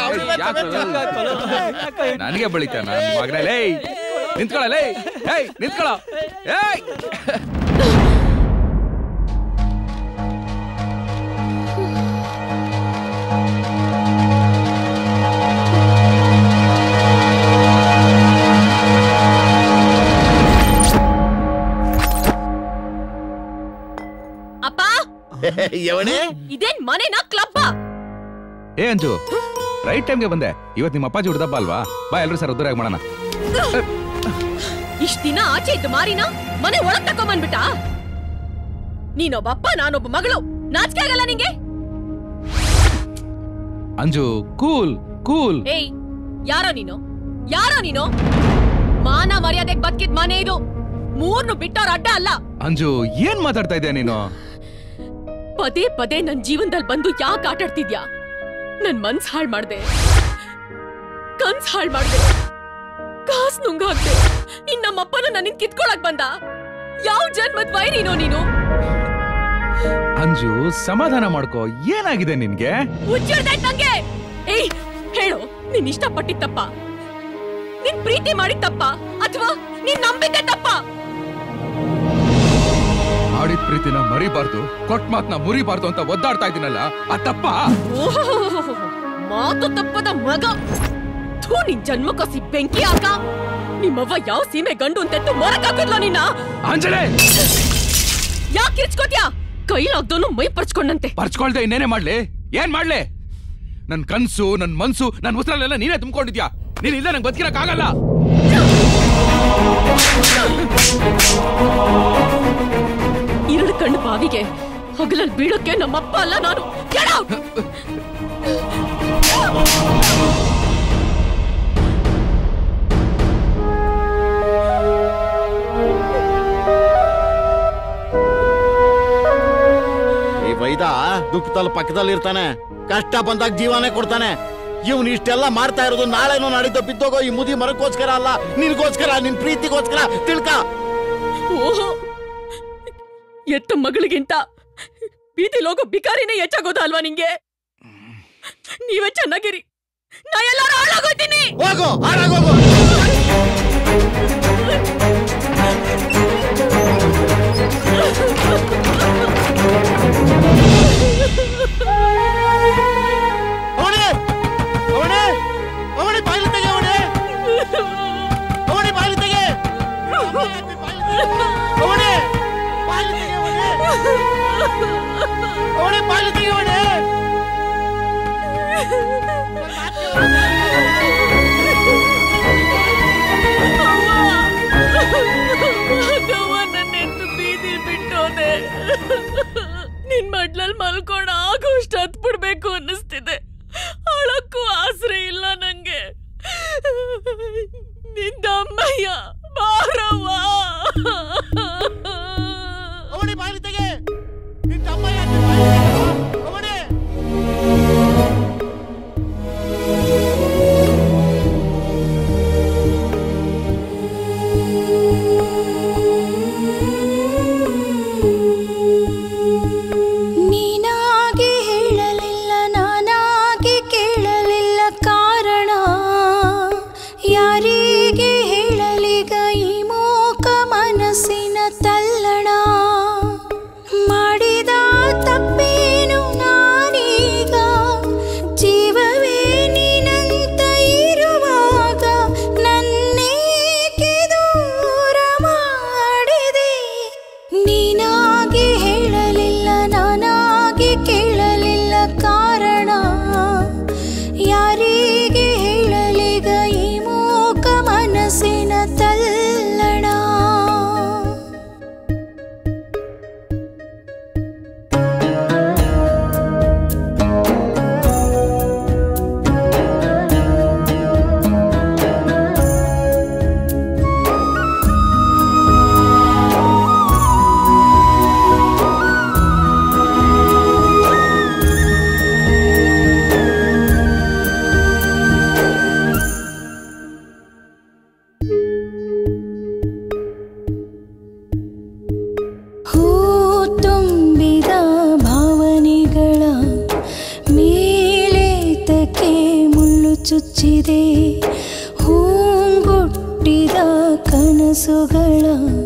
Speaker 5: ನನಗೆ ಬಳಿತ ನನ್ನ ಮಗನೇ ಲೇ ನಿಂತ್ಕೊಳ ಲೇ ಏಯ್ ನಿಂತ್ಕೊಳ ಏಯ್
Speaker 16: ಅಪ್ಪ
Speaker 19: ಯವನೇ
Speaker 16: ಇದೇನ್ ಮನೆನಾ ಕ್ಲಬ್
Speaker 5: ಏ ಅಂಜು ರೈಟ್ ಟೈಮ್ಗೆ ಬಂದೆ ಇವತ್ತು ನಿಮ್ಮ ಅಪ್ಪಾಜಿ ಹುಡ್ದಬ್ಬ ಅಲ್ವಾ ಬಾ ಎಲ್ರು ಸರ್ ಉದ್ದರಾಗಿ ಮಾಡೋಣ
Speaker 16: ಇಷ್ಟ ದಿನ ಆಚೆ ಇದ್ದ ಮಾರಿನ ಮನೆ ಒಳಗ್ ತಕೊಂಬಂದ್ಬಿಟ್ಟ ನೀನೊಬ್ಬಪ್ಪ ನಾನೊಬ್ಬ ಮಗಳು ನಾಚಿಕೆ ಆಗಲ್ಲ ನಿಂಗೆ
Speaker 5: ಅಂಜು ಕೂಲ್ ಕೂಲ್
Speaker 16: ಏಯ್ ಯಾರೋ ನೀನು ಯಾರೋ ನೀನು ಮಾನ ಮರ್ಯಾದೆಗ್ ಬದುಕಿದ್ ಮನೆ ಇದು ಮೂರ್ನು ಬಿಟ್ಟವ್ರ ಅಡ್ಡ ಅಲ್ಲ
Speaker 5: ಅಂಜು ಏನ್ ಮಾತಾಡ್ತಾ ಇದೀಯ ನೀನು
Speaker 16: ಪದೇ ಪದೇ ನನ್ ಜೀವನದಲ್ಲಿ ಬಂದು ಯಾಕೆ ಆಟಾಡ್ತಿದ್ಯಾ ನನ್ ಮನ್ಸ್ ಹಾಳ್ ಮಾಡ್ದೆ ಕನ್ಸ್ ಹಾಳ್ ಮಾಡ್ದೆ ಕಾಸ್ ನುಂಗಾಕ್ದೆ ಇನ್ ನಮ್ಮಪ್ಪನ ನನ್ನಿಂದ ಕಿತ್ಕೊಳಕ್ ಬಂದ ಯಾವ ಜನ್ಮದ್ ವೈರಿನೋ ನೀನು
Speaker 5: ಅಂಜು ಸಮಾಧಾನ ಮಾಡ್ಕೋ ಏನಾಗಿದೆ ನಿನ್ಗೆ
Speaker 16: ಹುಚ್ಚಿಡ್ದೈತ್ ನಂಗೆ ಏಯ್ ಹೇಳು ನೀನ್ ಇಷ್ಟಪಟ್ಟಿದ್ ತಪ್ಪ ನೀನ್ ಪ್ರೀತಿ ಮಾಡಿದ್ ತಪ್ಪ ಅಥವಾ ನೀನ್ ನಂಬಿದ್ದೆ ತಪ್ಪ
Speaker 5: ಆಡಿದ ಪ್ರೀತಿನ ಮರಿಬಾರ್ದು ಕೊಟ್ ಮಾತ್ನ ಮುರಿಬಾರ್ದು ಅಂತ ಒದ್ದಾಡ್ತಾ ಇದೀನಲ್ಲ ಆ ತಪ್ಪ
Speaker 16: ಓಹೋಹೋಹೋಹೋ. ಮಾತು ತಪ್ಪದ ಮಗ ಥೂ ನಿನ್ ಜನ್ಮಕ್ಕೋಸಿ ಬೆಂಕಿ ಹಾಕ ನಿಮ್ಮವ್ವ ಯಾವ ಸೀಮೆ ಗಂಡು ಅಂತೆತ್ತು ಮರಕ್ ಹಾಕಿದ್ಲ ನಿನ್ನ
Speaker 5: ಅಂಜಲೆ
Speaker 16: ಯಾಕೆ ಕಿರ್ಚ್ಕೋತ್ಯಾ ಕೈಲಾಗ್ದೋನು ಮೈ ಪರ್ಚ್ಕೊಂಡಂತೆ
Speaker 5: ಪರ್ಚ್ಕೊಳ್ದೆ ಇನ್ನೇನೆ ಮಾಡ್ಲಿ ಏನ್ ಮಾಡ್ಲಿ ನನ್ ಕನ್ಸು ನನ್ ಮನ್ಸು ನನ್ ಉಸಿರಲ್ಲೆಲ್ಲ ನೀನೇ ತುಂಬಿಕೊಂಡಿದ್ಯಾ ನೀನ್ ಇಲ್ಲ ನಂಗೆ ಬದುಕಿರಕ್ ಆಗಲ್ಲ
Speaker 16: ಎರಡು ಕಣ್ಣು ಬಾವಿಗೆ ಹಗಲಲ್ಲಿ ಬೀಳೋಕೆ ನಮ್ಮಪ್ಪ ಅಲ್ಲ ನಾನು Get out!
Speaker 19: ಈ ವೈದ ದುಃಖದಲ್ಲಿ ಪಕ್ಕದಲ್ಲಿ ಇರ್ತಾನೆ ಕಷ್ಟ ಬಂದಾಗ ಜೀವನೇ ಕೊಡ್ತಾನೆ ಇವನು ಇಷ್ಟೆಲ್ಲ ಮಾಡ್ತಾ ಇರೋದು ನಾಳೆನೋ ನಾಡಿದ್ದು ಬಿದ್ದೋಗೋ ಈ ಮುದಿ ಮರಕ್ಕೋಸ್ಕರ ಅಲ್ಲ ನಿನ್ಗೋಸ್ಕರ ನಿನ್ ಪ್ರೀತಿಗೋಸ್ಕರ ತಿಳ್ಕ
Speaker 16: ಓಹೋ ಎತ್ತ ಮಗಳಿಗಿಂತ ಬೀದಿಲ್ ಹೋಗೋ ಬಿಕಾರಿನೇ ಹೆಚ್ಚಾಗೋದ ಅಲ್ವಾ ನಿಂಗೆ ನೀವೇ ಚೆನ್ನಾಗಿರಿ ನಾ ಎಲ್ಲಾರು ಹಾಳಾಗೋತೀನಿ
Speaker 19: ಹೋಗು ಹಾಳಾಗೋಗು ಅವನೇ ಅವನೇ ಅವನೇ ಬಾಯಿಲಿ ತೆಗೆ ಅವನೇ ಅವನೇ ಬಾಯಿಲಿ ತೆಗೆ ಅವನೇ ಬಾಯಿಲಿ ತೆಗೆ ಅವನೇ ಅವನೇ ಬಾಯಿಲಿ ತೆಗೆ ಅವನೇ
Speaker 16: ಆಗವ್ವ ನನ್ನೆತ್ತು ಬೀದಿ ಬಿಟ್ಟೋದೆ ನಿನ್ ಮಡ್ಲಲ್ ಮಲ್ಕೊಂಡ ಆಗೋಷ್ಟು ಹತ್ ಬಿಡ್ಬೇಕು ಅನ್ನಿಸ್ತಿದೆ ಅಳಕ್ಕೂ ಆಸರೆ ಇಲ್ಲ ನಂಗೆ ನಿಂದಮ್ಮಯ್ಯ ಬಾರವ್ವ
Speaker 19: ಅವನೇ ಬಾಯಿಲಿ ತೆಗೆ ನಿನ್ ತಮ್ಮಯ್ಯ
Speaker 6: ಮುಚ್ಚಿದೆ ಹೂಂಗುಟ್ಟಿದ ಕನಸುಗಳ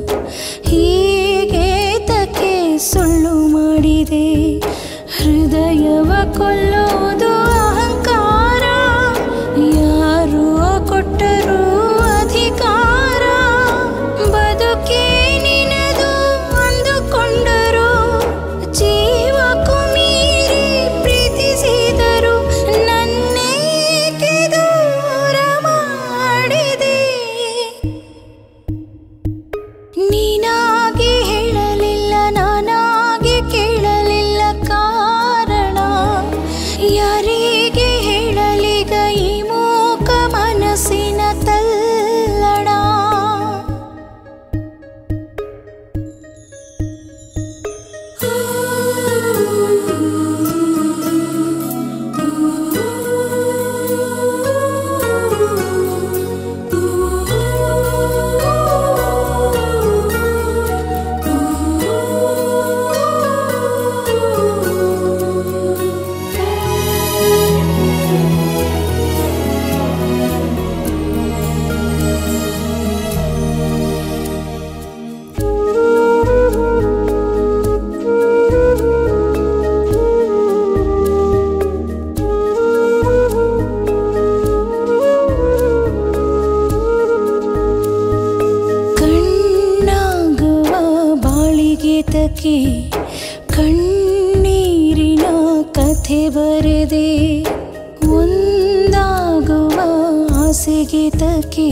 Speaker 6: ಹೀಗೆ ತಕ್ಕೆ ಸುಳ್ಳು ಮಾಡಿದೆ ಹೃದಯವ ಕೊಲ್ಲೋದು ಅಹಂಕಾರ ಯಾರೋ ಕೊಟ್ಟರು ಅಧಿಕಾರ ಬದುಕೇ ನಿನದು ಅಂದುಕೊಂಡರು ಜೀವಕ್ಕೂ ಮೀರಿ ಪ್ರೀತಿಸಿದರು ನನ್ನೇಕೆ ದೂರ ಮಾಡಿದೆ ನೀನಾಗಿ ಹೇಳಲಿಲ್ಲ ನಾನಾಗಿ ಕೇಳಲಿಲ್ಲ ಕಾರಣ ಯಾರಿಗೆ ಹೇಳಲಿಗ ಈ ಮೂಕ ಮನಸ್ಸಿನ ತಲ್ಲಣ ಕಣ್ಣಾಗುವ ಬಾಳಿಗೆ ತಕ್ಕೆ ಕಣ್ಣೀರಿನ ಕಥೆ ಬರೆದೆ ಒಂದಾಗುವ ಆಸೆಗೆ ತಕ್ಕೆ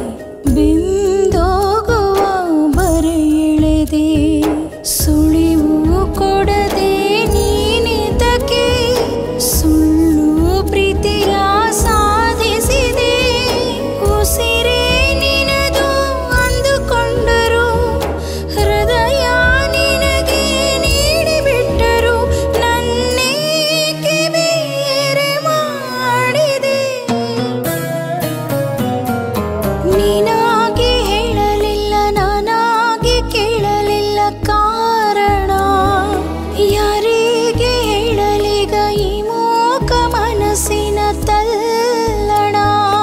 Speaker 6: ಬಿಂದೋಗುವ ಬರೆ ಎಳೆದೆ ಸುಳಿವು ಕೊಡದೆ ನೀನಿದ್ದಕ್ಕೆ ಸುಳ್ಳು ಪ್ರೀತಿಯ ಸಾಧಿಸಿದೆ ಉಸಿರೇ ನಿನದು ಅಂದುಕೊಂಡರು ಹೃದಯ ನಿನಗೆ ನೀಡಿಬಿಟ್ಟರು ನನ್ನೇಕೆ ಬೇರೆ ಮಾಡಿದೆ ನೀನಾಗಿ ಹೇಳಲಿಲ್ಲ ನಾನಾಗಿ ಕೇಳಲಿಲ್ಲ ಕಾರಣ ಯಾರಿಗೆ ಹೇಳಲಿಗ ಈ ಮೂಕ ಮನಸ್ಸಿನ ತಲ್ಲಣ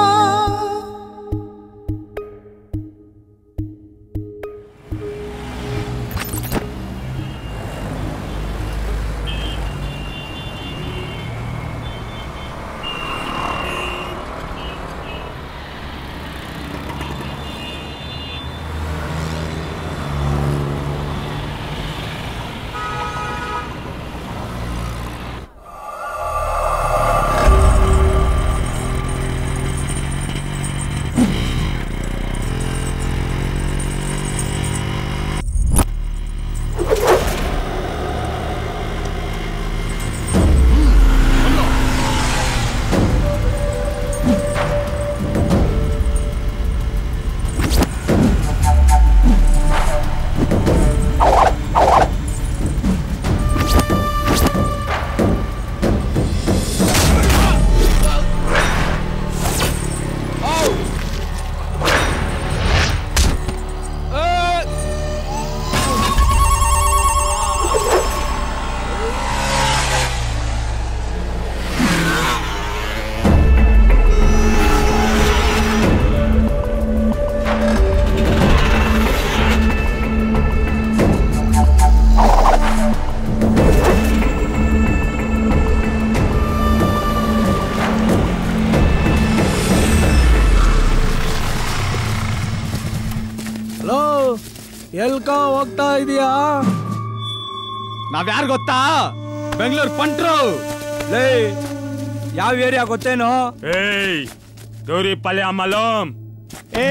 Speaker 7: ಹಲೋ ಎಲ್ಕ ಹೋಗ್ತಾ ಇದೀಯಾ
Speaker 10: ನಾವ್ಯಾರು ಗೊತ್ತಾ ಬೆಂಗಳೂರು ಪಂಟ್ರು
Speaker 7: ಲೇ ಯಾವ ಏರಿಯಾ ಗೊತ್ತೇನೋ
Speaker 10: ಏಯ್ ಗೌರಿ ಪಲ್ಯ ಮಲೋಮ್ ಏ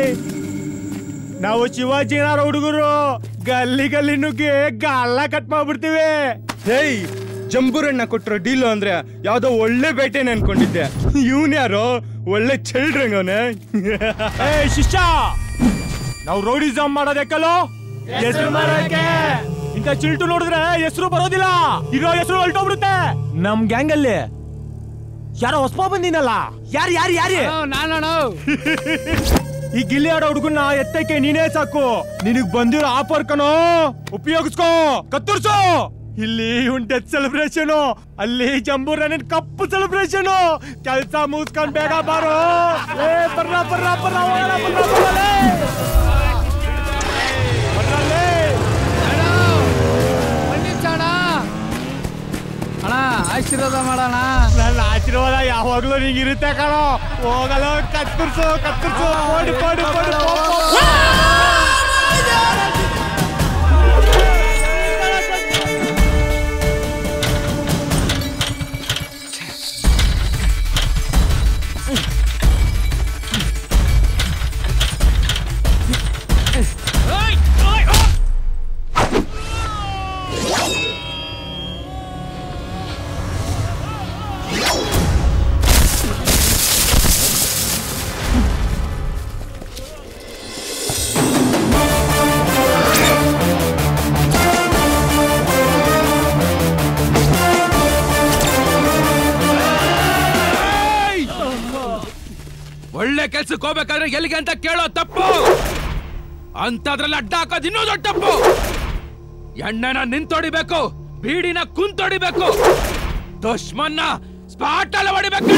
Speaker 10: ನಾವು ಶಿವಾಜಿನಾರ ಹುಡುಗರು ಗಲ್ಲಿ ಗಲ್ಲಿ ನುಗ್ಗಿ ಗಲ್ಲ ಕಟ್ ಮಾಡ್ಬಿಡ್ತೀವಿ ಹೇಯ್ ಜಂಬೂರಣ್ಣ ಕೊಟ್ರೋ ಡೀಲು ಅಂದ್ರೆ ಯಾವ್ದೋ ಒಳ್ಳೆ ಬೇಟೆನೆ ಅನ್ಕೊಂಡಿದ್ದೆ ಇವನ್ ಯಾರು ಒಳ್ಳೆ ಚೆಲ್ಡ್ರಂಗವನೆ ಏ ಶಿಷ್ಯ ನಾವು ರೋಡಿಸಮ್ ಮಾಡೋದಕ್ಕಲ್ಲೋ ಹೆಸರು ಮಾರಕ್ಕೆ ಇಂಥ ಚಿಲ್ಟು ನೋಡಿದ್ರೆ ಹೆಸರು ಬರೋದಿಲ್ಲ ಇರೋ ಹೆಸರು ಹೊಲ್ಟೋಗ್ಬಿಡುತ್ತೆ ನಮ್ ಗ್ಯಾಂಗ್ ಅಲ್ಲಿ ಯಾರೋ ಹೊಸಪ ಬಂದಿನಲ್ಲ ಯಾರು ಯಾರು ಯಾರು
Speaker 7: ನಾನು
Speaker 10: ಈ ಗಿಲ್ಲಿ ಆಡೋ ಹುಡುಗನ್ನ ಎತ್ತಕ್ಕೆ ನೀನೇ ಸಾಕು ನಿನಗ್ ಬಂದಿರೋ ಆಫರ್ ಕಣೋ ಉಪಯೋಗಿಸ್ಕೋ ಕತ್ತರ್ಸು ಇಲ್ಲಿ ಇವ್ನ್ ಡೆತ್ ಸೆಲೆಬ್ರೇಷನ್ ಅಲ್ಲಿ ಜಂಬೂರಣ್ಣನ್ ಕಪ್ಪು ಸೆಲೆಬ್ರೇಷನ್ ಕೆಲ್ಸ ಮುಗಿಸ್ಕೊಂಡ್ ಬೇಗ ಬಾರೋ ಏ ಬರ್ರ ಬರ್ರ ಬರ್ರ ಹೋಗೋಣ, ಬರ್ರ, ಬರ್ರ, ಲೇ. ಬರ್ರ, ಲೇ.
Speaker 5: ಅಣ್ಣ ಆಶೀರ್ವಾದ ಮಾಡೋಣ
Speaker 10: ನನ್ನ ಆಶೀರ್ವಾದ ಯಾವಾಗ್ಲೂ ನಿಂಗೆ ಇರುತ್ತೆ ಕಣೋ ಹೋಗಲ್ಲ ಕತ್ಕರ್ಸು ಕತ್ಕರ್ಸು ಓಡಿ ಓಡಿ ಓಡಿ
Speaker 5: ಒಳ್ಳೆ ಕೆಲ್ಸಕ್ಕೆ ಹೋಗ್ಬೇಕಾದ್ರೆ ಎಲ್ಲಿಗೆ ಅಂತ ಕೇಳೋ ತಪ್ಪು ಅಂತದ್ರಲ್ಲಿ ಅಡ್ಡ ಹಾಕೋದು ಇನ್ನೂ ದೊಡ್ಡ ತಪ್ಪು ಎಣ್ಣೆನ ನಿಂತೊಡಿಬೇಕು ಬೀಡಿನ ಕುಂತೊಡಿಬೇಕು ದುಶ್ಮನ್ನ ಸ್ಪಾಟ್ ಅಲ್ಲಿ ಹೊಡಿಬೇಕು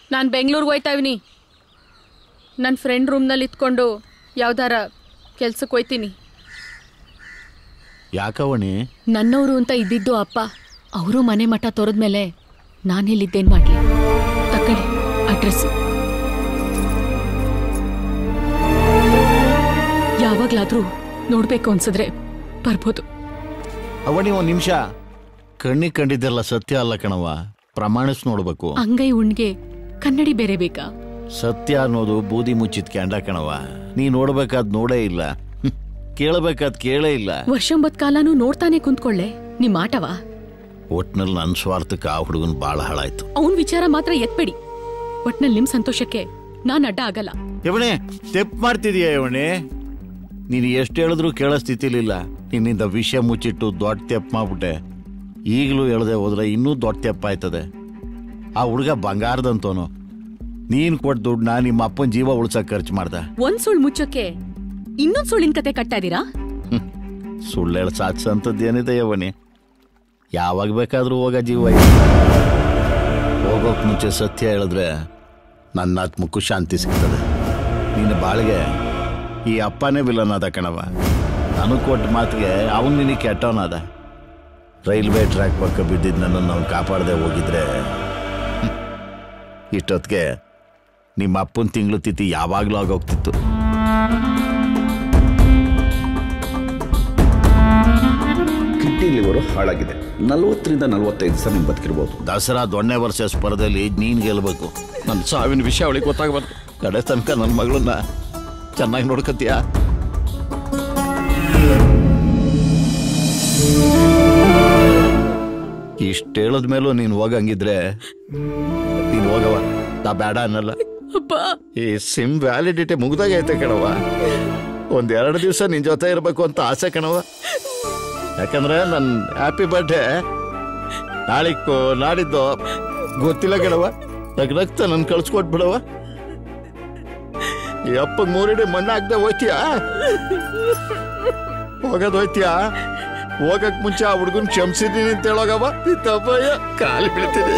Speaker 16: ನಾನು ಬೆಂಗಳೂರಿಗೆ ಹೋಯ್ತಾ ಇವ್ನಿ ನನ್ನ ಫ್ರೆಂಡ್ ರೂಮ್ನಲ್ಲಿ ಇತ್ಕೊಂಡು ಯಾವ್ದಾರ ಕೆಲ್ಸಕ್ಕೆ ಹೋಯ್ತೀನಿ
Speaker 19: ಯಾಕವಣಿ
Speaker 16: ನನ್ನವರು ಅಂತ ಇದ್ದಿದ್ದು ಅಪ್ಪ ಅವರು ಮನೆ ಮಠ ತೊರೆದ್ಮೇಲೆ ನಾನು ಇಲ್ಲಿದ್ದೇನು ಮಾಡಲಿ ತಕೊಳ್ಳಿ ಅಡ್ರೆಸ್ ಯಾವಾಗ್ಲಾದ್ರೂ ನೋಡ್ಬೇಕು ಅನ್ಸಿದ್ರೆ ಬರ್ಬೋದು
Speaker 19: ಅವಣಿ ಒಂದ್ ನಿಮಿಷ ಕಣ್ಣಿಗೆ ಕಂಡಿದ್ದೆಲ್ಲ ಸತ್ಯ ಅಲ್ಲ ಕಣವ ಪ್ರಮಾಣಿಸ್ ನೋಡ್ಬೇಕು
Speaker 16: ಅಂಗೈ ಉಣ್ಗೆ ಕನ್ನಡಿ ಬೇರೆ ಬೇಕಾ
Speaker 19: ಸತ್ಯ ಅನ್ನೋದು ಬೂದಿ ಮುಚ್ಚಿದ ಕ್ಯಾಂಡ ಕಣವ ನೀ ನೋಡ್ಬೇಕಾದ್ ನೋಡೇ ಇಲ್ಲ ಹ್ಮ್. ಕೇಳ್ಬೇಕಾದ್ ಕೇಳೇ ಇಲ್ಲ
Speaker 16: ವರ್ಷಂಬತ್ ಕಾಲನೂ ನೋಡ್ತಾನೆ ಕುಂತ್ಕೊಳ್ಳೆ ನಿಮ್ ಆಟವಾ
Speaker 19: ಒಟ್ನಲ್ಲಿ ನನ್ನ ಸ್ವಾರ್ಥಕ್ಕೆ ಆ ಹುಡುಗನ್ ಬಾಳ ಹಾಳಾಯ್ತು
Speaker 16: ಅವನ್ ವಿಚಾರ ಮಾತ್ರ ಎತ್ಬೇಡಿ ಒಟ್ನಲ್ಲಿ ನಿಮ್ ಸಂತೋಷಕ್ಕೆ ನಾನ್ ಅಡ್ಡ ಆಗಲ್ಲ
Speaker 19: ಇವಣೆ ತೆಪ್ ಮಾಡ್ತಿದೀಯ ಇವಣೆ ನೀನು ಎಷ್ಟು ಹೇಳಿದ್ರು ಕೇಳೋ ಸ್ಥಿತಿಲಿಲ್ಲ ನಿನ್ನಿಂದ ವಿಷಯ ಮುಚ್ಚಿಟ್ಟು ದೊಡ್ಡ ತೆಪ್ ಮಾಡ್ಬಿಟ್ಟೆ ಈಗಲೂ ಹೇಳ್ದೆ ಹೋದ್ರೆ ಇನ್ನೂ ದೊಡ್ಡ ತೆಪ್ಪ ಆಯ್ತದೆ ಆ ಹುಡುಗ ಬಂಗಾರದಂತೋನು ನೀನ್ ಕೊಟ್ಟ ದುಡ್ಡನ್ನ ನಿಮ್ಮ ಅಪ್ಪನ ಜೀವ ಉಳ್ಸಕ್ ಖರ್ಚು ಮಾಡ್ದ
Speaker 16: ಒಂದ್ ಸುಳ್ ಮುಚ್ಚಕ್ಕೆ ಇನ್ನೊಂದ್ ಸುಳ್ಳಿನ ಕತೆ ಕಟ್ತಾ ಇದೀರಾ
Speaker 19: ಸುಳ್ಳು ಹೇಳ ಸಾಧಿಸಂಥದ್ದು ಏನಿದೆ ಯವನಿ ಯಾವಾಗ ಬೇಕಾದ್ರೂ ಹೋಗ ಜೀವ ಹೋಗೋಕ್ ಮುಂಚೆ ಸತ್ಯ ಹೇಳಿದ್ರೆ ನನ್ನ ಆತ್ಮಕ್ಕೂ ಶಾಂತಿ ಸಿಗ್ತದೆ ನಿನ್ನ ಬಾಳಿಗೆ ಈ ಅಪ್ಪನೇ ವಿಲನ್ ಅದ ಕಣವ ನನಗೆ ಕೊಟ್ಟ ಮಾತಿಗೆ ಅವನು ನಿನಗೆ ಕೆಟ್ಟವನಾದ ರೈಲ್ವೆ ಟ್ರ್ಯಾಕ್ ಪಕ್ಕ ಬಿದ್ದಿದ್ದು ನನ್ನನ್ನು ಅವ್ನು ಕಾಪಾಡದೆ ಹೋಗಿದ್ರೆ ಹ್ಮ್, ಇಷ್ಟೊತ್ತಿಗೆ ನಿಮ್ಮ ಅಪ್ಪನ ತಿಂಗಳು ತಿಥಿ ಯಾವಾಗಲೂ ಆಗೋಗ್ತಿತ್ತು
Speaker 2: ಕಿಡ್ನಿ ಲಿವರು ಹಾಳಾಗಿದೆ ನಲವತ್ತರಿಂದ ನಲವತ್ತೈದು ದಿವಸ ನೀವು ಬದುಕಿರ್ಬೋದು
Speaker 19: ದಸರಾ ದೊಣ್ಣೆ ವರ್ಷ ಸ್ಪರ್ಧೆಯಲ್ಲಿ ನೀನ್ ಗೆಲ್ಬೇಕು ನನ್ನ ಸಾವಿನ ವಿಷಯ ಅವಳಿಗೆ ಗೊತ್ತಾಗಬಾರ್ದು ಕಡೆ ತನಕ ನನ್ನ ಮಗಳನ್ನ ಚೆನ್ನಾಗಿ ನೋಡ್ಕತ್ತೀಯ ಇಷ್ಟ ಹೇಳದ ಮೇಲೂ ನೀನು ಹೋಗಂಗಿದ್ರೆ ನೀನು ಹೋಗವ ನಾ ಬೇಡ ಅನ್ನಲ್ಲ ಈ ಸಿಮ್ ವ್ಯಾಲಿಡಿಟಿ ಮುಗ್ದಾಗೈತೆ ಕಣವ ಒಂದ್ ಎರಡು ದಿವಸ ನಿನ್ ಜೊತೆ ಇರಬೇಕು ಅಂತ ಆಸೆ ಕಣವ ಯಾಕಂದ್ರೆ ನನ್ ಹ್ಯಾಪಿ ಬರ್ಡೇ ನಾಳಿಕ್ಕೋ ನಾಡಿದ್ದೋ ಗೊತ್ತಿಲ್ಲ ಕಣವ ನಗ್ ರಕ್ತ ನನ್ ಕಳ್ಸ್ಕೊಟ್ಬಿಡವ ಈ ಅಪ್ಪ ಮೂರಿಡಿ ಮಣ್ಣಾಗ್ದೆ ಹೋಯ್ತೀಯಾ ಹೋಗೋದ್ ಹೋಯ್ತೀಯಾ ಹೋಗಕ್ ಮುಂಚೆ ಆ ಹುಡುಗನ್ ಕ್ಷಮಿಸಿದೀನಿ ಅಂತ ಹೇಳೋಗವ ತಪ್ಪಯ್ಯ ಕಾಲಿ ಬೀಳ್ತೀನಿ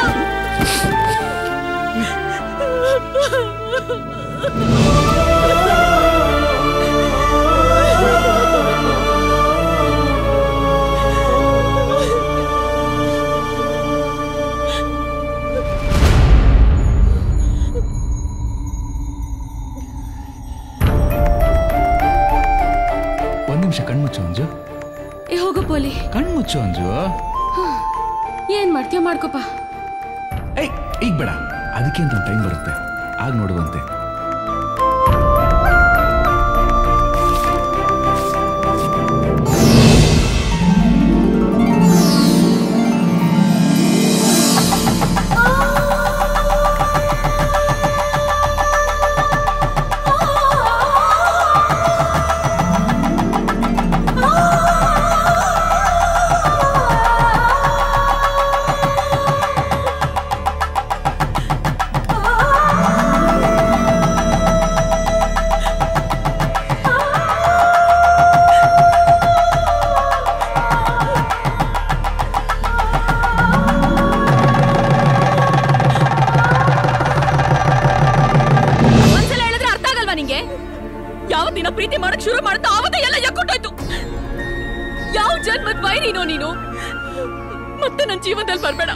Speaker 5: ಒಂದ್ ನಿಮಿಷ ಕಣ್ಮುಚ್ಚು ಅಂಜು
Speaker 16: ಏ ಹೋಗೋ ಪೋಲಿ
Speaker 5: ಕಣ್ಮುಚ್ಚು ಅಂಜು
Speaker 16: ಏನ್ ಮಾಡ್ತೀಯ ಮಾಡ್ಕೋಪ
Speaker 5: ಏಯ್ ಈಗ ಬೇಡ ಅದಕ್ಕೆ ಅಂತ ಟೈಮ್ ಬರುತ್ತೆ ಆಗ ನೋಡುವಂತೆ
Speaker 16: ಒಂದ್ಸಲ ಹೇಳಿದ್ರೆ ಅರ್ಥ ಆಗಲ್ವಾ ನಿಂಗೆ ಯಾವ ದಿನ ಪ್ರೀತಿ ಮಾಡಕ್ ಶುರು ಮಾಡುತ್ತೋ ಆವತ್ತೇ ಎಲ್ಲ ಎಕ್ಕೊಟ್ಟೋಯ್ತು ಯಾವ ಜನ್ಮದ್ ವೈರಿನೋ ನೀನು ಮತ್ತೆ ನನ್ನ ಜೀವನದಲ್ಲಿ ಬರ್ಬೇಡ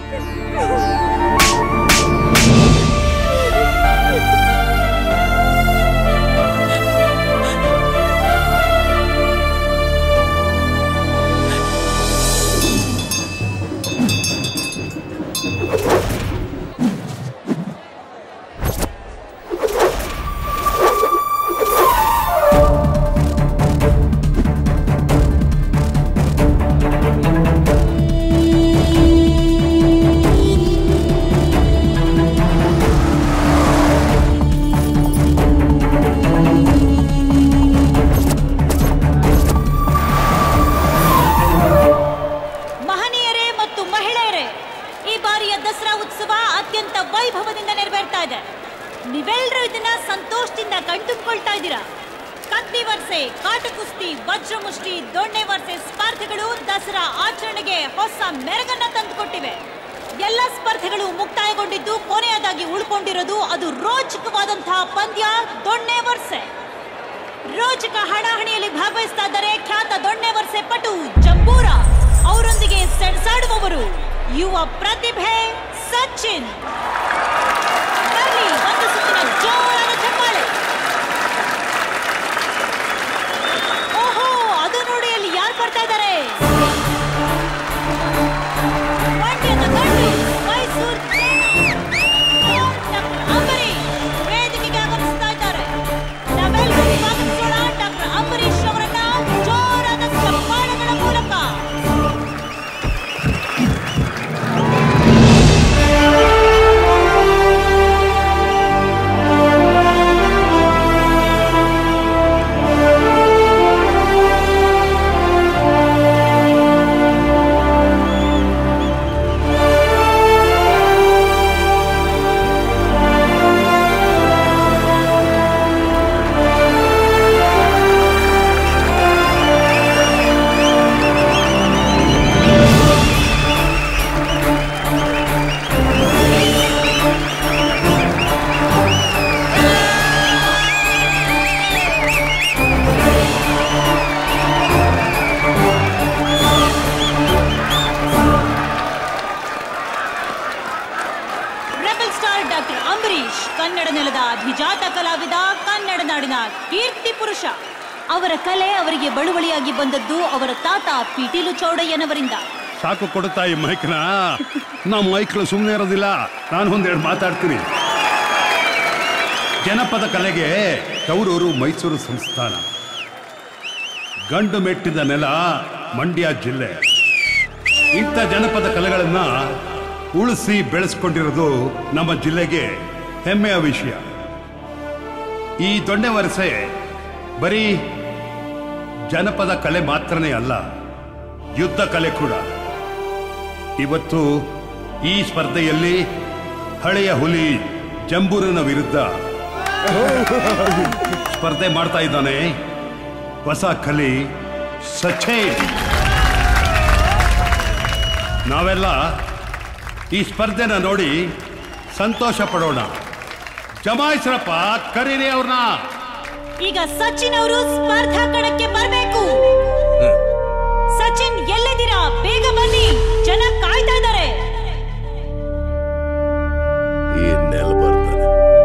Speaker 8: ಮಹನೀಯರೇ ಮತ್ತು ಮಹಿಳೆಯರೇ ಈ ಬಾರಿಯ ದಸರಾ ಉತ್ಸವ ಅತ್ಯಂತ ವೈಭವದಿಂದ ನೆರವೇರ್ತಾ ಇದೆ ನೀವೆಲ್ಲರೂ ಇದನ್ನ ಸಂತೋಷದಿಂದ ಕಣ್ತುಂಬಿಕೊಳ್ತಾ ಇದ್ದೀರಾ ಕತ್ತಿ ವರ್ಸೆ ಕಾಟು ಕುಸ್ತಿ ವಜ್ರ ಮುಷ್ಟಿ ದೊಣ್ಣೆ ವರ್ಸೆ ಸ್ಪರ್ಧೆಗಳು ದಸರಾ ಆಚರಣೆಗೆ ಹೊಸ ಮೆರಗನ್ನ ತಂದುಕೊಟ್ಟಿವೆ ಎಲ್ಲ ಸ್ಪರ್ಧೆಗಳು ಮುಕ್ತಾಯಗೊಂಡಿದ್ದು ಕೊನೆಯದಾಗಿ ಉಳ್ಕೊಂಡಿರೋದು ಅದು ರೋಚಕವಾದಂತಹ ಪಂದ್ಯ ದೊಣ್ಣೆ ವರ್ಷೆ ರೋಚಕ ಹಣಾಹಣಿಯಲ್ಲಿ ಭಾಗವಹಿಸ್ತಾ ಇದ್ದಾರೆ ಖ್ಯಾತ ದೊಣ್ಣೆ ವರ್ಷೆ ಪಟು ಜಂಬೂರ ಅವರೊಂದಿಗೆ ಸೆಣಸಾಡುವವರು ಯುವ ಪ್ರತಿಭೆ ಸಚಿನ್ ಬರ್ಲಿ, ಒಂದು ಸುತ್ತಿನ ಜೋರಾದ ಚಪ್ಪಾಳೆ ಓಹೋ ಅದು ನೋಡಿ ಅಲ್ಲಿ ಯಾರು ಬರ್ತಾ ಇದ್ದಾರೆ ಮಂಡ್ಯದ ಗಂಡು, ಮೈಸೂರು ಡಾಕ್ಟರ್ ಅಂಬರೀಶ್ ವೇದಿಕೆಗೆ ಆಗಮಿಸ್ತಾ ಇದ್ದಾರೆ ನಾವೆಲ್ಲರೂ ಸ್ವಾಗತಿಸೋಣ ಡಾಕ್ಟರ್ ಅಂಬರೀಶ್ ಅವರನ್ನ ಜೋರಾದ ಚಪ್ಪಾಳೆಗಳ ಮೂಲಕ rebel star doctor Ambareesh Kannada ನೆಲದ ಅಭಿಜಾತ ಕಲಾವಿದ ಕನ್ನಡ ನಾಡಿನ ಕೀರ್ತಿ ಪುರುಷ ಅವರ ಕಲೆ ಅವರಿಗೆ ಬಳುವಳಿಯಾಗಿ ಬಂದದ್ದು ಅವರ ತಾತ ಪಿಟೀಲು ಚೌಡಯ್ಯನವರಿಂದ
Speaker 1: ಸಾಕು ಕೊಡುತ್ತಾ ಈ ಮೈಕ್ನ ನಮ್ಮ ಮೈಕ್ಲು ಸುಮ್ಮನೆ ಇರೋದಿಲ್ಲ ನಾನು ಒಂದೆರಡು ಮಾತಾಡ್ತೀನಿ ಜನಪದ ಕಲೆಗೆ ತವರೂರು ಮೈಸೂರು ಸಂಸ್ಥಾನ ಗಂಡು ಮೆಟ್ಟಿದ ನೆಲ ಮಂಡ್ಯ ಜಿಲ್ಲೆ ಇಂಥ ಜನಪದ ಕಲೆಗಳನ್ನ ಉಳಿಸಿ ಬೆಳೆಸ್ಕೊಂಡಿರೋದು ನಮ್ಮ ಜಿಲ್ಲೆಗೆ ಹೆಮ್ಮೆಯ ವಿಷಯ ಈ ದೊಣ್ಣೆ ವರಸೆ ಬರೀ ಜನಪದ ಕಲೆ ಮಾತ್ರನೇ ಅಲ್ಲ ಯುದ್ಧ ಕಲೆ ಕೂಡ ಇವತ್ತು ಈ ಸ್ಪರ್ಧೆಯಲ್ಲಿ ಹಳೆಯ ಹುಲಿ ಜಂಬೂರನ ವಿರುದ್ಧ ಸ್ಪರ್ಧೆ ಮಾಡ್ತಾ ಇದ್ದಾನೆ ಹೊಸ ಕಲಿ ಸಚೇನ್ ನಾವೆಲ್ಲ ಈ ಸ್ಪರ್ಧೆನ ನೋಡಿ ಸಂತೋಷ ಪಡೋಣ ಜಮಾಯಿಸ್ರಪ್ಪ ಕರೀರಿ ಅವ್ರನ್ನ
Speaker 8: ಈಗ ಸಚಿನ್ ಅವರು ಸ್ಪರ್ಧಾ ಕಣಕ್ಕೆ ಬರಬೇಕು ಸಚಿನ್ ಎಲ್ಲಿದ್ದೀರಾ ಬೇಗ ಬನ್ನಿ ಜನ ಕಾಯ್ತಾ ಇದ್ದಾರೆ
Speaker 14: ಈ ನೆಲ ಬರ್ತಾನೆ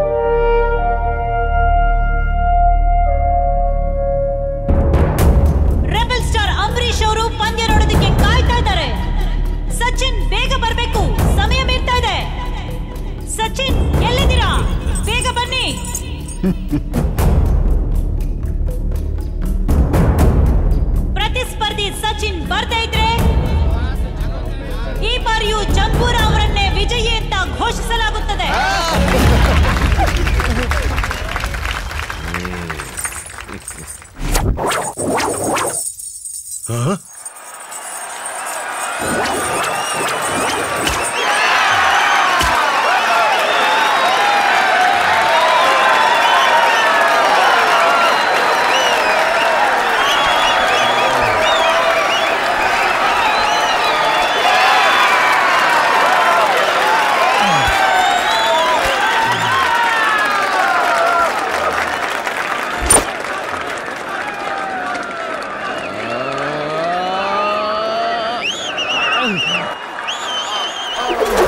Speaker 8: ರೆಬಲ್ ಸ್ಟಾರ್ ಅಂಬರೀಶ್ ಅವರು ಪಂದ್ಯ ನೋಡೋದಕ್ಕೆ ಕಾಯ್ತಾ ಇದ್ದಾರೆ ಸಚಿನ್ ಬೇಗ ಬರಬೇಕು ಸಮಯ ಮೀರ್ತಾ ಇದೆ ಸಚಿನ್ ಎಲ್ಲಿದ್ದೀರಾ ಬೇಗ ಬನ್ನಿ ಪ್ರತಿಸ್ಪರ್ಧಿ ಸಚಿನ್ ಬರ್ತಾ ಇದ್ರೆ ಈ ಬಾರಿಯೂ ಜಂಬೂರ ಅವರನ್ನೇ ವಿಜಯಿ ಅಂತ ಘೋಷಿಸಲಾಗುತ್ತದೆ
Speaker 19: ಆ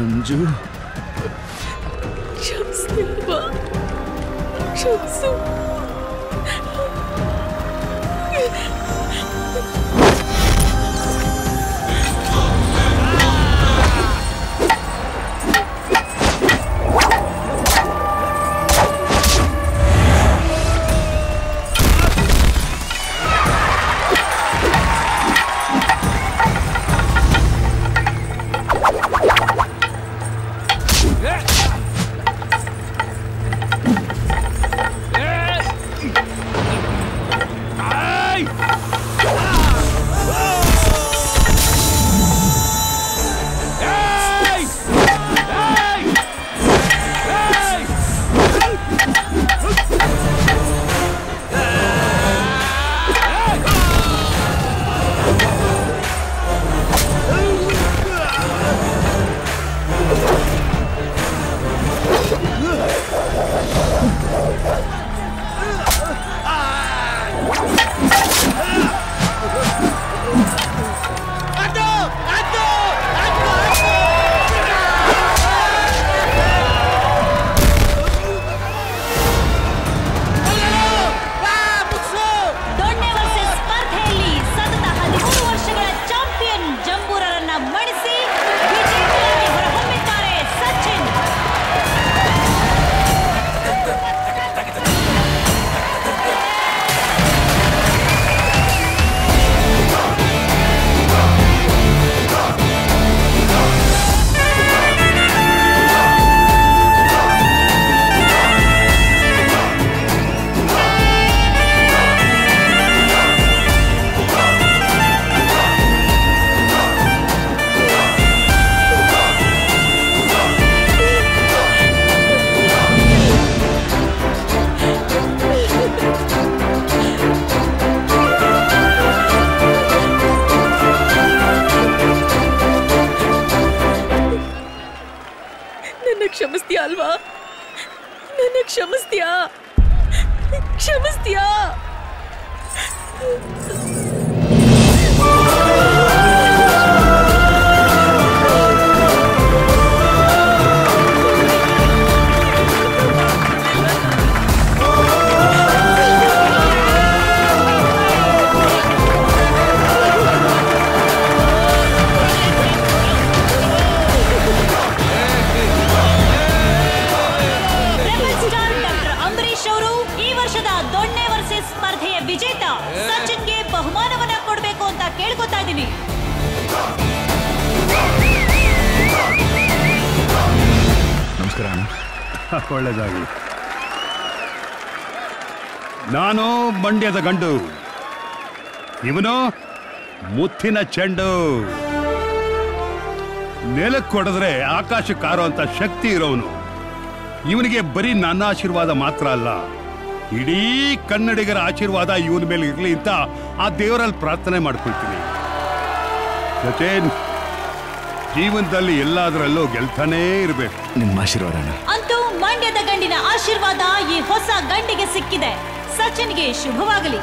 Speaker 2: ಅಂಜು
Speaker 6: ಕ್ಷಮಿಸ್ತೀನಪ್ಪ ಕ್ಷಮಿಸು
Speaker 8: ದೊಣ್ಣೆ ವರ್ಸಸ್ ಸ್ಪರ್ಧೆಯಲ್ಲಿ ಸತತ ಹದಿಮೂರು ವರ್ಷಗಳ ಚಾಂಪಿಯನ್ ಜಂಬೂರರನ್ನ ಮಣಿಸಿ ವಿಜೇತರಾಗಿ ಹೊರಹೊಮ್ಮಿದ್ದಾರೆ ಸಚಿನ್
Speaker 6: ನನ್ನ ಕ್ಷಮಿಸ್ತೀಯಾ ಅಲ್ವಾ ನನ್ನ ಕ್ಷಮಿಸ್ತೀಯಾ ಕ್ಷಮಿಸ್ತೀಯಾ
Speaker 8: ರೆಬಲ್ ಸ್ಟಾರ್ ಡಾಕ್ಟರ್ ಅಂಬರೀಶ್ ಅವರು ಈ ವರ್ಷದ ದೊಣ್ಣೆ ವರ್ಸಸ್ ಸ್ಪರ್ಧೆಯ ವಿಜೇತ ಸಚಿನ್ಗೆ ಬಹುಮಾನವನ್ನ ಕೊಡ್ಬೇಕು ಅಂತ ಕೇಳ್ಕೊತಾ ಇದ್ದೀನಿ
Speaker 5: ನಮಸ್ಕಾರ ಅಣ್ಣ
Speaker 1: ಒಳ್ಳೇದಾಗಲಿ ನಾನು ಮಂಡ್ಯದ ಗಂಡು ಇವನು ಮುತ್ತಿನ ಚೆಂಡು ನೆಲಕ್ಕೆ ಹೊಡೆದ್ರೆ ಆಕಾಶಕ್ಕೆ ಕಾರುವಂತ ಶಕ್ತಿ ಇರೋನು ಇವನಿಗೆ ಬರೀ ನನ್ನ ಆಶೀರ್ವಾದ ಮಾತ್ರ ಅಲ್ಲ ಇಡೀ ಕನ್ನಡಿಗರ ಆಶೀರ್ವಾದ ಇವನ ಮೇಲೆ ಇರಲಿ ಅಂತ ಆ ದೇವರಲ್ಲಿ ಪ್ರಾರ್ಥನೆ ಮಾಡ್ಕೊಳ್ತೀನಿ ಸಚೇನ್ ಜೀವನದಲ್ಲಿ ಎಲ್ಲಾದ್ರಲ್ಲೂ ಗೆಲ್ತಾನೇ ಇರಬೇಕು
Speaker 5: ನಿಮ್ಮ ಆಶೀರ್ವಾದ ಅಣ್ಣ
Speaker 8: ಅಂತೂ ಮಂಡ್ಯದ ಗಂಡಿನ ಆಶೀರ್ವಾದ ಈ ಹೊಸ ಗಂಡಿಗೆ ಸಿಕ್ಕಿದೆ ಸಚಿನ್ಗೆ ಶುಭವಾಗಲಿ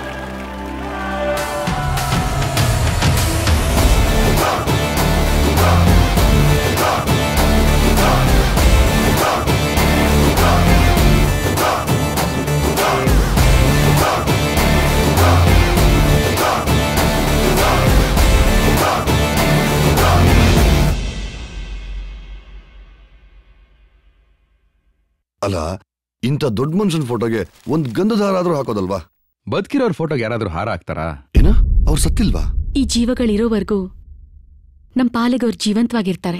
Speaker 3: ಅಲ್ಲ ಇಂಥ ದೊಡ್ಡ ಮನುಷ್ಯನ ಫೋಟೋಗೆ ಒಂದ್ ಗಂಧದ ಹಾರ ಆದ್ರೂ ಹಾಕೋದಲ್ವಾ
Speaker 5: ಬದುಕಿರೋರ್ ಫೋಟೋಗೆ ಯಾರಾದ್ರೂ ಹಾರ ಹಾಕ್ತಾರಾ
Speaker 3: ಏನ ಅವ್ರು ಸತ್ತಿಲ್ವಾ
Speaker 16: ಈ ಜೀವಗಳಿರೋವರೆಗೂ ನಮ್ ಪಾಲಿಗೆ ಅವ್ರು ಜೀವಂತವಾಗಿರ್ತಾರೆ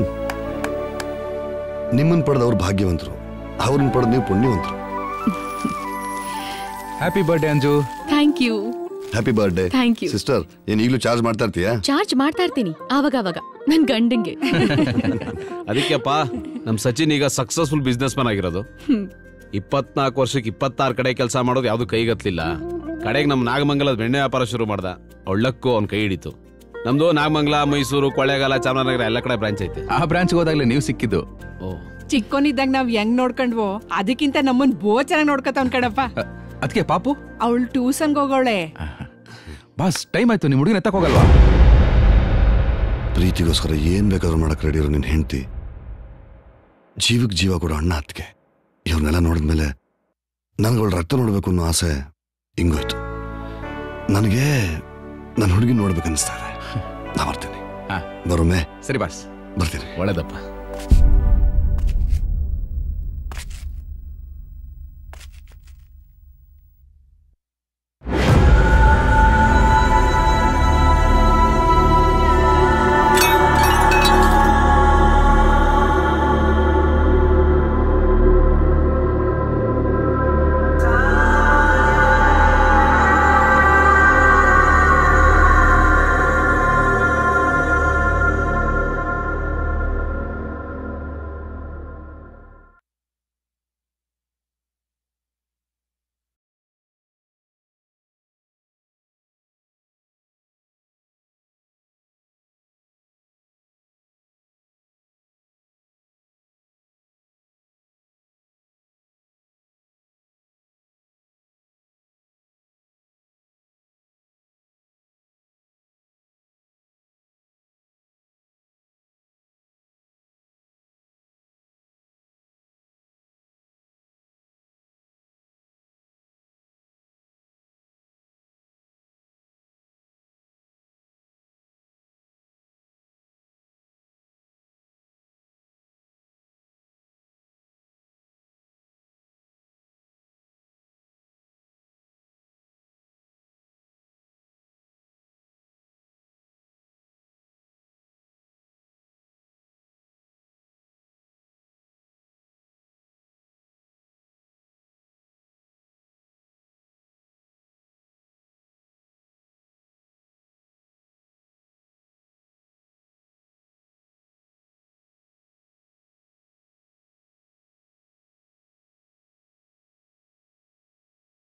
Speaker 3: ನಿಮ್ಮನ್ ಪಡೆದವ್ರು ಭಾಗ್ಯವಂತರು ಅವ್ರನ್ನ ಪಡೆದ ನೀವು ಪುಣ್ಯವಂತರು
Speaker 5: happy birthday Anju
Speaker 16: thank you
Speaker 3: happy birthday
Speaker 16: Thank you.
Speaker 3: Sister ಏನ್ ಈಗಲೂ ಚಾರ್ಜ್ ಮಾಡ್ತಾ ಇರ್ತೀಯಾ
Speaker 16: ಚಾರ್ಜ್ ಮಾಡ್ತಾ ಇರ್ತೀನಿ ಆವಾಗ ಆವಾಗ ನನ್ ಗಂಡಂಗೆ
Speaker 15: ಅದಕ್ಕೆಪ್ಪ ನಮ್ ಸಚಿನ್ ಈಗ ಸಕ್ಸಸ್ಫುಲ್ ಬಿಸ್ನೆಸ್ ಮ್ಯಾನ್ ಆಗಿರೋದು
Speaker 16: ಹ್ಮ್.
Speaker 15: ಇಪ್ಪತ್ನಾಲ್ಕು ವರ್ಷಕ್ಕೆ ಇಪ್ಪತ್ತಾರು ಕಡೆ ಕೆಲಸ ಮಾಡೋದು ಯಾವ್ದು ಕೈಗತ್ಲಿಲ್ಲ ಕಡೆಗೆ ನಮ್ ನಾಗಮಂಗಲದ ಬೆಣ್ಣೆ ವ್ಯಾಪಾರ ಶುರು ಮಾಡ್ದ ಒಳ್ಳಕ್ಕೂ ಅವ್ನ್ ಕೈ ಹಿಡಿತು ನಮ್ದು ನಾಗಮಂಗಲ ಮೈಸೂರು ಕೊಳ್ಳೇಗಾಲ ಚಾಮರಾಜನಗರ ಎಲ್ಲ ಕಡೆ ಬ್ರಾಂಚ್ ಐತೆ
Speaker 5: ಆ ಬ್ರಾಂಚ್ಗೆ ಹೋದಾಗ್ಲೇ ನೀವು ಸಿಕ್ಕಿದ್ದು
Speaker 17: ಚಿಕ್ಕೋನಿದ್ದಾಗ ನಾವ್ ಹೆಂಗ್ ನೋಡ್ಕೊಂಡ್ವೋ ಅದಕ್ಕಿಂತ ನಮ್ಮನ್ ಬೋ ಚೆನ್ನಾಗಿ ನೋಡ್ಕೊತಾವ್ ಕಣಪ್ಪ
Speaker 5: ಅದಕ್ಕೆ ಪಾಪು
Speaker 17: ಅವಳು ಟ್ಯೂಷನ್ಗೆ ಹೋಗೋಳೆ
Speaker 5: ಬಾಸ್ ಟೈಮ್ ಆಯ್ತು ನಿಮ್ ಹುಡುಗಿನ ಎತ್ತಕ್ ಹೋಗಲ್ವಾ
Speaker 3: ಪ್ರೀತಿಗೋಸ್ಕರ ಏನ್ ಬೇಕಾದ್ರೂ ಮಾಡಕ್ ರೆಡಿ ಇರೋ ನಿನ್ ಹೆಂಡತಿ ಜೀವಕ್ಕೆ ಜೀವ ಕೊಡೋ ಅಣ್ಣ ಅತ್ತಿಗೆ ಇವ್ರನ್ನೆಲ್ಲ ನೋಡಿದ್ಮೇಲೆ ನನಗೆ ಅವಳ ರಕ್ತ ನೋಡ್ಬೇಕು ಅನ್ನೋ ಆಸೆ ಹಿಂಗೋಯ್ತು ನನಗೆ ನನ್ನ ಹುಡುಗಿ ನೋಡ್ಬೇಕನ್ನಿಸ್ತಾ ಇದೆ ನಾ ಬರ್ತೀನಿ ಬರೋಮೆ
Speaker 5: ಸರಿ ಬಾಸ್
Speaker 3: ಬರ್ತೀನಿ
Speaker 5: ಒಳ್ಳೇದಪ್ಪ